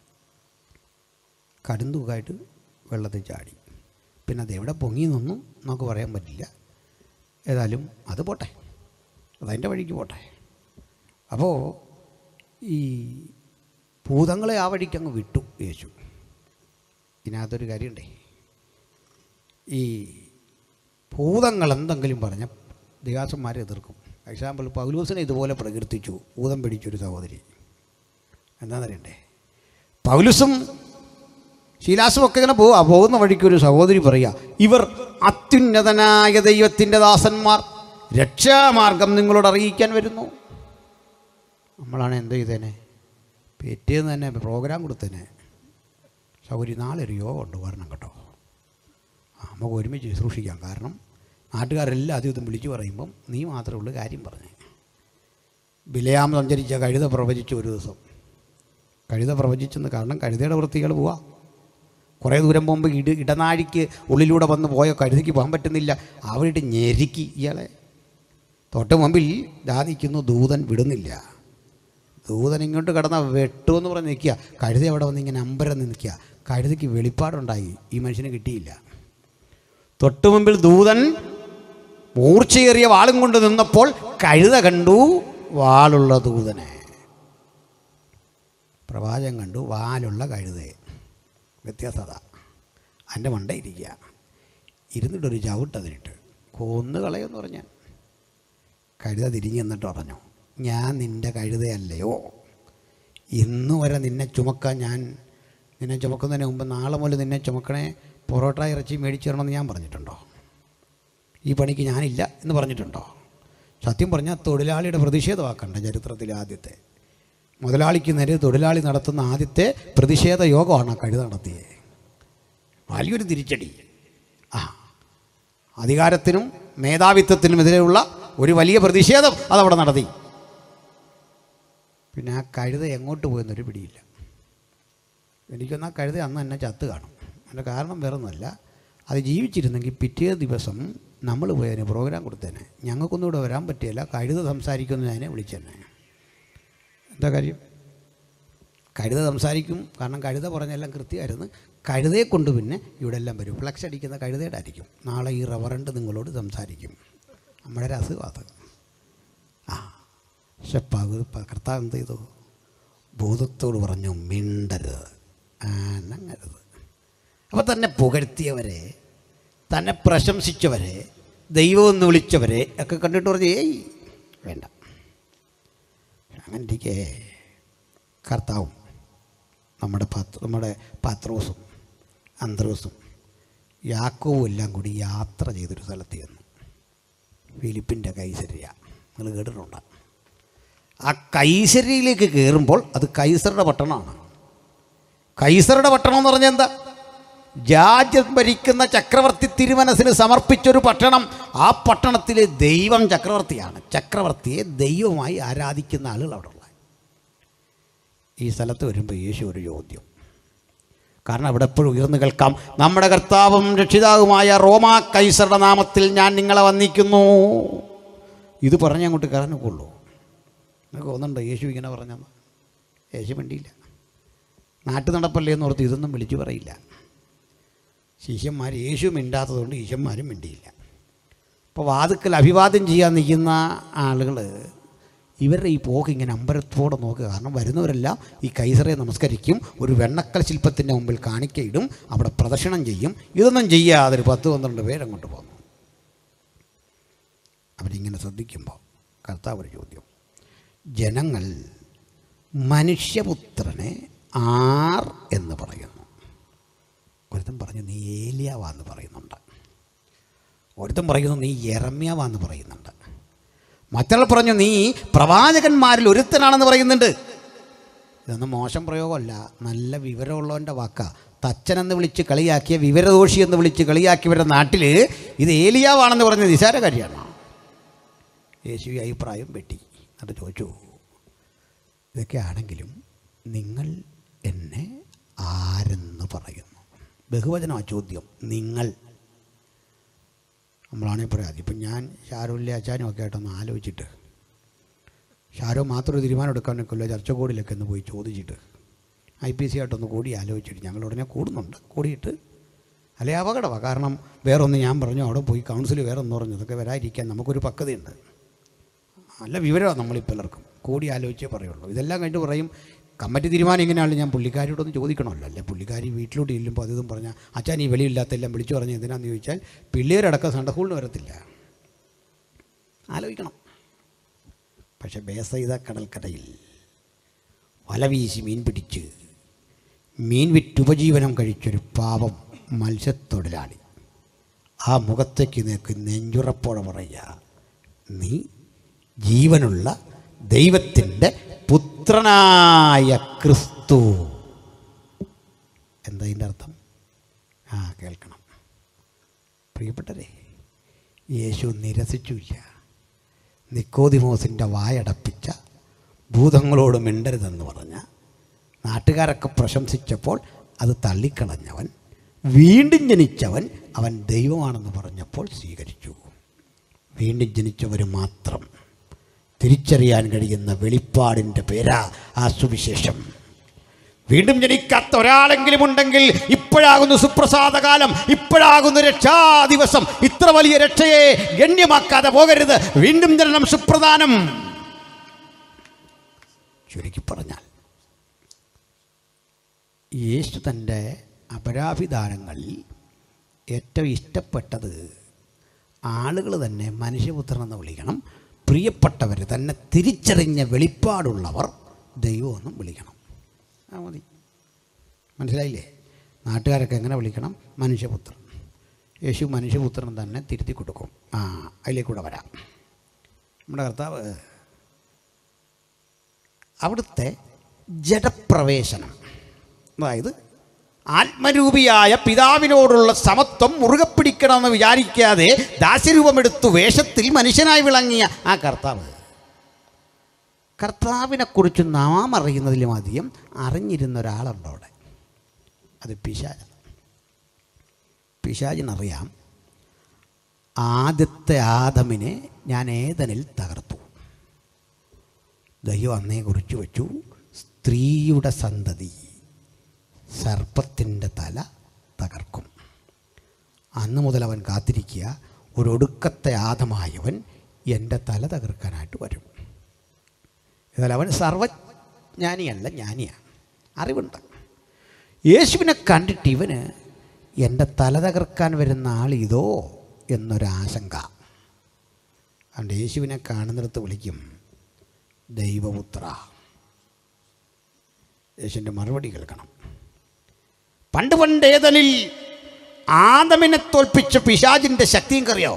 കടും തൂക്കായിട്ട് വെള്ളത്തിൽ ചാടി പിന്നെ അത് എവിടെ പൊങ്ങിയെന്നൊന്നും നമുക്ക് പറയാൻ പറ്റില്ല ഏതായാലും അത് പോട്ടെ അതതിൻ്റെ വഴിക്ക് പോട്ടെ അപ്പോൾ ഈ ഭൂതങ്ങളെ ആ വഴിക്ക് അങ്ങ് വിട്ടു യേശു ഇതിനകത്തൊരു കാര്യമുണ്ടേ ഈ ഭൂതങ്ങൾ എന്തെങ്കിലും പറഞ്ഞ ദിവാസന്മാരെ എതിർക്കും എക്സാമ്പിൾ പൗലൂസിനെ ഇതുപോലെ പ്രകീർത്തിച്ചു ഭൂതം പിടിച്ചൊരു സഹോദരി എന്താണെന്നറിയണ്ടേ പൗലുസും ശീലാസും ഒക്കെ ഇങ്ങനെ പോവുക പോകുന്ന വഴിക്ക് ഒരു സഹോദരി പറയുക ഇവർ അത്യുന്നതനായ ദൈവത്തിൻ്റെ ദാസന്മാർ രക്ഷാമാർഗം നിങ്ങളോട് അറിയിക്കാൻ വരുന്നു നമ്മളാണ് എന്ത് ചെയ്തേനെ പിറ്റേന്ന് തന്നെ പ്രോഗ്രാം കൊടുത്തേനെ സൗകര്യ നാളെ ഒരു യോഗ ഉണ്ട് വരണം കേട്ടോ ആ, നമുക്ക് ഒരുമിച്ച് ശുശ്രൂഷിക്കാം കാരണം നാട്ടുകാരെല്ലാം അതും ഇതും വിളിച്ചു പറയുമ്പം നീ മാത്രമേ ഉള്ളൂ കാര്യം പറഞ്ഞേ ബിലയാം സഞ്ചരിച്ച കഴുത പ്രവചിച്ചു ഒരു ദിവസം കഴുത പ്രവചിച്ചെന്ന് കാരണം കഴുതയുടെ വൃത്തികൾ പോവാം കുറേ ദൂരം പോകുമ്പോൾ ഇട ഇടനാഴിക്ക് ഉള്ളിലൂടെ വന്ന് പോയ കഴുതയ്ക്ക് പോകാൻ പറ്റുന്നില്ല അവിടെ ഞെരുക്കി ഇയാളെ തൊട്ട് മുമ്പിൽ ദാ നിൽക്കുന്നു ദൂതൻ വിടുന്നില്ല ദൂതൻ ഇങ്ങോട്ട് കടന്ന വെട്ടുമെന്ന് പറഞ്ഞ് നിൽക്കുക കഴുത അവിടെ വന്ന് ഇങ്ങനെ അമ്പരം നിൽക്കുക കഴുതയ്ക്ക് വെളിപ്പാടുണ്ടായി ഈ മനുഷ്യന് കിട്ടിയില്ല തൊട്ടു മുമ്പിൽ ദൂതൻ മൂർച്ചയേറിയ വാളും കൊണ്ട് നിന്നപ്പോൾ കഴുത കണ്ടു വാളുള്ള ദൂതനെ പ്രവാചകൻ കണ്ടു വാലുള്ള കഴുതയെ വ്യത്യാസത അതിൻ്റെ മണ്ട ഇരിക്കുക ഇരുന്നിട്ടൊരു ചവിട്ട് അതിനിട്ട് കൊന്നു കളയെന്ന് പറഞ്ഞാൽ കഴുത തിരിഞ്ഞ് എന്നിട്ട് പറഞ്ഞു ഞാൻ നിൻ്റെ കഴുതയല്ലയോ ഇന്ന് വരെ നിന്നെ ചുമക്കാൻ ഞാൻ നിന്നെ ചുമക്കുന്നതിന് മുമ്പ് നാളെ മുതൽ നിന്നെ ചുമക്കണേ പൊറോട്ട ഇറച്ചി മേടിച്ചു തരണമെന്ന് ഞാൻ പറഞ്ഞിട്ടുണ്ടോ ഈ പണിക്ക് ഞാനില്ല എന്ന് പറഞ്ഞിട്ടുണ്ടോ സത്യം പറഞ്ഞാൽ തൊഴിലാളിയുടെ പ്രതിഷേധമാക്കണ്ട ചരിത്രത്തിലെ ആദ്യത്തെ മുതലാളിക്ക് നേരെ തൊഴിലാളി നടത്തുന്ന ആദ്യത്തെ പ്രതിഷേധ യോഗമാണ് ആ കഴുത നടത്തിയത് വലിയൊരു തിരിച്ചടി ആ അധികാരത്തിനും മേധാവിത്വത്തിനും എതിരെയുള്ള ഒരു വലിയ പ്രതിഷേധം അതവിടെ നടത്തി പിന്നെ ആ കഴുത എങ്ങോട്ട് പോയെന്നൊരു പിടിയില്ല എനിക്കൊന്ന് ആ കഴുത അന്ന് എന്നെ ചത്ത് കാണും അതിൻ്റെ കാരണം വേറൊന്നുമല്ല അത് ജീവിച്ചിരുന്നെങ്കിൽ പിറ്റേ ദിവസം നമ്മൾ പോയതിന് പ്രോഗ്രാം കൊടുത്തേനെ ഞങ്ങൾക്കൊന്നും ഇവിടെ വരാൻ പറ്റിയല്ല കഴുത സംസാരിക്കുമെന്ന് ഞാനെ വിളിച്ചെന്നെ എന്താ കാര്യം കഴുത സംസാരിക്കും കാരണം കഴുത പറഞ്ഞെല്ലാം കൃത്യമായിരുന്നു കഴുതയെ കൊണ്ട് പിന്നെ ഇവിടെ എല്ലാം വരും ഫ്ലക്സ് അടിക്കുന്ന കഴുതയുടെ ആയിരിക്കും നാളെ ഈ റവറണ്ട് നിങ്ങളോട് സംസാരിക്കും നമ്മുടെ ഒരു അസുഖം അത് ആ പക്ഷെ പകു കർത്താവ് എന്ത് ചെയ്തു ഭൂതത്തോട് പറഞ്ഞു മിണ്ടരുത് അനങ്ങരുത് അപ്പോൾ തന്നെ പുകഴ്ത്തിയവരെ തന്നെ പ്രശംസിച്ചവരെ ദൈവം എന്ന് വിളിച്ചവരെ ഒക്കെ കണ്ടിട്ട് പറഞ്ഞു ഏയ് വേണ്ട അങ്ങനെ ഇരിക്കേ കർത്താവും നമ്മുടെ പാത്ര നമ്മുടെ പാത്രോസും അന്ത്രോസും യാക്കോവും എല്ലാം കൂടി യാത്ര ചെയ്തൊരു സ്ഥലത്ത് ചെന്നു ഫിലിപ്പിൻ്റെ കൈസരിയ നിങ്ങൾ കേട്ടിട്ടുണ്ടോ ആ കൈസരിയിലേക്ക് കയറുമ്പോൾ അത് കൈസറുടെ പട്ടണമാണ് കൈസറുടെ പട്ടണം എന്ന് പറഞ്ഞാൽ എന്താ രാജ്യം ഭരിക്കുന്ന ചക്രവർത്തി തിരുമനസിന് സമർപ്പിച്ചൊരു പട്ടണം ആ പട്ടണത്തിലെ ദൈവം ചക്രവർത്തിയാണ് ചക്രവർത്തിയെ ദൈവമായി ആരാധിക്കുന്ന ആളുകൾ അവിടെ ഉള്ള ഈ സ്ഥലത്ത് വരുമ്പോൾ യേശു ഒരു ചോദ്യം കാരണം അവിടെ എപ്പോഴും ഉയർന്നു കേൾക്കാം നമ്മുടെ കർത്താവും രക്ഷിതാവുമായ റോമാ കൈസറുടെ നാമത്തിൽ ഞാൻ നിങ്ങളെ വന്നിക്കുന്നു ഇത് പറഞ്ഞ് അങ്ങോട്ട് കയറാനൊക്കെയുള്ളൂ നിങ്ങൾക്ക് തോന്നുന്നുണ്ടോ യേശു ഇങ്ങനെ പറഞ്ഞെന്ന് യേശു മിണ്ടിയില്ല നാട്ടു നടപ്പല്ലേ എന്ന് ഓർത്ത് ഇതൊന്നും വിളിച്ചു പറയില്ല ശിഷ്യന്മാർ യേശു മിണ്ടാത്തതുകൊണ്ട് ശിഷ്യന്മാരും മിണ്ടിയില്ല അപ്പോൾ വാതുക്കൽ അഭിവാദ്യം ചെയ്യാൻ നിൽക്കുന്ന ആളുകൾ ഇവരുടെ ഈ പോക്ക് ഇങ്ങനെ അമ്പരത്തോടെ നോക്കുക കാരണം വരുന്നവരെല്ലാം ഈ കൈസറെ നമസ്കരിക്കും ഒരു വെണ്ണക്കൽ ശില്പത്തിൻ്റെ മുമ്പിൽ കാണിക്കയിടും അവിടെ പ്രദക്ഷിണം ചെയ്യും ഇതൊന്നും ചെയ്യാതെ ഒരു പത്ത് പന്ത്രണ്ട് പേരങ്ങോട്ട് പോന്നു അവരിങ്ങനെ ശ്രദ്ധിക്കുമ്പോൾ കർത്താവ് ഒരു ചോദ്യം ജനങ്ങൾ മനുഷ്യപുത്രനെ ആർ എന്ന് പറയുന്നു ഒരുത്തൻ പറഞ്ഞു നീ ഏലിയാവാന്ന് പറയുന്നുണ്ട് ഒരുത്തൻ പറയുന്നു നീ എറമ്യാവാന്ന് പറയുന്നുണ്ട് മറ്റൊരാൾ പറഞ്ഞു നീ പ്രവാചകന്മാരിൽ ഒരുത്തനാണെന്ന് പറയുന്നുണ്ട് ഇതൊന്നും മോശം പ്രയോഗമല്ല നല്ല വിവരമുള്ളവൻ്റെ വാക്കാ തച്ചനെന്ന് വിളിച്ച് കളിയാക്കിയ വിവരദോഷി എന്ന് വിളിച്ച് കളിയാക്കിയവരുടെ നാട്ടിൽ ഇത് ഏലിയാവാണെന്ന് പറഞ്ഞ നിസാര കാര്യമാണ് യേശു ഈ അഭിപ്രായം വെട്ടി അത് ചോദിച്ചു ഇതൊക്കെ ആണെങ്കിലും നിങ്ങൾ എന്നെ ആരെന്ന് പറയുന്നു ബഹുവചനമാ ചോദ്യം നിങ്ങൾ നമ്മളാണെങ്കിൽ പറയാം ഇപ്പം ഞാൻ ഷാരൂല്ലേ അച്ചാനും ഒക്കെ ആയിട്ടൊന്ന് ആലോചിച്ചിട്ട് ഷാരോ മാത്രം ഒരു തീരുമാനം എടുക്കാനൊക്കെയുള്ള ചർച്ചകോടിലൊക്കെ ഒന്ന് പോയി ചോദിച്ചിട്ട് ഐ പി സി ആയിട്ടൊന്ന് കൂടി ആലോചിച്ചിട്ട് ഞങ്ങൾ ഉടനെ കൂടുന്നുണ്ട് കൂടിയിട്ട് അല്ലെ അപകടമാണ് കാരണം വേറൊന്ന് ഞാൻ പറഞ്ഞു അവിടെ പോയി കൗൺസിൽ വേറെ ഒന്ന് പറഞ്ഞു ഇതൊക്കെ വരാതിരിക്കാൻ നമുക്കൊരു പക്വതയുണ്ട് നല്ല വിവരമാണ് നമ്മളിൽ പലർക്കും കൂടി ആലോചിച്ചേ പറയുള്ളൂ ഇതെല്ലാം കഴിഞ്ഞിട്ട് പറയും കമ്മിറ്റി തീരുമാനം എങ്ങനെയാണെന്ന് ഞാൻ പുള്ളിക്കാരിയോടൊന്ന് ചോദിക്കണമല്ലോ അല്ലേ പുള്ളിക്കാരി വീട്ടിലോട്ട് ചെല്ലുമ്പോൾ അത് ഇതും പറഞ്ഞാൽ അച്ഛൻ ഈ വെളിയില്ലാത്തെല്ലാം വിളിച്ചു പറഞ്ഞ് എന്തിനാന്ന് ചോദിച്ചാൽ പിള്ളേരടക്കം സൺഡേ സ്കൂളിന് വരത്തില്ല ആലോചിക്കണം പക്ഷെ ബേസൈത കടൽക്കരയിൽ വല വീശി മീൻ പിടിച്ച് മീൻ വിറ്റ് ഉപജീവനം കഴിച്ചൊരു പാവം മത്സ്യത്തൊഴിലാളി ആ മുഖത്തേക്ക് നിനക്ക് നെഞ്ചുറപ്പോടെ പറയുക നീ ജീവനുള്ള ദൈവത്തിൻ്റെ പുത്രനായ ക്രിസ്തു എന്താ ഇതിൻ്റെ അർത്ഥം ആ കേൾക്കണം പ്രിയപ്പെട്ടരെ യേശു നിരസിച്ചില്ല നിക്കോദിമോസിൻ്റെ വായടപ്പിച്ച ഭൂതങ്ങളോട് മിണ്ടരുതെന്ന് പറഞ്ഞ നാട്ടുകാരൊക്കെ പ്രശംസിച്ചപ്പോൾ അത് തള്ളിക്കളഞ്ഞവൻ വീണ്ടും ജനിച്ചവൻ അവൻ ദൈവമാണെന്ന് പറഞ്ഞപ്പോൾ സ്വീകരിച്ചു വീണ്ടും ജനിച്ചവർ മാത്രം തിരിച്ചറിയാൻ കഴിയുന്ന വെളിപ്പാടിൻ്റെ പേരാ ആ സുവിശേഷം വീണ്ടും ജനിക്കാത്ത ഒരാളെങ്കിലും ഉണ്ടെങ്കിൽ ഇപ്പോഴാകുന്നു സുപ്രസാദകാലം ഇപ്പോഴാകുന്നു രക്ഷാ ദിവസം ഇത്ര വലിയ രക്ഷയെ ഗണ്യമാക്കാതെ പോകരുത് വീണ്ടും ജനനം സുപ്രധാനം ചുരുക്കി പറഞ്ഞാൽ യേശു തൻ്റെ അപരാഭിധാനങ്ങളിൽ ഏറ്റവും ഇഷ്ടപ്പെട്ടത് ആളുകൾ തന്നെ മനുഷ്യപുത്രൻ എന്ന് വിളിക്കണം പ്രിയപ്പെട്ടവർ തന്നെ തിരിച്ചറിഞ്ഞ വെളിപ്പാടുള്ളവർ ദൈവമെന്നും വിളിക്കണം ആ മതി മനസ്സിലായില്ലേ നാട്ടുകാരൊക്കെ എങ്ങനെ വിളിക്കണം മനുഷ്യപുത്രൻ യേശു മനുഷ്യപുത്രൻ തന്നെ തിരുത്തി കൊടുക്കും ആ അതിലേക്കൂടെ വരാം നമ്മുടെ കർത്താവ് അവിടുത്തെ ജഡപ്രവേശനം അതായത് ആത്മരൂപിയായ പിതാവിനോടുള്ള സമത്വം മുറുകെ പിടിക്കണമെന്ന് വിചാരിക്കാതെ ദാസ്യരൂപമെടുത്തു വേഷത്തിൽ മനുഷ്യനായി വിളങ്ങിയ ആ കർത്താവ് കർത്താവിനെക്കുറിച്ച് നാം അറിയുന്നതിലും അധികം അറിഞ്ഞിരുന്ന ഒരാളുണ്ട് അവിടെ അത് പിശാജ് പിശാജിനറിയാം ആദ്യത്തെ ആദമിനെ ഞാൻ ഏതനിൽ തകർത്തു ദൈവം അന്നേ കുറിച്ച് വെച്ചു സ്ത്രീയുടെ സന്തതി സർപ്പത്തിൻ്റെ തല തകർക്കും അന്ന് മുതൽ അവൻ കാത്തിരിക്കുക ഒരൊടുക്കത്തെ ആദമായവൻ എൻ്റെ തല തകർക്കാനായിട്ട് വരും എന്നാൽ അവൻ സർവജ്ഞാനിയല്ല ജ്ഞാനിയാണ് അറിവുണ്ട് യേശുവിനെ കണ്ടിട്ട് ഇവന് എൻ്റെ തല തകർക്കാൻ വരുന്ന ആൾ ഇതോ എന്നൊരാശങ്ക അതുകൊണ്ട് യേശുവിനെ കാണുന്നിടത്ത് വിളിക്കും ദൈവപുത്ര യേശുവിൻ്റെ മറുപടി കേൾക്കണം പണ്ട് പണ്ട് ഏതനിൽ ആദമിനെ തോൽപ്പിച്ച പിശാജിൻ്റെ ശക്തിയും കറിയോ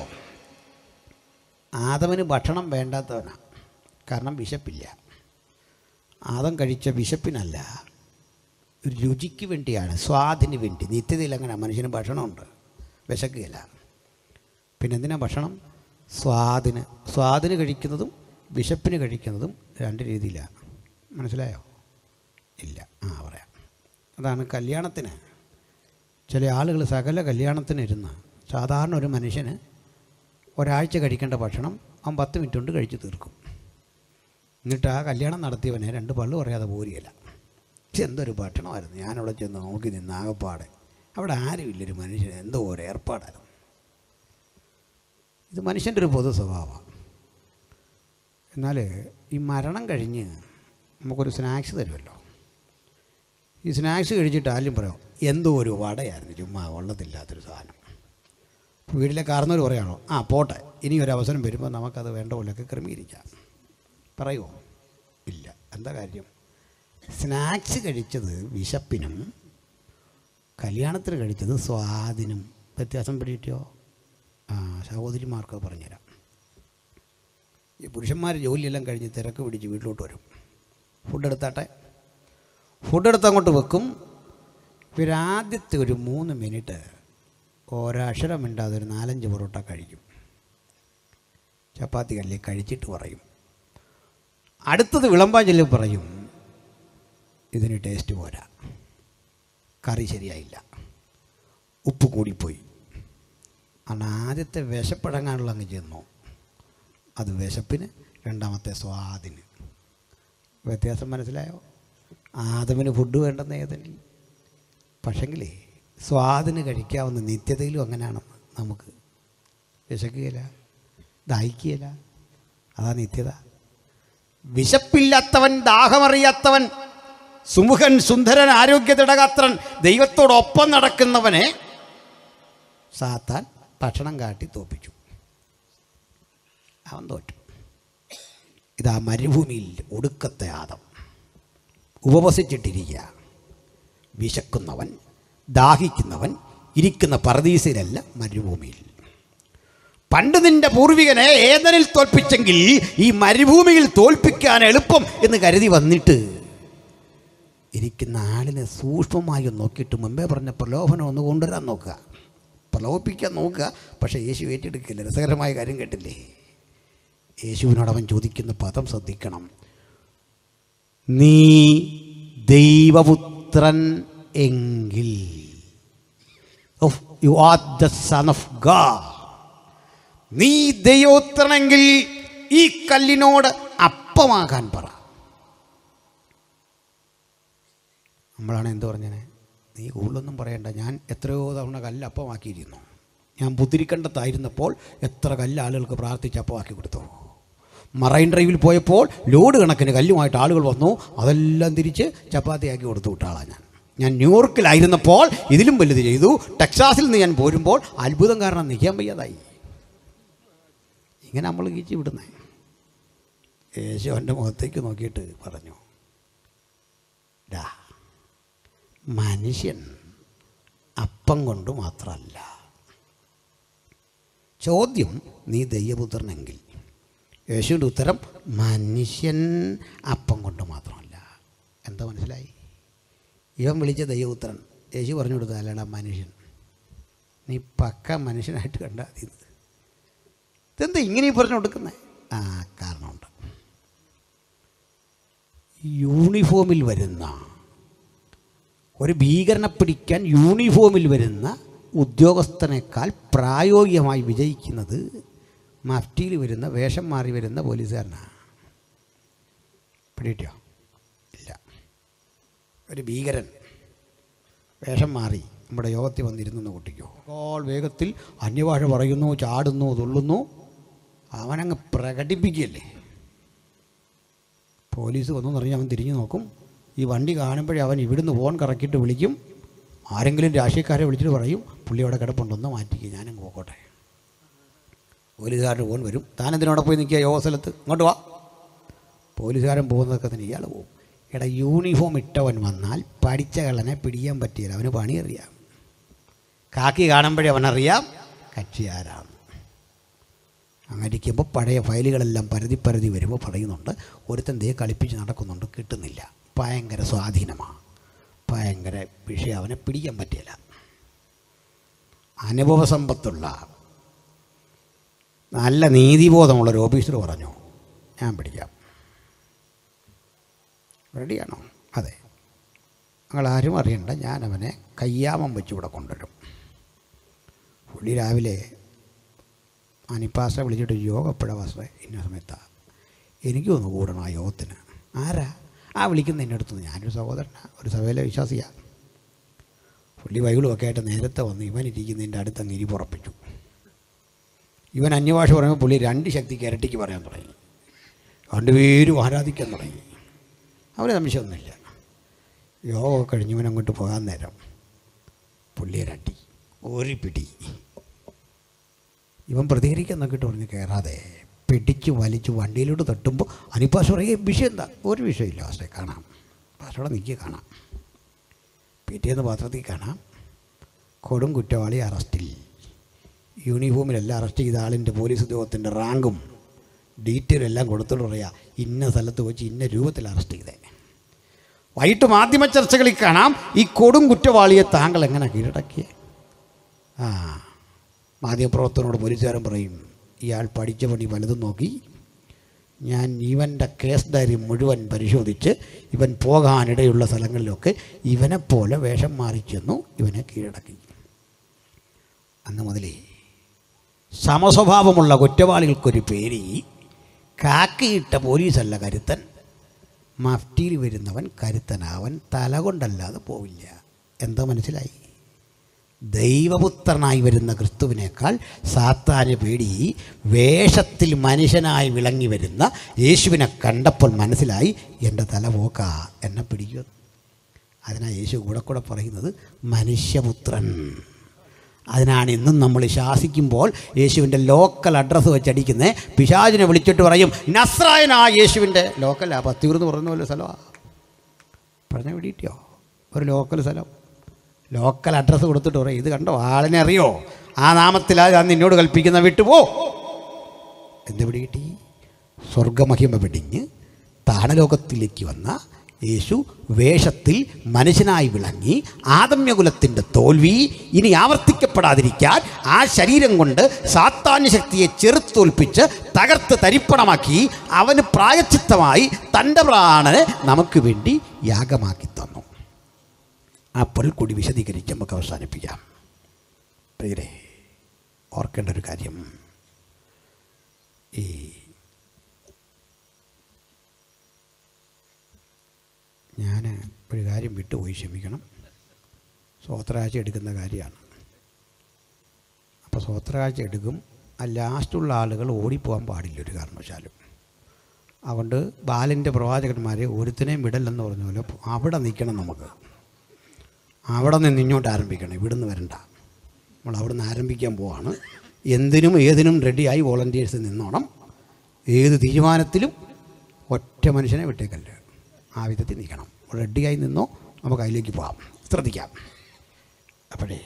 ആദമിന് ഭക്ഷണം വേണ്ടാത്തവനാണ് കാരണം വിശപ്പില്ല ആദം കഴിച്ച വിശപ്പിനല്ല രുചിക്ക് വേണ്ടിയാണ് സ്വാദിന് വേണ്ടി നിത്യതയിൽ അങ്ങനെ മനുഷ്യന് ഭക്ഷണമുണ്ട് വിശക്കുകയില്ല പിന്നെ എന്തിനാ ഭക്ഷണം സ്വാദിന് സ്വാദിന് കഴിക്കുന്നതും വിശപ്പിന് കഴിക്കുന്നതും രണ്ട് രീതിയിലാണ് മനസ്സിലായോ ഇല്ല ആ പറയാം അതാണ് കല്യാണത്തിന് ചില ആളുകൾ സകല കല്യാണത്തിന് ഇരുന്ന് സാധാരണ ഒരു മനുഷ്യന് ഒരാഴ്ച കഴിക്കേണ്ട ഭക്ഷണം അവൻ പത്ത് മിനിറ്റ് കൊണ്ട് കഴിച്ച് തീർക്കും എന്നിട്ട് ആ കല്യാണം നടത്തിയവനെ രണ്ട് പള്ളു പറയാതെ പോരുകയില്ല പക്ഷെ എന്തൊരു ഭക്ഷണമായിരുന്നു ഞാനവിടെ ചെന്ന് നോക്കി നിന്ന് ആകപ്പാടെ അവിടെ ആരുമില്ലൊരു മനുഷ്യൻ എന്തോ ഒരു ഏർപ്പാടായിരുന്നു ഇത് മനുഷ്യൻ്റെ ഒരു പൊതു സ്വഭാവമാണ് എന്നാൽ ഈ മരണം കഴിഞ്ഞ് നമുക്കൊരു സ്നാക്സ് തരുമല്ലോ ഈ സ്നാക്സ് കഴിച്ചിട്ട് ആരും പറയാം എന്തോ ഒരു വടയായിരുന്നു ചുമ്മാ ഉള്ളതില്ലാത്തൊരു സാധനം വീട്ടിലെ കാർന്നവർ പറയാണോ ആ പോട്ടെ ഇനി ഒരു അവസരം വരുമ്പോൾ നമുക്കത് വേണ്ട പോലെയൊക്കെ ക്രമീകരിക്കാം പറയുമോ ഇല്ല എന്താ കാര്യം സ്നാക്സ് കഴിച്ചത് വിശപ്പിനും കല്യാണത്തിന് കഴിച്ചത് സ്വാദിനും വ്യത്യാസം പിടിയിട്ടോ ആ സഹോദരിമാർക്ക് പറഞ്ഞുതരാം ഈ പുരുഷന്മാർ ജോലിയെല്ലാം കഴിഞ്ഞ് തിരക്ക് പിടിച്ച് വീട്ടിലോട്ട് വരും ഫുഡ് എടുത്താട്ടെ ഫുഡ് എടുത്ത് അങ്ങോട്ട് വെക്കും ഇവരാദ്യത്തെ ഒരു മൂന്ന് മിനിറ്റ് ഒരക്ഷരം മിണ്ടാതെ ഒരു നാലഞ്ച് പൊറോട്ട കഴിക്കും ചപ്പാത്തി കല്ലിൽ കഴിച്ചിട്ട് പറയും അടുത്തത് വിളമ്പാൻ ചെല്ലി പറയും ഇതിന് ടേസ്റ്റ് പോരാ കറി ശരിയായില്ല ഉപ്പ് കൂടിപ്പോയി ആണ് ആദ്യത്തെ വിശപ്പടങ്ങാനുള്ള അങ്ങ് ചെന്നു അത് വിശപ്പിന് രണ്ടാമത്തെ സ്വാദിന് വ്യത്യാസം മനസ്സിലായോ ആദമിന് ഫുഡ് വേണ്ടെന്ന് ഏതെങ്കിൽ പക്ഷെങ്കിലേ സ്വാദിന് കഴിക്കാവുന്ന നിത്യതയിലും അങ്ങനെയാണെന്ന് നമുക്ക് വിശക്കുകയില്ല ദാഹിക്കുകയില്ല അതാ നിത്യത വിശപ്പില്ലാത്തവൻ ദാഹമറിയാത്തവൻ സുമുഖൻ സുന്ദരൻ ആരോഗ്യ തിടകാത്രൻ ദൈവത്തോടൊപ്പം നടക്കുന്നവനെ സാത്താൻ ഭക്ഷണം കാട്ടി തോപ്പിച്ചു അവൻ തോറ്റു ഇതാ മരുഭൂമിയിൽ ഒടുക്കത്തെ ആദം ഉപവസിച്ചിട്ടിരിക്കുക വിശക്കുന്നവൻ ദാഹിക്കുന്നവൻ ഇരിക്കുന്ന പറദീസയിലല്ല മരുഭൂമിയിൽ പണ്ട് നിന്റെ പൂർവികനെ ഏതനിൽ തോൽപ്പിച്ചെങ്കിൽ ഈ മരുഭൂമിയിൽ തോൽപ്പിക്കാൻ എളുപ്പം എന്ന് കരുതി വന്നിട്ട് ഇരിക്കുന്ന ആളിനെ സൂക്ഷ്മമായി ഒന്ന് നോക്കിയിട്ട് മുമ്പേ പറഞ്ഞ പ്രലോഭനം ഒന്ന് കൊണ്ടുവരാൻ നോക്കുക പ്രലോഭിപ്പിക്കാൻ നോക്കുക പക്ഷേ യേശു ഏറ്റെടുക്കില്ല രസകരമായ കാര്യം കേട്ടില്ലേ യേശുവിനോട് അവൻ ചോദിക്കുന്ന പദം ശ്രദ്ധിക്കണം നീ ദൈവപുത്രൻ എങ്കിൽ you are the son of God നീ ദൈവോത്തരനെങ്കിൽ ഈ കല്ലിനോട് അപ്പമാകാൻ പറ നമ്മളാണ് എന്ത് പറഞ്ഞത് നീ കൂടുതലൊന്നും പറയണ്ട ഞാൻ എത്രയോ തവണ കല്ല് അപ്പമാക്കിയിരുന്നു ഞാൻ പുത്തിരിക്കണ്ടത്തായിരുന്നപ്പോൾ എത്ര കല്ല് ആളുകൾക്ക് പ്രാർത്ഥിച്ച് അപ്പമാക്കി കൊടുത്തു മറൈൻ ഡ്രൈവിൽ പോയപ്പോൾ ലോഡ് കണക്കിന് കല്ലുമായിട്ട് ആളുകൾ വന്നു അതെല്ലാം തിരിച്ച് ചപ്പാത്തിയാക്കി കൊടുത്തു വിട്ടാളാണ് ഞാൻ ഞാൻ ന്യൂയോർക്കിലായിരുന്നപ്പോൾ ഇതിലും വലുത് ചെയ്തു ടെക്സാസിൽ നിന്ന് ഞാൻ പോരുമ്പോൾ അത്ഭുതം കാരണം നിൽക്കാൻ വയ്യാതായി ഇങ്ങനെ നമ്മൾ കീച്ചു വിടുന്നേ യേശു എൻ്റെ മുഖത്തേക്ക് നോക്കിയിട്ട് പറഞ്ഞു ഡാ മനുഷ്യൻ അപ്പം കൊണ്ട് മാത്രമല്ല ചോദ്യം നീ ദൈവപുത്രനെങ്കിൽ യേശുവിൻ്റെ ഉത്തരം മനുഷ്യൻ അപ്പം കൊണ്ട് മാത്രമല്ല എന്താ മനസ്സിലായി ഇവൻ വിളിച്ച ദൈവപുത്രൻ യേശു പറഞ്ഞു കൊടുത്ത അല്ലടാ മനുഷ്യൻ നീ പക്ക മനുഷ്യനായിട്ട് കണ്ടാൽ മതി ഇത്. ഇതെന്താ ഇങ്ങനെ ഈ പറഞ്ഞു കൊടുക്കുന്നത് ആ കാരണമുണ്ട് യൂണിഫോമിൽ വരുന്ന ഒരു ഭീകരനെ പിടിക്കാൻ യൂണിഫോമിൽ വരുന്ന ഉദ്യോഗസ്ഥനേക്കാൾ പ്രായോഗികമായി വിജയിക്കുന്നത് മഫ്റ്റിയിൽ വരുന്ന വേഷം മാറി വരുന്ന പോലീസുകാരനാണ് പിടിയിട്ടോ ഇല്ല ഒരു ഭീകരൻ വേഷം മാറി നമ്മുടെ യോഗത്തിൽ വന്നിരുന്നു കുട്ടിക്കോ അപ്പോൾ വേഗത്തിൽ അന്യഭാഷ പറയുന്നു ചാടുന്നു തുള്ളുന്നു അവനങ്ങ് പ്രകടിപ്പിക്കുകയല്ലേ പോലീസ് വന്നു പറഞ്ഞ് അവൻ തിരിഞ്ഞു നോക്കും ഈ വണ്ടി കാണുമ്പോഴേ അവൻ ഇവിടുന്ന് ഫോൺ കറക്കിയിട്ട് വിളിക്കും ആരെങ്കിലും രാഷ്ട്രീയക്കാരെ വിളിച്ചിട്ട് പറയും പുള്ളി അവിടെ കിടപ്പുണ്ടെന്ന് മാറ്റിക്കുക ഞാനും പോക്കോട്ടെ പോലീസുകാരുടെ ഫോൺ വരും താനെന്തിനോടെ പോയി നിൽക്കുക യോഗ സ്ഥലത്ത് ഇങ്ങോട്ട് വാ പോലീസുകാരൻ പോകുന്നതൊക്കെ തന്നെ ഇയാൾ പോകും എടാ യൂണിഫോം ഇട്ടവൻ വന്നാൽ പഠിച്ച കള്ളനെ പിടിക്കാൻ പറ്റിയില്ല അവന് പണി അറിയാം കാക്കി കാണുമ്പോഴേ അവനറിയാം കക്ഷി ആരാണ് അങ്ങനെ ഇരിക്കുമ്പോൾ പഴയ ഫയലുകളെല്ലാം പരതി പരതി വരുമ്പോൾ പറയുന്നുണ്ട് ഒരുത്തൻ ദേ കളിപ്പിച്ച് നടക്കുന്നുണ്ട് കിട്ടുന്നില്ല ഭയങ്കര സ്വാധീനമാണ് ഭയങ്കര വിഷയം അവനെ പിടിക്കാൻ പറ്റില്ല അനുഭവ സമ്പത്തുള്ള നല്ല നീതിബോധമുള്ള ഒരു ഓഫീസർ പറഞ്ഞു ഞാൻ പിടിക്കാം റെഡിയാണോ അതെ നിങ്ങളാരും അറിയണ്ട ഞാൻ അവനെ കയ്യാമം വെച്ച് ഇവിടെ കൊണ്ടുവരും പുള്ളി രാവിലെ അനിപ്പാസ വിളിച്ചിട്ട് യോഗ എപ്പോഴാ പാസ്റ്ററെ ഇന്ന സമയത്താണ് എനിക്കും ഒന്ന് കൂടണം ആ യോഗത്തിന് ആരാ ആ വിളിക്കുന്ന എൻ്റെ അടുത്ത് ഞാനൊരു സഹോദരനാണ് ഒരു സഭയിലെ വിശ്വാസിയാണ് പുള്ളി ബൈബിളും ഒക്കെ ആയിട്ട് നേരത്തെ വന്ന് ഇവൻ ഇരിക്കുന്നതിൻ്റെ അടുത്ത് അങ്ങ് ഇരിപ്പുറപ്പിച്ചു ഇവൻ അന്യഭാഷ പറയുമ്പോൾ പുള്ളി രണ്ട് ശക്തിക്ക് ഇരട്ടിക്ക് പറയാൻ തുടങ്ങി രണ്ടുപേരും ആരാധിക്കാൻ തുടങ്ങി അവരെ സംശയമൊന്നുമില്ല യോഗ കഴിഞ്ഞ് ഇവൻ അങ്ങോട്ട് പോകാൻ നേരം പുള്ളിയെ രട്ടി ഒരു പിടി ഇവൻ പ്രതികരിക്കാൻ നോക്കിയിട്ട് പറഞ്ഞ് കയറാതെ പിടിച്ച് വലിച്ച് വണ്ടിയിലോട്ട് തട്ടുമ്പോൾ അനിപ്പാസ് പറയും വിഷയം എന്താ ഒരു വിഷയമില്ല പാസ്റ്റേ കാണാം പാസ്റ്റോടെ നിൽക്കുക കാണാം പിറ്റേന്ന് പത്രത്തിൽ കാണാം കൊടും കുറ്റവാളി അറസ്റ്റിൽ യൂണിഫോമിലെല്ലാം അറസ്റ്റ് ചെയ്ത ആളിൻ്റെ പോലീസ് ഉദ്യോഗത്തിൻ്റെ റാങ്കും ഡീറ്റെയിൽ എല്ലാം കൊടുത്തിട്ട് പറയാ ഇന്ന സ്ഥലത്ത് വെച്ച് ഇന്ന രൂപത്തിൽ അറസ്റ്റ് ചെയ്തേ വൈകിട്ട് മാധ്യമ ചർച്ചകളിൽ കാണാം ഈ കൊടും കുറ്റവാളിയെ താങ്കൾ എങ്ങനെ കീഴടക്കിയേ ആ മാധ്യമപ്രവർത്തനോട് പോലീസുകാരൻ പറയും ഇയാൾ പഠിച്ച പണി പലതും നോക്കി ഞാൻ ഇവൻ്റെ കേസ് ഡയറി മുഴുവൻ പരിശോധിച്ച് ഇവൻ പോകാനിടയുള്ള സ്ഥലങ്ങളിലൊക്കെ ഇവനെപ്പോലെ വേഷം മാറിച്ചെന്നു ഇവനെ കീഴടക്കി അന്ന് മുതലേ സമസ്വഭാവമുള്ള കുറ്റവാളികൾക്കൊരു പേര് കാക്കിയിട്ട പോലീസല്ല കരുത്തൻ മഫ്റ്റിയിൽ വരുന്നവൻ കരുത്തനാവൻ തല കൊണ്ടല്ലാതെ പോവില്ല എന്താ മനസ്സിലായി ദൈവപുത്രനായി വരുന്ന ക്രിസ്തുവിനേക്കാൾ സാത്താന് പേടി വേഷത്തിൽ മനുഷ്യനായി വിളങ്ങി വരുന്ന യേശുവിനെ കണ്ടപ്പോൾ മനസ്സിലായി എൻ്റെ തല പോക്ക എന്നെ പിടിക്കും അതിനാ യേശു കൂടെ കൂടെ പറയുന്നത് മനുഷ്യപുത്രൻ അതിനാണ് ഇന്നും നമ്മൾ ശാസിക്കുമ്പോൾ യേശുവിൻ്റെ ലോക്കൽ അഡ്രസ്സ് വെച്ചടിക്കുന്നത് പിശാചിനെ വിളിച്ചിട്ട് പറയും നസ്രായനാ യേശുവിൻ്റെ ലോക്കലാ പത്തിയൂർ എന്ന് പറയുന്ന പോലെ സ്ഥലമാണ് പറഞ്ഞ പിടിയിട്ടോ ഒരു ലോക്കൽ സ്ഥലം ലോക്കൽ അഡ്രസ്സ് കൊടുത്തിട്ട് പറയും ഇത് കണ്ടോ ആളിനെ അറിയോ ആ നാമത്തിലാ ഞാൻ നിന്നോട് കൽപ്പിക്കുന്ന വിട്ടുപോ എന്ത് പിടി കിട്ടി സ്വർഗമഹിമ വെടിഞ്ഞ് താണലോകത്തിലേക്ക് വന്ന യേശു വേഷത്തിൽ മനുഷ്യനായി വിളങ്ങി ആദമ്യകുലത്തിൻ്റെ തോൽവി ഇനി ആവർത്തിക്കപ്പെടാതിരിക്കാൻ ആ ശരീരം കൊണ്ട് സാത്താന്യ ശക്തിയെ ചെറുത്തോൽപ്പിച്ച് തകർത്ത് തരിപ്പണമാക്കി അവന് പ്രായച്ചിത്തമായി തൻ്റെ പ്രാണനെ നമുക്ക് വേണ്ടി യാഗമാക്കി തന്നു അപ്പോൾ കൂടി വിശദീകരിച്ച് നമുക്ക് അവസാനിപ്പിക്കാം പ്രിയരെ ഓർക്കേണ്ട ഒരു കാര്യം ഈ ഞാൻ ഒരു കാര്യം വിട്ടുപോയി ക്ഷമിക്കണം സ്വോത്രകാഴ്ച എടുക്കുന്ന കാര്യമാണ് അപ്പോൾ സ്വോത്രകാഴ്ച എടുക്കും ആ ലാസ്റ്റുള്ള ആളുകൾ ഓടിപ്പോകാൻ പാടില്ല ഒരു കാരണവശാലും അതുകൊണ്ട് ബാലിൻ്റെ പ്രവാചകന്മാരെ ഒരുത്തിനെയും വിടല്ലെന്ന് പറഞ്ഞ പോലെ അവിടെ നിൽക്കണം നമുക്ക് അവിടെ നിന്ന് ഇങ്ങോട്ട് ആരംഭിക്കണം ഇവിടുന്ന് വരണ്ട നമ്മൾ അവിടെ നിന്ന് ആരംഭിക്കാൻ പോവാണ് എന്തിനും ഏതിനും റെഡിയായി വോളണ്ടിയേഴ്സ് നിന്നോണം ഏത് തീരുമാനത്തിലും ഒറ്റ മനുഷ്യനെ വിട്ടേക്കല്ല ആ വിധത്തിൽ നിൽക്കണം റെഡിയായി നിന്നോ നമുക്ക് അതിലേക്ക് പോകാം ശ്രദ്ധിക്കാം അപ്പോഴേ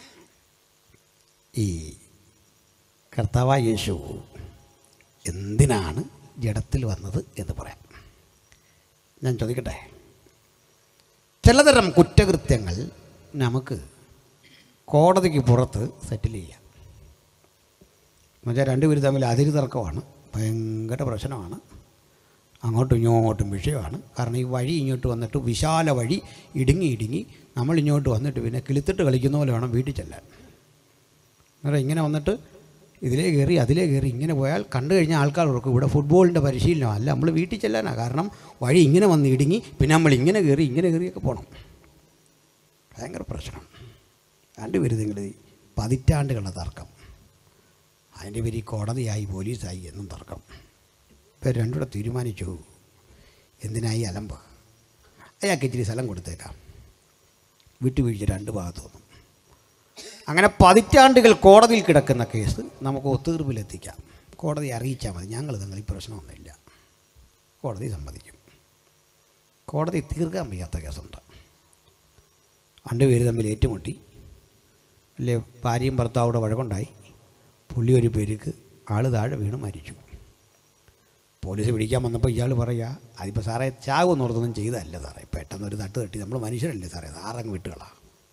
ഈ കർത്താവായ യേശു എന്തിനാണ് ജഡത്തിൽ വന്നത് എന്ന് പറയാം ഞാൻ ചോദിക്കട്ടെ ചിലതരം കുറ്റകൃത്യങ്ങൾ നമുക്ക് കോടതിക്ക് പുറത്ത് സെറ്റിൽ ചെയ്യാം എന്നുവെച്ചാൽ രണ്ടുപേർ തമ്മിൽ അതിര് തർക്കമാണ് ഭയങ്കര പ്രശ്നമാണ് അങ്ങോട്ടും ഇങ്ങോട്ടും വിഷയമാണ് കാരണം ഈ വഴി ഇങ്ങോട്ട് വന്നിട്ട് വിശാല വഴി ഇടുങ്ങി ഇടുങ്ങി നമ്മൾ ഇങ്ങോട്ട് വന്നിട്ട് പിന്നെ കിളിത്തിട്ട് കളിക്കുന്ന പോലെ വേണം വീട്ടിൽ ചെല്ലാൻ അന്നേരം ഇങ്ങനെ വന്നിട്ട് ഇതിലേ കയറി അതിലേ കയറി ഇങ്ങനെ പോയാൽ കണ്ടു കഴിഞ്ഞാൽ ആൾക്കാർ ഓർക്കും ഇവിടെ ഫുട്ബോളിൻ്റെ പരിശീലനം അല്ല നമ്മൾ വീട്ടിൽ ചെല്ലാനാണ് കാരണം വഴി ഇങ്ങനെ വന്ന് ഇടുങ്ങി പിന്നെ നമ്മൾ ഇങ്ങനെ കയറി ഇങ്ങനെ കയറിയൊക്കെ പോകണം ഭയങ്കര പ്രശ്നം രണ്ടുപേരും നിങ്ങൾ പതിറ്റാണ്ടുകളുടെ തർക്കം അതിൻ്റെ പേര് ഈ കോടതിയായി പോലീസായി എന്നും തർക്കം ഇപ്പം രണ്ടുകൂടെ തീരുമാനിച്ചു എന്തിനായി അലമ്പ് അയാൾക്ക് ഇച്ചിരി സ്ഥലം കൊടുത്തേക്കാം വിട്ടുവീഴ്ച രണ്ട് ഭാഗത്തു നിന്നും അങ്ങനെ പതിറ്റാണ്ടുകൾ കോടതിയിൽ കിടക്കുന്ന കേസ് നമുക്ക് ഒത്തുതീർപ്പിലെത്തിക്കാം കോടതി അറിയിച്ചാൽ മതി ഞങ്ങൾ തങ്ങൾ ഈ പ്രശ്നമൊന്നുമില്ല കോടതി സമ്മതിക്കും കോടതി തീർക്കാൻ വയ്യാത്ത കേസുണ്ട് രണ്ടുപേര് തമ്മിൽ ഏറ്റുമുട്ടി അല്ലേ ഭാര്യയും ഭർത്താവിടെ വഴക്കുണ്ടായി പുള്ളി ഒരു പെരുക്ക് ആൾ താഴെ വീണ് മരിച്ചു പോലീസ് പിടിക്കാൻ വന്നപ്പോൾ ഇയാൾ പറയുക അതിപ്പോൾ സാറേ ചാവെന്ന് ഓർത്തൊന്നും ചെയ്തതല്ല സാറേ പെട്ടെന്ന് ഒരു തട്ട് തട്ടി നമ്മൾ മനുഷ്യരല്ലേ സാറേ സാറങ്ങ് വിട്ടുകളാ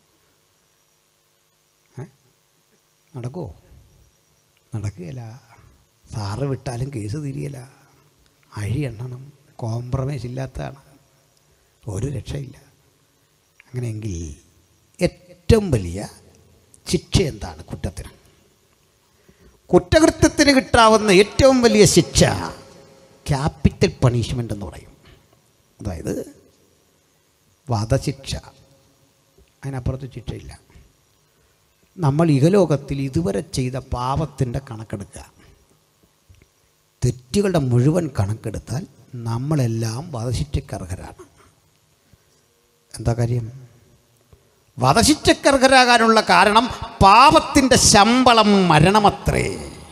ഏ നടക്കുമോ നടക്കുകയില്ല സാറ് വിട്ടാലും കേസ് തിരിയല അഴി എണ്ണണം കോംപ്രമൈസ് ഇല്ലാത്തതാണ് ഒരു രക്ഷയില്ല അങ്ങനെയെങ്കിൽ ഏറ്റവും വലിയ ശിക്ഷ എന്താണ് കുറ്റത്തിന് കുറ്റകൃത്യത്തിന് കിട്ടാവുന്ന ഏറ്റവും വലിയ ശിക്ഷ ക്യാപിറ്റൽ പണിഷ്മെൻ്റ് എന്ന് പറയും അതായത് വധശിക്ഷ അതിനപ്പുറത്ത് ശിക്ഷയില്ല നമ്മൾ ഇഹലോകത്തിൽ ഇതുവരെ ചെയ്ത പാപത്തിൻ്റെ കണക്കെടുക്കുക തെറ്റുകളുടെ മുഴുവൻ കണക്കെടുത്താൽ നമ്മളെല്ലാം വധശിക്ഷക്കർഹരാണ് എന്താ കാര്യം വധശിക്ഷക്കർഹരാകാനുള്ള കാരണം പാപത്തിൻ്റെ ശമ്പളം മരണമത്രേ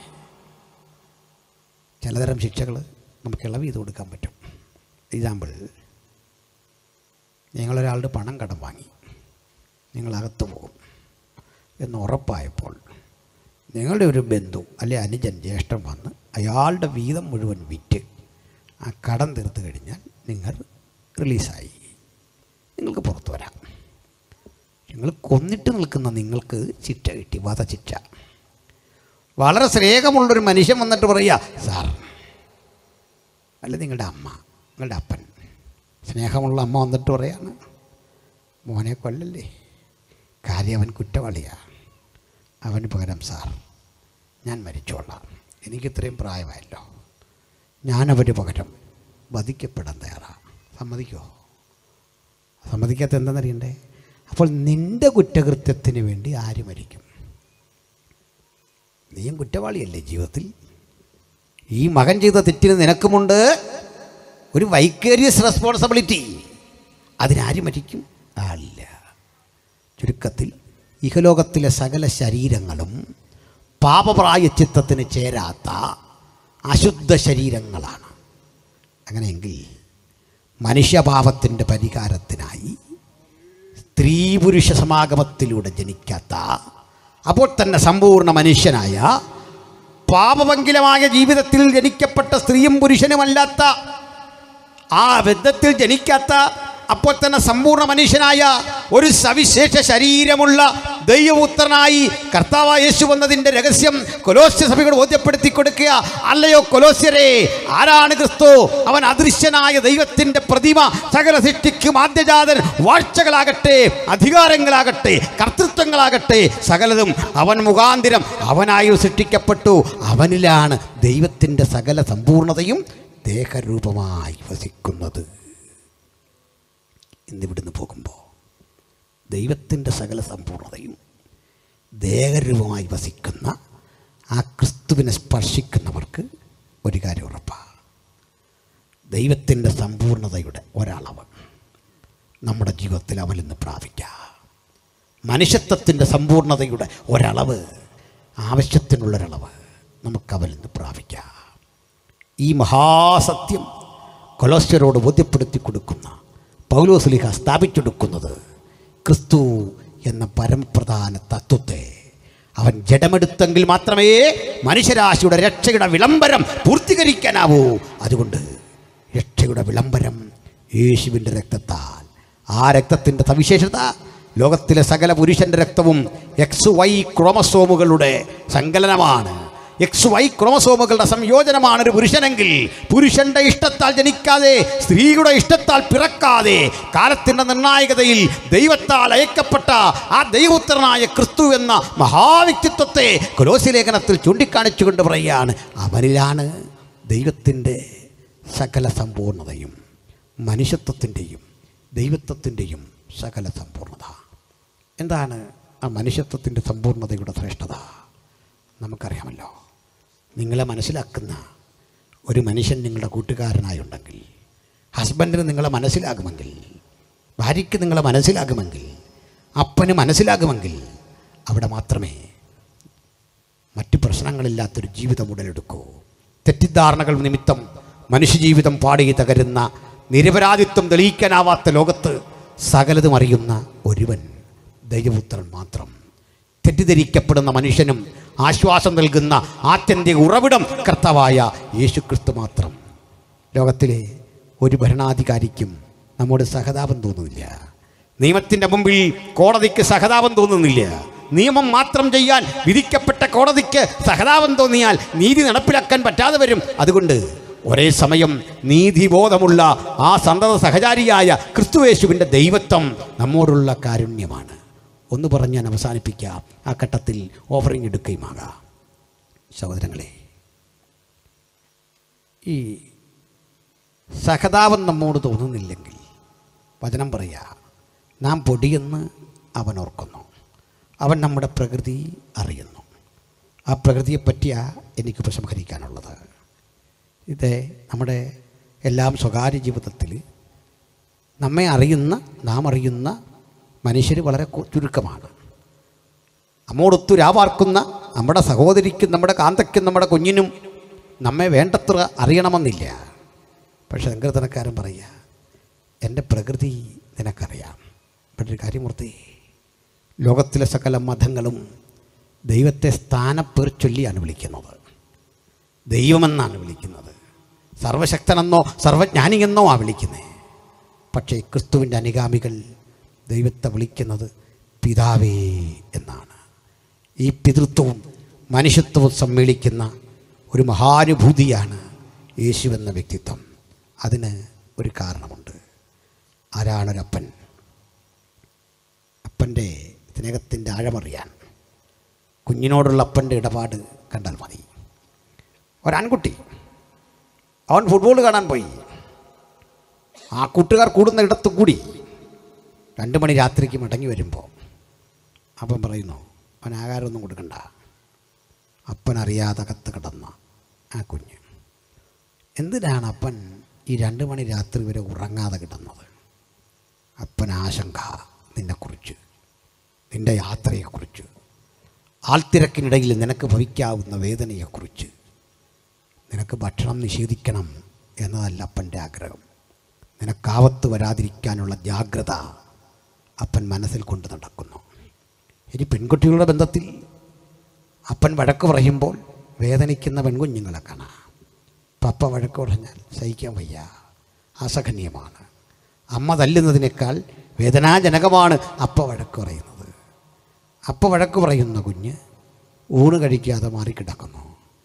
ചിലതരം ശിക്ഷകൾ നമുക്ക് ഇളവ് ചെയ്ത് കൊടുക്കാൻ പറ്റും എക്സാമ്പിൾ നിങ്ങളൊരാളുടെ പണം കടം വാങ്ങി നിങ്ങളകത്ത് പോകും എന്ന് ഉറപ്പായപ്പോൾ നിങ്ങളുടെ ഒരു ബന്ധു അല്ലെ അനുജൻ ജ്യേഷ്ഠൻ വന്ന് അയാളുടെ വീതം മുഴുവൻ വിറ്റ് ആ കടം തീർത്ത് കഴിഞ്ഞാൽ നിങ്ങൾ റിലീസായി നിങ്ങൾക്ക് പുറത്തു വരാം നിങ്ങൾ കൊന്നിട്ട് നിൽക്കുന്ന നിങ്ങൾക്ക് ശിക്ഷ കിട്ടി വധശിക്ഷ വളരെ സ്നേഹമുള്ളൊരു മനുഷ്യൻ വന്നിട്ട് പറയുക സാർ അല്ല നിങ്ങളുടെ അമ്മ നിങ്ങളുടെ അപ്പൻ സ്നേഹമുള്ള അമ്മ വന്നിട്ട് പറയാണ് മോനെ കൊല്ലല്ലേ കാര്യം അവൻ കുറ്റവാളിയാണ് അവന് പകരം സാർ ഞാൻ മരിച്ചോളാം എനിക്കിത്രയും പ്രായമായല്ലോ ഞാനവന് പകരം വധിക്കപ്പെടാൻ തയ്യാറാണ് സമ്മതിക്കോ സമ്മതിക്കാത്ത എന്താണെന്നറിയണ്ടേ അപ്പോൾ നിന്റെ കുറ്റകൃത്യത്തിന് വേണ്ടി ആര് മരിക്കും നീയും കുറ്റവാളിയല്ലേ ജീവിതത്തിൽ ഈ മകൻ ചെയ്ത തെറ്റിന് നിനക്കുമുണ്ട് ഒരു വൈക്കേരിയസ് റെസ്പോൺസിബിലിറ്റി അതിനാര് മരിക്കും ആളില്ല ചുരുക്കത്തിൽ ഇഹലോകത്തിലെ സകല ശരീരങ്ങളും പാപപ്രായച്ചിത്തത്തിന് ചേരാത്ത അശുദ്ധ ശരീരങ്ങളാണ് അങ്ങനെയെങ്കിൽ മനുഷ്യപാപത്തിൻ്റെ പരിഹാരത്തിനായി സ്ത്രീ പുരുഷ സമാഗമത്തിലൂടെ ജനിക്കാത്ത അപ്പോൾ തന്നെ സമ്പൂർണ്ണ മനുഷ്യനായ പാപഭംഗിലമായ ജീവിതത്തിൽ ജനിക്കപ്പെട്ട സ്ത്രീയും പുരുഷനുമല്ലാത്ത ആ ബന്ധത്തിൽ ജനിക്കാത്ത അപ്പോൾ തന്നെ സമ്പൂർണ്ണ മനുഷ്യനായ ഒരു സവിശേഷ ശരീരമുള്ള ദൈവപുത്രനായി കർത്താവ് യേശു വന്നതിൻ്റെ രഹസ്യം കൊലോസ്യ സഭയോട് ബോധ്യപ്പെടുത്തി കൊടുക്കുക അല്ലയോ കൊലോസ്യരെ ആരാണ് ക്രിസ്തു അവൻ അദൃശ്യനായ ദൈവത്തിൻ്റെ പ്രതിമ സകല സൃഷ്ടിക്കും ആദ്യജാതൻ വാഴ്ചകളാകട്ടെ അധികാരങ്ങളാകട്ടെ കർത്തൃത്വങ്ങളാകട്ടെ സകലതും അവൻ മുഖാന്തിരം അവനായി സൃഷ്ടിക്കപ്പെട്ടു അവനിലാണ് ദൈവത്തിൻ്റെ സകല സമ്പൂർണതയും ദേഹരൂപമായി വസിക്കുന്നത് ഇന്നിവിടുന്ന് പോകുമ്പോൾ ദൈവത്തിൻ്റെ സകല സമ്പൂർണതയും ദേഹരൂപമായി വസിക്കുന്ന ആ ക്രിസ്തുവിനെ സ്പർശിക്കുന്നവർക്ക് ഒരു കാര്യം ഉറപ്പാണ് ദൈവത്തിൻ്റെ സമ്പൂർണതയുടെ ഒരളവ് നമ്മുടെ ജീവിതത്തിൽ അവൽ നിന്ന് പ്രാപിക്കാം മനുഷ്യത്വത്തിൻ്റെ സമ്പൂർണതയുടെ ഒരളവ് ആവശ്യത്തിനുള്ളൊരളവ് നമുക്ക് അവൽ നിന്ന് പ്രാപിക്കാം ഈ മഹാസത്യം കൊലോസ്യരോട് ബോധ്യപ്പെടുത്തി കൊടുക്കുന്ന പൗലോസ്ലിഹ സ്ഥാപിച്ചെടുക്കുന്നത് ക്രിസ്തു എന്ന പരമപ്രധാന തത്വത്തെ അവൻ ജഡമെടുത്തെങ്കിൽ മാത്രമേ മനുഷ്യരാശിയുടെ രക്ഷയുടെ വിളംബരം പൂർത്തീകരിക്കാനാവൂ അതുകൊണ്ട് രക്ഷയുടെ വിളംബരം യേശുവിൻ്റെ രക്തത്താൽ ആ രക്തത്തിൻ്റെ സവിശേഷത ലോകത്തിലെ സകല പുരുഷൻ്റെ രക്തവും എക്സ് വൈ ക്രോമസോമുകളുടെ സങ്കലനമാണ് എക്സ് വൈ ക്രോമസോമുകളുടെ സംയോജനമാണ് ഒരു പുരുഷനെങ്കിൽ പുരുഷന്റെ ഇഷ്ടത്താൽ ജനിക്കാതെ സ്ത്രീയുടെ ഇഷ്ടത്താൽ പിറക്കാതെ കാലത്തിൻ്റെ നിർണായകതയിൽ ദൈവത്താൽ അയക്കപ്പെട്ട ആ ദൈവപുത്രനായ ക്രിസ്തു എന്ന മഹാവ്യക്തിത്വത്തെ കൊലോസി ലേഖനത്തിൽ ചൂണ്ടിക്കാണിച്ചുകൊണ്ട് പറയുകയാണ് അവനിലാണ് ദൈവത്തിൻ്റെ സകല സമ്പൂർണതയും മനുഷ്യത്വത്തിൻ്റെയും ദൈവത്വത്തിൻ്റെയും സകല സമ്പൂർണത എന്താണ് ആ മനുഷ്യത്വത്തിൻ്റെ സമ്പൂർണതയുടെ ശ്രേഷ്ഠത നമുക്കറിയാമല്ലോ നിങ്ങളെ മനസ്സിലാക്കുന്ന ഒരു മനുഷ്യൻ നിങ്ങളുടെ കൂട്ടുകാരനായുണ്ടെങ്കിൽ ഹസ്ബൻഡിന് നിങ്ങളെ മനസ്സിലാകുമെങ്കിൽ ഭാര്യയ്ക്ക് നിങ്ങളെ മനസ്സിലാകുമെങ്കിൽ അപ്പന് മനസ്സിലാകുമെങ്കിൽ അവിടെ മാത്രമേ മറ്റു പ്രശ്നങ്ങളില്ലാത്തൊരു ജീവിതം ഉടലെടുക്കൂ തെറ്റിദ്ധാരണകൾ നിമിത്തം മനുഷ്യജീവിതം പാടി തകരുന്ന നിരപരാധിത്വം തെളിയിക്കാനാവാത്ത ലോകത്ത് സകലതും അറിയുന്ന ഒരുവൻ ദൈവപുത്രൻ മാത്രം തെറ്റിദ്ധരിക്കപ്പെടുന്ന മനുഷ്യനും ആശ്വാസം നൽകുന്ന ആത്യന്തിക ഉറവിടം കർത്താവായ യേശുക്രിസ്തു മാത്രം ലോകത്തിലെ ഒരു ഭരണാധികാരിക്കും നമ്മോട് സഹതാപം തോന്നുന്നില്ല നിയമത്തിൻ്റെ മുമ്പിൽ കോടതിക്ക് സഹതാപം തോന്നുന്നില്ല നിയമം മാത്രം ചെയ്യാൻ വിധിക്കപ്പെട്ട കോടതിക്ക് സഹതാപം തോന്നിയാൽ നീതി നടപ്പിലാക്കാൻ പറ്റാതെ വരും അതുകൊണ്ട് ഒരേ സമയം നീതിബോധമുള്ള ആ സന്തത സഹചാരിയായ ക്രിസ്തുവേശുവിൻ്റെ ദൈവത്വം നമ്മോടുള്ള കാരുണ്യമാണ് ഒന്ന് പറഞ്ഞ് ഞാൻ അവസാനിപ്പിക്കാം ആ ഘട്ടത്തിൽ ഓഫറിംഗ് എടുക്കുകയുമാകാം സഹോദരങ്ങളെ ഈ സഹതാപം നമ്മോട് തോന്നുന്നില്ലെങ്കിൽ വചനം പറയുക നാം പൊടിയെന്ന് അവൻ ഓർക്കുന്നു അവൻ നമ്മുടെ പ്രകൃതി അറിയുന്നു ആ പ്രകൃതിയെ പറ്റിയാണ് എനിക്ക് ഉപസംഹരിക്കാനുള്ളത് ഇത് നമ്മുടെ എല്ലാം സ്വകാര്യ ജീവിതത്തിൽ നമ്മെ അറിയുന്ന നാം അറിയുന്ന മനുഷ്യർ വളരെ കു- ചുരുക്കമാണ് നമ്മോടൊത്തു രാവാർക്കുന്ന നമ്മുടെ സഹോദരിക്കും നമ്മുടെ കാന്തയ്ക്കും നമ്മുടെ കുഞ്ഞിനും നമ്മെ വേണ്ടത്ര അറിയണമെന്നില്ല പക്ഷെ സങ്കീർത്തനക്കാരൻ പറയുക എൻ്റെ പ്രകൃതി നിനക്കറിയാം പക്ഷെ ഒരു കാര്യം ഓർത്തേ ലോകത്തിലെ സകല മതങ്ങളും ദൈവത്തെ സ്ഥാനപ്പേർ ചൊല്ലിയാണ് വിളിക്കുന്നത് ദൈവമെന്നാണ് വിളിക്കുന്നത് സർവശക്തനെന്നോ സർവജ്ഞാനിയെന്നോ ആ വിളിക്കുന്നത് പക്ഷേ ക്രിസ്തുവിൻ്റെ അനുഗാമികൾ ദൈവത്തെ വിളിക്കുന്നത് പിതാവേ എന്നാണ് ഈ പിതൃത്വവും മനുഷ്യത്വവും സമ്മേളിക്കുന്ന ഒരു മഹാനുഭൂതിയാണ് യേശു എന്ന വ്യക്തിത്വം അതിന് ഒരു കാരണമുണ്ട് ആരാണൊരപ്പൻ അപ്പൻ്റെ സ്നേഹത്തിൻ്റെ ആഴമറിയാൻ കുഞ്ഞിനോടുള്ള അപ്പൻ്റെ ഇടപാട് കണ്ടാൽ മതി ഒരാൺകുട്ടി അവൻ ഫുട്ബോൾ കാണാൻ പോയി ആ കൂട്ടുകാർ കൂടുന്ന ഇടത്ത് കൂടി രണ്ട് മണി രാത്രിക്ക് മടങ്ങി വരുമ്പോൾ അപ്പം പറയുന്നു അവൻ ആഹാരമൊന്നും കൊടുക്കണ്ട അപ്പൻ അറിയാതെ അകത്ത് കിടന്ന ആ കുഞ്ഞ് എന്തിനാണ് അപ്പൻ ഈ രണ്ട് മണി രാത്രി വരെ ഉറങ്ങാതെ കിടന്നത് അപ്പൻ ആശങ്ക നിന്നെക്കുറിച്ച് നിൻ്റെ യാത്രയെക്കുറിച്ച് ആൾത്തിരക്കിനിടയിൽ നിനക്ക് ഭവിക്കാവുന്ന വേദനയെക്കുറിച്ച് നിനക്ക് ഭക്ഷണം നിഷേധിക്കണം എന്നതല്ല അപ്പൻ്റെ ആഗ്രഹം നിനക്കാവത്ത് വരാതിരിക്കാനുള്ള ജാഗ്രത അപ്പൻ മനസ്സിൽ കൊണ്ട് നടക്കുന്നു ഇനി പെൺകുട്ടികളുടെ ബന്ധത്തിൽ അപ്പൻ വഴക്ക് പറയുമ്പോൾ വേദനിക്കുന്ന പെൺകുഞ്ഞുങ്ങളെ കാണാം പപ്പ വഴക്ക് പറഞ്ഞാൽ സഹിക്കാൻ വയ്യ അസഹനീയമാണ് അമ്മ തല്ലുന്നതിനേക്കാൾ വേദനാജനകമാണ് അപ്പ വഴക്ക് പറയുന്നത് അപ്പ വഴക്ക് പറയുന്ന കുഞ്ഞ് ഊണ് കഴിക്കാതെ മാറിക്കിടക്കുന്നു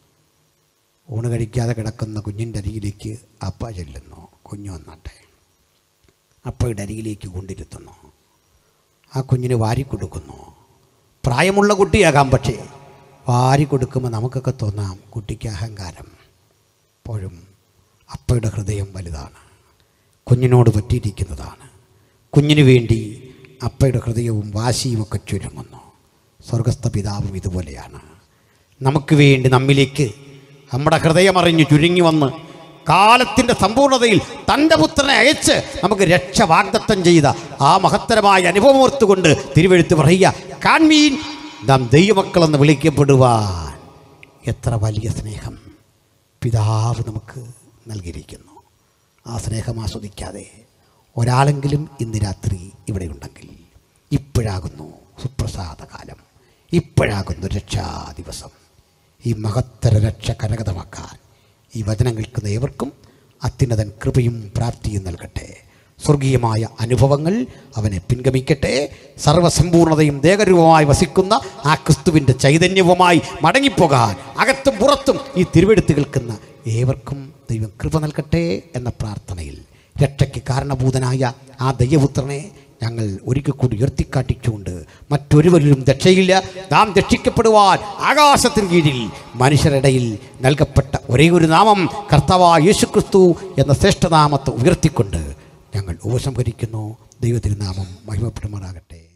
ഊണ് കഴിക്കാതെ കിടക്കുന്ന കുഞ്ഞിൻ്റെ അരികിലേക്ക് അപ്പ ചെല്ലുന്നു കുഞ്ഞ് വന്നാട്ടെ അപ്പയുടെ അരികിലേക്ക് കൊണ്ടിരുത്തുന്നു ആ കുഞ്ഞിന് വാരി കൊടുക്കുന്നു പ്രായമുള്ള കുട്ടിയാകാം പക്ഷേ വാരി കൊടുക്കുമ്പോൾ നമുക്കൊക്കെ തോന്നാം കുട്ടിക്ക് അഹങ്കാരം അപ്പോഴും അപ്പയുടെ ഹൃദയം വലുതാണ് കുഞ്ഞിനോട് പറ്റിയിരിക്കുന്നതാണ് കുഞ്ഞിന് വേണ്ടി അപ്പയുടെ ഹൃദയവും വാശിയും ഒക്കെ ചുരുങ്ങുന്നു സ്വർഗസ്ഥ പിതാവും ഇതുപോലെയാണ് നമുക്ക് വേണ്ടി നമ്മിലേക്ക് നമ്മുടെ ഹൃദയമറിഞ്ഞ് ചുരുങ്ങി വന്ന് കാലത്തിൻ്റെ സമ്പൂർണ്ണതയിൽ തൻ്റെ പുത്രനെ അയച്ച് നമുക്ക് രക്ഷ വാഗ്ദത്തം ചെയ്ത ആ മഹത്തരമായ അനുഭവം ഓർത്തുകൊണ്ട് തിരുവെഴുത്ത് പറയുക കാൺമീൻ നാം ദൈവമക്കളെന്ന് വിളിക്കപ്പെടുവാൻ എത്ര വലിയ സ്നേഹം പിതാവ് നമുക്ക് നൽകിയിരിക്കുന്നു ആ സ്നേഹം ആസ്വദിക്കാതെ ഒരാളെങ്കിലും ഇന്ന് രാത്രി ഇവിടെ ഉണ്ടെങ്കിൽ ഇപ്പോഴാകുന്നു സുപ്രസാദ കാലം ഇപ്പോഴാകുന്നു രക്ഷാ ദിവസം ഈ മഹത്തര രക്ഷ കരഗതമാക്കാൻ ഈ വചനം കേൾക്കുന്ന ഏവർക്കും അത്യുന്നതൻ കൃപയും പ്രാപ്തിയും നൽകട്ടെ സ്വർഗീയമായ അനുഭവങ്ങൾ അവനെ പിൻഗമിക്കട്ടെ സർവസമ്പൂർണതയും ദേഹരൂപമായി വസിക്കുന്ന ആ ക്രിസ്തുവിൻ്റെ ചൈതന്യവുമായി മടങ്ങിപ്പോകാൻ അകത്തും പുറത്തും ഈ തിരുവെടുത്ത് കേൾക്കുന്ന ഏവർക്കും ദൈവം കൃപ നൽകട്ടെ എന്ന പ്രാർത്ഥനയിൽ രക്ഷയ്ക്ക് കാരണഭൂതനായ ആ ദൈവപുത്രനെ ഞങ്ങൾ ഒരിക്കൽ കൂടി ഉയർത്തിക്കാട്ടിച്ചുകൊണ്ട് മറ്റൊരുവരിലും രക്ഷയില്ല നാം രക്ഷിക്കപ്പെടുവാൻ ആകാശത്തിന് കീഴിൽ മനുഷ്യരിടയിൽ നൽകപ്പെട്ട ഒരേ ഒരു നാമം കർത്താവായ യേശുക്രിസ്തു എന്ന ശ്രേഷ്ഠനാമത്തെ ഉയർത്തിക്കൊണ്ട് ഞങ്ങൾ ഉപസംഹരിക്കുന്നു ദൈവത്തിരുനാമം മഹിമപ്പെടുമാറാകട്ടെ